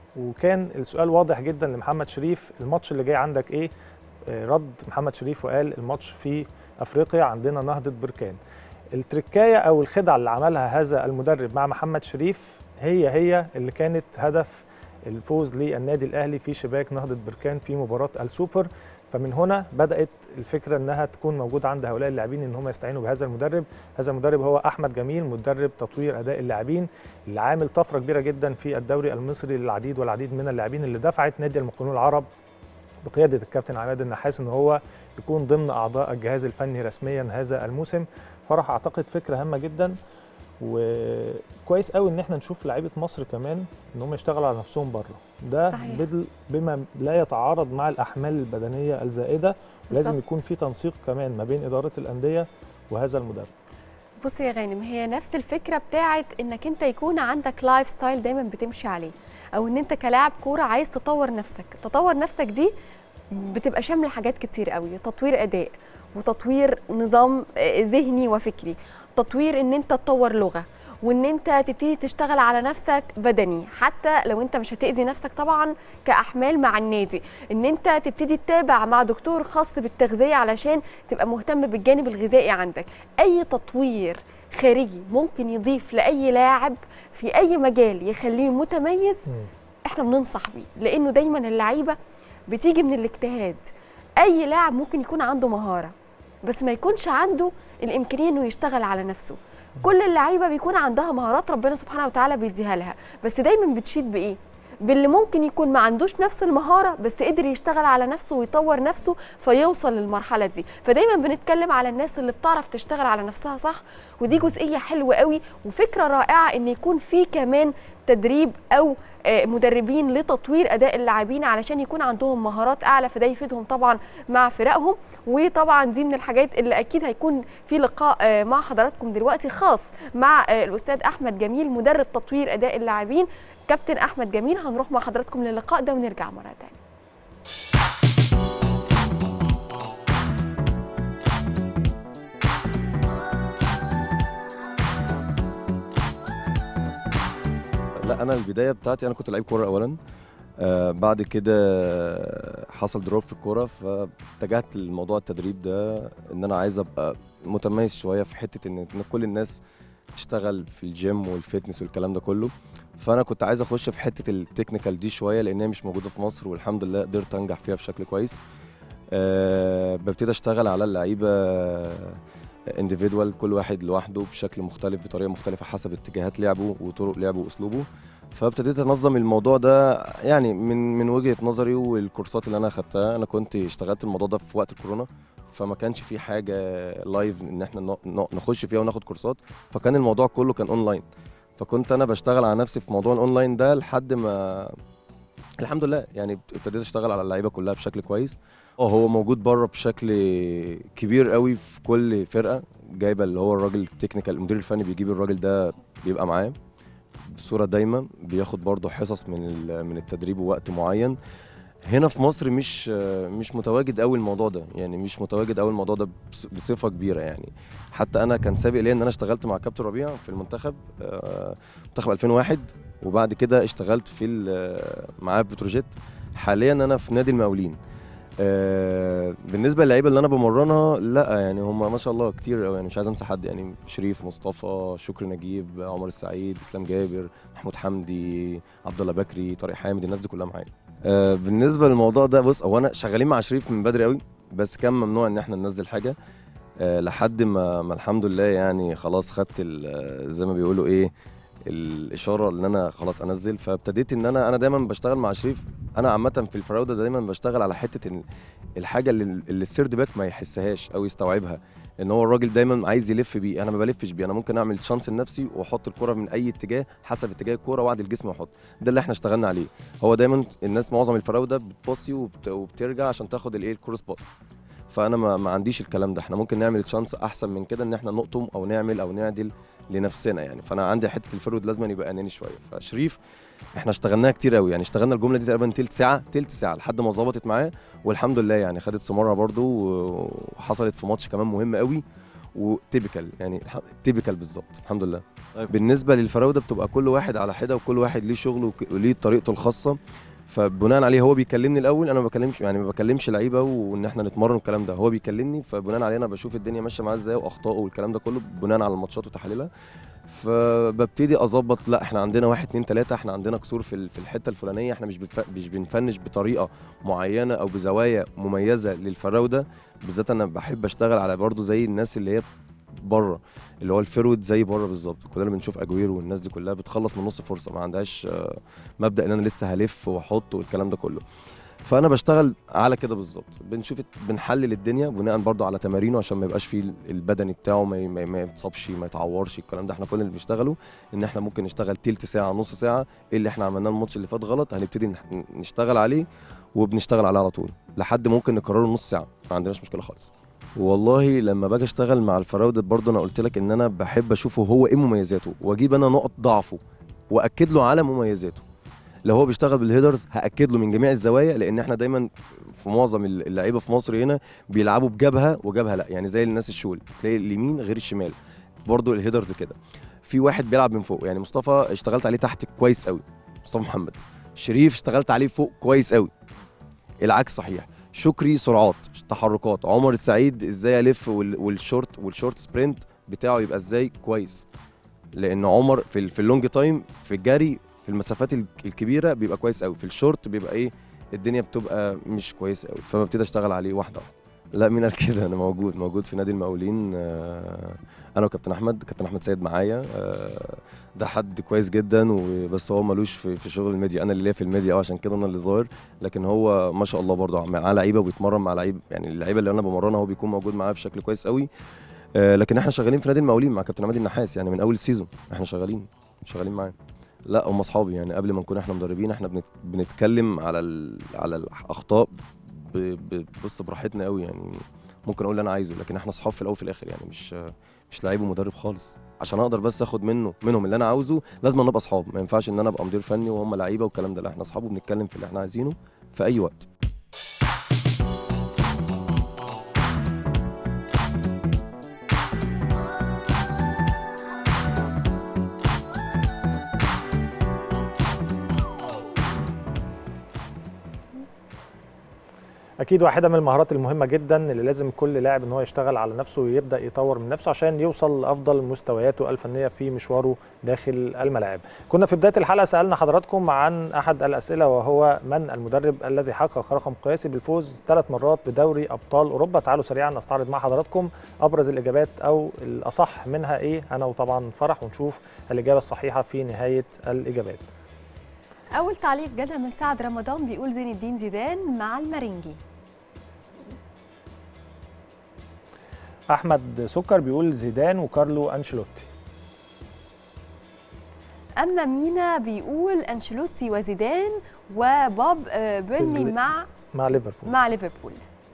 وكان السؤال واضح جدا لمحمد شريف الماتش اللي جاي عندك ايه آه، رد محمد شريف وقال الماتش في افريقيا عندنا نهضه بركان التركايه او الخدعه اللي عملها هذا المدرب مع محمد شريف هي هي اللي كانت هدف الفوز للنادي الاهلي في شباك نهضه بركان في مباراه السوبر فمن هنا بدات الفكره انها تكون موجوده عند هؤلاء اللاعبين ان هم يستعينوا بهذا المدرب هذا المدرب هو احمد جميل مدرب تطوير اداء اللاعبين اللي عامل طفره كبيره جدا في الدوري المصري للعديد والعديد من اللاعبين اللي دفعت نادي المقاولون العرب بقياده الكابتن عماد النحاس ان هو يكون ضمن اعضاء الجهاز الفني رسميا هذا الموسم فرح اعتقد فكره هامه جدا وكويس قوي ان احنا نشوف لعيبه مصر كمان ان هم يشتغلوا على نفسهم بره ده صحيح. بدل بما لا يتعارض مع الاحمال البدنيه الزائده لازم بالظبط. يكون في تنسيق كمان ما بين اداره الانديه وهذا المدرب بصي يا غانم هي نفس الفكره بتاعت انك انت يكون عندك لايف ستايل دايما بتمشي عليه او ان انت كلاعب كوره عايز تطور نفسك تطور نفسك دي بتبقى شامله حاجات كتير قوي تطوير اداء وتطوير نظام آه، ذهني وفكري تطوير ان انت تطور لغه وان انت تبتدي تشتغل على نفسك بدني حتى لو انت مش هتاذي نفسك طبعا كاحمال مع النادي ان انت تبتدي تتابع مع دكتور خاص بالتغذيه علشان تبقى مهتم بالجانب الغذائي عندك اي تطوير خارجي ممكن يضيف لاي لاعب في اي مجال يخليه متميز احنا بننصح بيه لانه دايما اللعيبه بتيجي من الاجتهاد اي لاعب ممكن يكون عنده مهاره بس ما يكونش عنده الامكانيه انه يشتغل على نفسه كل اللعيبه بيكون عندها مهارات ربنا سبحانه وتعالى بيديها لها بس دايما بتشيد بايه باللي ممكن يكون ما عندوش نفس المهاره بس قدر يشتغل على نفسه ويطور نفسه فيوصل للمرحله دي فدايما بنتكلم على الناس اللي بتعرف تشتغل على نفسها صح ودي جزئيه حلوه قوي وفكره رائعه ان يكون في كمان تدريب او آه، مدربين لتطوير اداء اللاعبين علشان يكون عندهم مهارات اعلى فده يفيدهم طبعا مع فرقهم وطبعا دي من الحاجات اللي اكيد هيكون في لقاء آه، مع حضراتكم دلوقتي خاص مع آه، الاستاذ احمد جميل مدرب تطوير اداء اللاعبين كابتن احمد جميل هنروح مع حضراتكم للقاء ده ونرجع مره تانية لا انا البدايه بتاعتي انا كنت لعيب كوره اولا آه بعد كده حصل دروب في الكوره فاتجهت لموضوع التدريب ده ان انا عايز ابقى متميز شويه في حته ان إن كل الناس تشتغل في الجيم والفيتنس والكلام ده كله فانا كنت عايز اخش في حته التكنيكال دي شويه لان هي مش موجوده في مصر والحمد لله قدرت انجح فيها بشكل كويس آه، ببتدي اشتغل على اللعيبه انديفيدوال كل واحد لوحده بشكل مختلف بطريقه مختلفه حسب اتجاهات لعبه وطرق لعبه واسلوبه فابتديت انظم الموضوع ده يعني من من وجهه نظري والكورسات اللي انا اخدتها انا كنت اشتغلت الموضوع ده في وقت الكورونا فما كانش في حاجه لايف ان احنا ن- ن- نخش فيها وناخد كورسات فكان الموضوع كله كان اونلاين فكنت انا بشتغل على نفسي في موضوع الاونلاين ده لحد ما الحمد لله يعني ابتديت اشتغل على اللعيبه كلها بشكل كويس اه هو موجود بره بشكل كبير قوي في كل فرقه جايبه اللي هو الراجل التكنيكال المدير الفني بيجيب الراجل ده بيبقى معاه بصوره دايما بياخد برضه حصص من ال- من التدريب ووقت معين هنا في مصر مش مش متواجد قوي الموضوع ده يعني مش متواجد قوي الموضوع ده بص- بصفه كبيره يعني حتى انا كان سابق ليا ان انا اشتغلت مع كابتن ربيع في المنتخب آه، منتخب 2001 وبعد كده اشتغلت في ال- معاه في بتروجيت حاليا انا في نادي المقاولين آه، بالنسبه للعيبه اللي انا بمرنها لا يعني هم ما شاء الله كتير قوي يعني مش عايز انسى حد يعني شريف مصطفى شكري نجيب عمر السعيد اسلام جابر محمود حمدي عبد الله بكري طارق حامد الناس دي كلها معايا آه، بالنسبه للموضوع ده بص هو انا شغالين مع شريف من بدري قوي بس كان ممنوع ان احنا ننزل حاجه آه، لحد ما, ما الحمد لله يعني خلاص خدت ال- زي ما بيقولوا ايه الاشاره ان انا خلاص انزل فابتديت ان انا انا دايما بشتغل مع شريف انا عامه في الفراوده دايما بشتغل على حته ال- الحاجه اللي, اللي السيرد باك ما يحسهاش او يستوعبها ان هو الراجل دايما عايز يلف بيه انا ما بلفش بيه انا ممكن اعمل شانس لنفسي واحط الكره من اي اتجاه حسب اتجاه الكره واعدل جسمي واحط ده اللي احنا اشتغلنا عليه هو دايما الناس معظم الفراوده بتباصي وبت... وبترجع عشان تاخد الايه الكروس باس فانا ما, ما عنديش الكلام ده احنا ممكن نعمل تشانس احسن من كده ان احنا نقطم او نعمل او نعدل لنفسنا يعني فانا عندي حته الفرود لازم يبقى اناني شويه فشريف احنا اشتغلناها كتير قوي يعني اشتغلنا الجمله دي تقريبا تلت ساعه تلت ساعه لحد ما ظبطت معاه والحمد لله يعني خدت ثمارها برضو وحصلت في ماتش كمان مهم قوي وتيبيكال يعني تيبيكال بالظبط الحمد لله طيب بالنسبه للفراوده بتبقى كل واحد على حده وكل واحد ليه شغله وك- وليه طريقته الخاصه فبناء عليه هو بيكلمني الاول انا ما بكلمش يعني ما بكلمش لعيبه وان احنا نتمرن والكلام ده هو بيكلمني فبناء عليه انا بشوف الدنيا ماشيه معاه ازاي واخطائه والكلام ده كله بناء على الماتشات وتحليلها فببتدي اظبط لا احنا عندنا واحد اتنين تلاته احنا عندنا كسور في ال- في الحته الفلانيه احنا مش بنف- مش بنفنش بطريقه معينه او بزوايا مميزه للفراوده بالذات انا بحب اشتغل على برضو زي الناس اللي هي بره اللي هو الفرود زي بره بالظبط كلنا بنشوف اجويرو والناس دي كلها بتخلص من نص فرصه ما عندهاش آه، مبدا ان انا لسه هلف واحط والكلام ده كله فانا بشتغل على كده بالظبط بنشوف بنحلل الدنيا بناء برضو على تمارينه عشان ما يبقاش فيه البدني بتاعه ما, ما, ما يتصابش ما يتعورش الكلام ده احنا كل اللي بنشتغله ان احنا ممكن نشتغل تلت ساعه نص ساعه ايه اللي احنا عملناه الماتش اللي فات غلط هنبتدي نح- نشتغل عليه وبنشتغل عليه على طول لحد ممكن نكرره نص ساعه ما عندناش مشكله خالص والله لما باجي اشتغل مع الفراوده برضه انا قلت لك ان انا بحب اشوفه هو ايه مميزاته واجيب انا نقط ضعفه واكد له على مميزاته لو هو بيشتغل بالهيدرز هاكد له من جميع الزوايا لان احنا دايما في معظم اللعيبه في مصر هنا بيلعبوا بجبهه وجبهه لا يعني زي الناس الشول تلاقي اليمين غير الشمال برضه الهيدرز كده في واحد بيلعب من فوق يعني مصطفى اشتغلت عليه تحت كويس قوي مصطفى محمد شريف اشتغلت عليه فوق كويس قوي العكس صحيح شكري سرعات تحركات عمر السعيد ازاي الف وال- والشورت والشورت سبرنت بتاعه يبقى ازاي كويس لان عمر في ال- في اللونج تايم في الجري في المسافات ال- الكبيره بيبقى كويس قوي في الشورت بيبقى ايه الدنيا بتبقى مش كويسه قوي فببتدي اشتغل عليه واحده واحده لا مين قال كده انا موجود موجود في نادي المقاولين آه، انا وكابتن احمد كابتن احمد سيد معايا آه، ده حد كويس جدا وبس هو ملوش في, في شغل الميديا انا اللي ليا في الميديا اه عشان كده انا اللي ظاهر لكن هو ما شاء الله برضه معاه لعيبه وبيتمرن مع لعيب يعني اللعيبه اللي انا بمرنها هو بيكون موجود معايا بشكل كويس قوي آه، لكن احنا شغالين في نادي المقاولين مع كابتن عماد النحاس يعني من اول السيزون احنا شغالين شغالين معاه لا هم اصحابي يعني قبل ما نكون احنا مدربين احنا بنت- بنتكلم على ال... على الاخطاء ب... ب... بص براحتنا قوي يعني ممكن اقول اللي انا عايزه لكن احنا اصحاب في الاول وفي الاخر يعني مش مش لعيب ومدرب خالص عشان اقدر بس اخد منه منهم اللي انا عاوزه لازم نبقى اصحاب ما ينفعش ان انا ابقى مدير فني وهم لعيبه والكلام ده لا احنا اصحاب وبنتكلم في اللي احنا عايزينه في اي وقت اكيد واحده من المهارات المهمه جدا اللي لازم كل لاعب ان هو يشتغل على نفسه ويبدا يطور من نفسه عشان يوصل لافضل مستوياته الفنيه في مشواره داخل الملاعب كنا في بدايه الحلقه سالنا حضراتكم عن احد الاسئله وهو من المدرب الذي حقق رقم قياسي بالفوز ثلاث مرات بدوري ابطال اوروبا تعالوا سريعا نستعرض مع حضراتكم ابرز الاجابات او الاصح منها ايه انا وطبعا فرح ونشوف الاجابه الصحيحه في نهايه الاجابات اول تعليق جالنا من سعد رمضان بيقول زين الدين زيدان مع المرنجي احمد سكر بيقول زيدان وكارلو انشيلوتي اما مينا بيقول انشيلوتي وزيدان وبوب آه، بيرني بيزلي. مع مع ليفربول مع ليفربول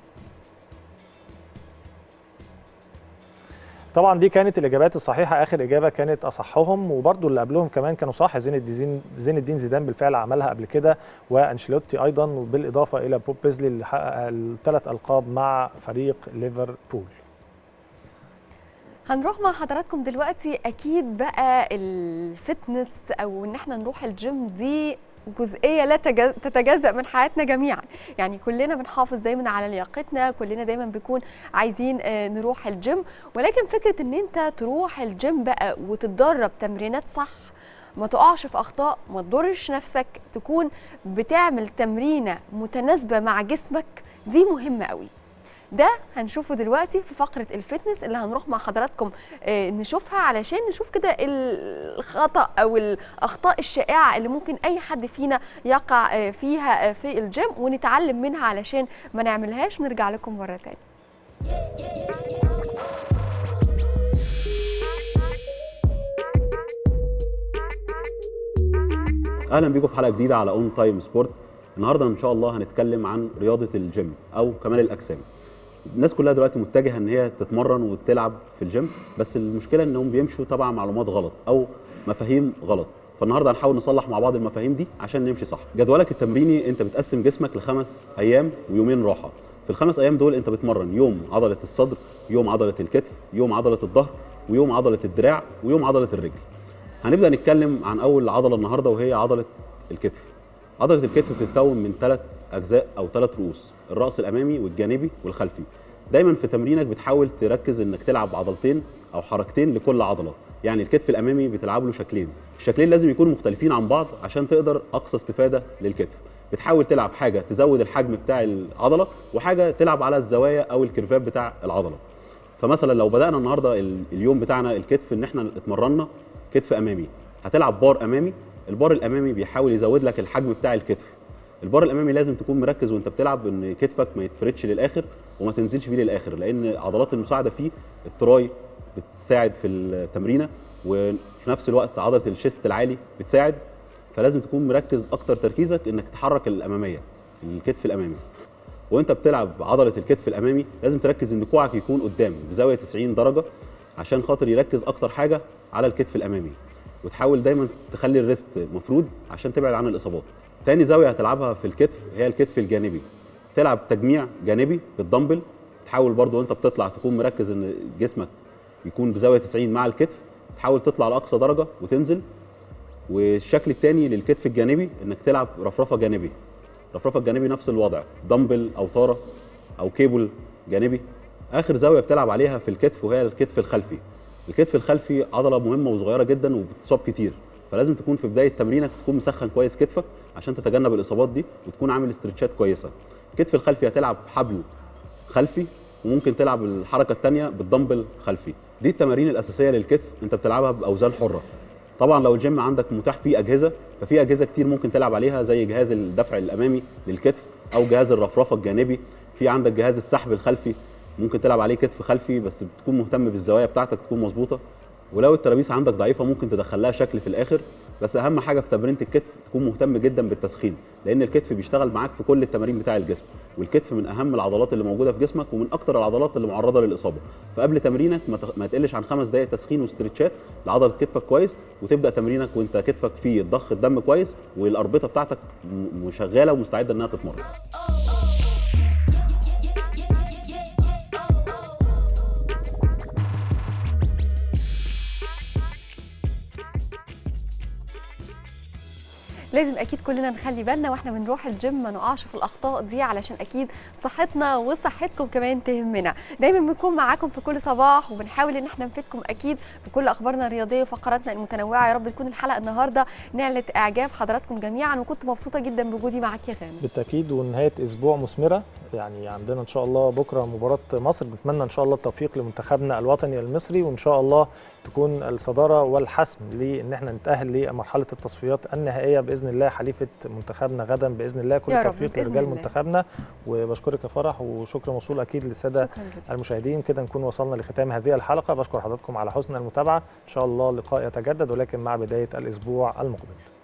طبعا دي كانت الاجابات الصحيحه اخر اجابه كانت اصحهم وبرضو اللي قبلهم كمان كانوا صح زين الدين زين الدين زيدان بالفعل عملها قبل كده وانشيلوتي ايضا وبالاضافه الى بوب بيزلي اللي حقق الثلاث القاب مع فريق ليفربول هنروح مع حضراتكم دلوقتي اكيد بقى الفتنس او ان احنا نروح الجيم دي جزئيه لا تجا- تتجزا من حياتنا جميعا يعني كلنا بنحافظ دايما على لياقتنا كلنا دايما بنكون عايزين آه، نروح الجيم ولكن فكره ان انت تروح الجيم بقى وتتدرب تمرينات صح ما تقعش في اخطاء ما تضرش نفسك تكون بتعمل تمرينه متناسبه مع جسمك دي مهمه قوي ده هنشوفه دلوقتي في فقرة الفتنس اللي هنروح مع حضراتكم آه، نشوفها علشان نشوف كده الخطأ أو الأخطاء الشائعة اللي ممكن أي حد فينا يقع آه، فيها آه، في الجيم ونتعلم منها علشان ما نعملهاش نرجع لكم مرة تانية اهلا بيكم في حلقه جديده على اون تايم سبورت النهارده ان شاء الله هنتكلم عن رياضه الجيم او كمال الاجسام الناس كلها دلوقتي متجهه ان هي تتمرن وتلعب في الجيم بس المشكله انهم بيمشوا تبع معلومات غلط او مفاهيم غلط فالنهارده هنحاول نصلح مع بعض المفاهيم دي عشان نمشي صح جدولك التمريني انت بتقسم جسمك لخمس ايام ويومين راحه في الخمس ايام دول انت بتمرن يوم عضله الصدر يوم عضله الكتف يوم عضله الظهر ويوم عضله الدراع ويوم عضله الرجل هنبدا نتكلم عن اول عضله النهارده وهي عضله الكتف عضله الكتف بتتكون من ثلاث اجزاء او ثلاث رؤوس الراس الامامي والجانبي والخلفي دايما في تمرينك بتحاول تركز انك تلعب عضلتين او حركتين لكل عضله يعني الكتف الامامي بتلعب له شكلين الشكلين لازم يكونوا مختلفين عن بعض عشان تقدر اقصى استفاده للكتف بتحاول تلعب حاجه تزود الحجم بتاع العضله وحاجه تلعب على الزوايا او الكيرفات بتاع العضله فمثلا لو بدانا النهارده ال- اليوم بتاعنا الكتف ان احنا اتمرنا كتف امامي هتلعب بار امامي البار الامامي بيحاول يزود لك الحجم بتاع الكتف البار الامامي لازم تكون مركز وانت بتلعب ان كتفك ما يتفردش للاخر وما تنزلش فيه للاخر لان عضلات المساعده فيه التراي بتساعد في التمرينه وفي نفس الوقت عضله الشيست العالي بتساعد فلازم تكون مركز اكتر تركيزك انك تحرك الاماميه الكتف الامامي وانت بتلعب عضله الكتف الامامي لازم تركز ان كوعك يكون قدام بزاويه 90 درجه عشان خاطر يركز اكتر حاجه على الكتف الامامي وتحاول دايما تخلي الريست مفرود عشان تبعد عن الاصابات تاني زاويه هتلعبها في الكتف هي الكتف الجانبي تلعب تجميع جانبي بالدمبل تحاول برضو وانت بتطلع تكون مركز ان جسمك يكون بزاويه 90 مع الكتف تحاول تطلع لاقصى درجه وتنزل والشكل الثاني للكتف الجانبي انك تلعب رفرفه جانبي رفرفه الجانبي نفس الوضع دمبل او طاره او كيبل جانبي اخر زاويه بتلعب عليها في الكتف وهي الكتف الخلفي الكتف الخلفي عضله مهمه وصغيره جدا وبتصاب كتير فلازم تكون في بدايه تمرينك تكون مسخن كويس كتفك عشان تتجنب الاصابات دي وتكون عامل استرتشات كويسه الكتف الخلفي هتلعب حبل خلفي وممكن تلعب الحركه الثانيه بالدمبل خلفي دي التمارين الاساسيه للكتف انت بتلعبها باوزان حره طبعا لو الجيم عندك متاح فيه اجهزه ففي اجهزه كتير ممكن تلعب عليها زي جهاز الدفع الامامي للكتف او جهاز الرفرفه الجانبي في عندك جهاز السحب الخلفي ممكن تلعب عليه كتف خلفي بس بتكون مهتم بالزوايا بتاعتك تكون مظبوطه ولو الترابيس عندك ضعيفه ممكن تدخل لها شكل في الاخر بس اهم حاجه في تمرينه الكتف تكون مهتم جدا بالتسخين لان الكتف بيشتغل معاك في كل التمارين بتاع الجسم والكتف من اهم العضلات اللي موجوده في جسمك ومن اكتر العضلات اللي معرضه للاصابه فقبل تمرينك ما تخ- ما تقلش عن خمس دقائق تسخين واسترتشات لعضله كتفك كويس وتبدا تمرينك وانت كتفك فيه ضخ الدم كويس والاربطه بتاعتك م- شغاله ومستعده انها تتمرن لازم اكيد كلنا نخلي بالنا واحنا بنروح الجيم ما نقعش في الاخطاء دي علشان اكيد صحتنا وصحتكم كمان تهمنا دايما بنكون معاكم في كل صباح وبنحاول ان احنا نفيدكم اكيد بكل اخبارنا الرياضيه وفقراتنا المتنوعه يا رب تكون الحلقه النهارده نالت اعجاب حضراتكم جميعا وكنت مبسوطه جدا بوجودي معاك يا غانم بالتاكيد ونهايه اسبوع مثمره يعني عندنا ان شاء الله بكره مباراه مصر بنتمنى ان شاء الله التوفيق لمنتخبنا الوطني المصري وان شاء الله تكون الصداره والحسم لان احنا نتاهل لمرحله التصفيات النهائيه باذن الله حليفه منتخبنا غدا باذن الله كل يا رب، التوفيق بإذن لرجال الله. منتخبنا وبشكرك يا فرح وشكر موصول اكيد للساده شكراً جداً. المشاهدين كده نكون وصلنا لختام هذه الحلقه بشكر حضراتكم على حسن المتابعه ان شاء الله اللقاء يتجدد ولكن مع بدايه الاسبوع المقبل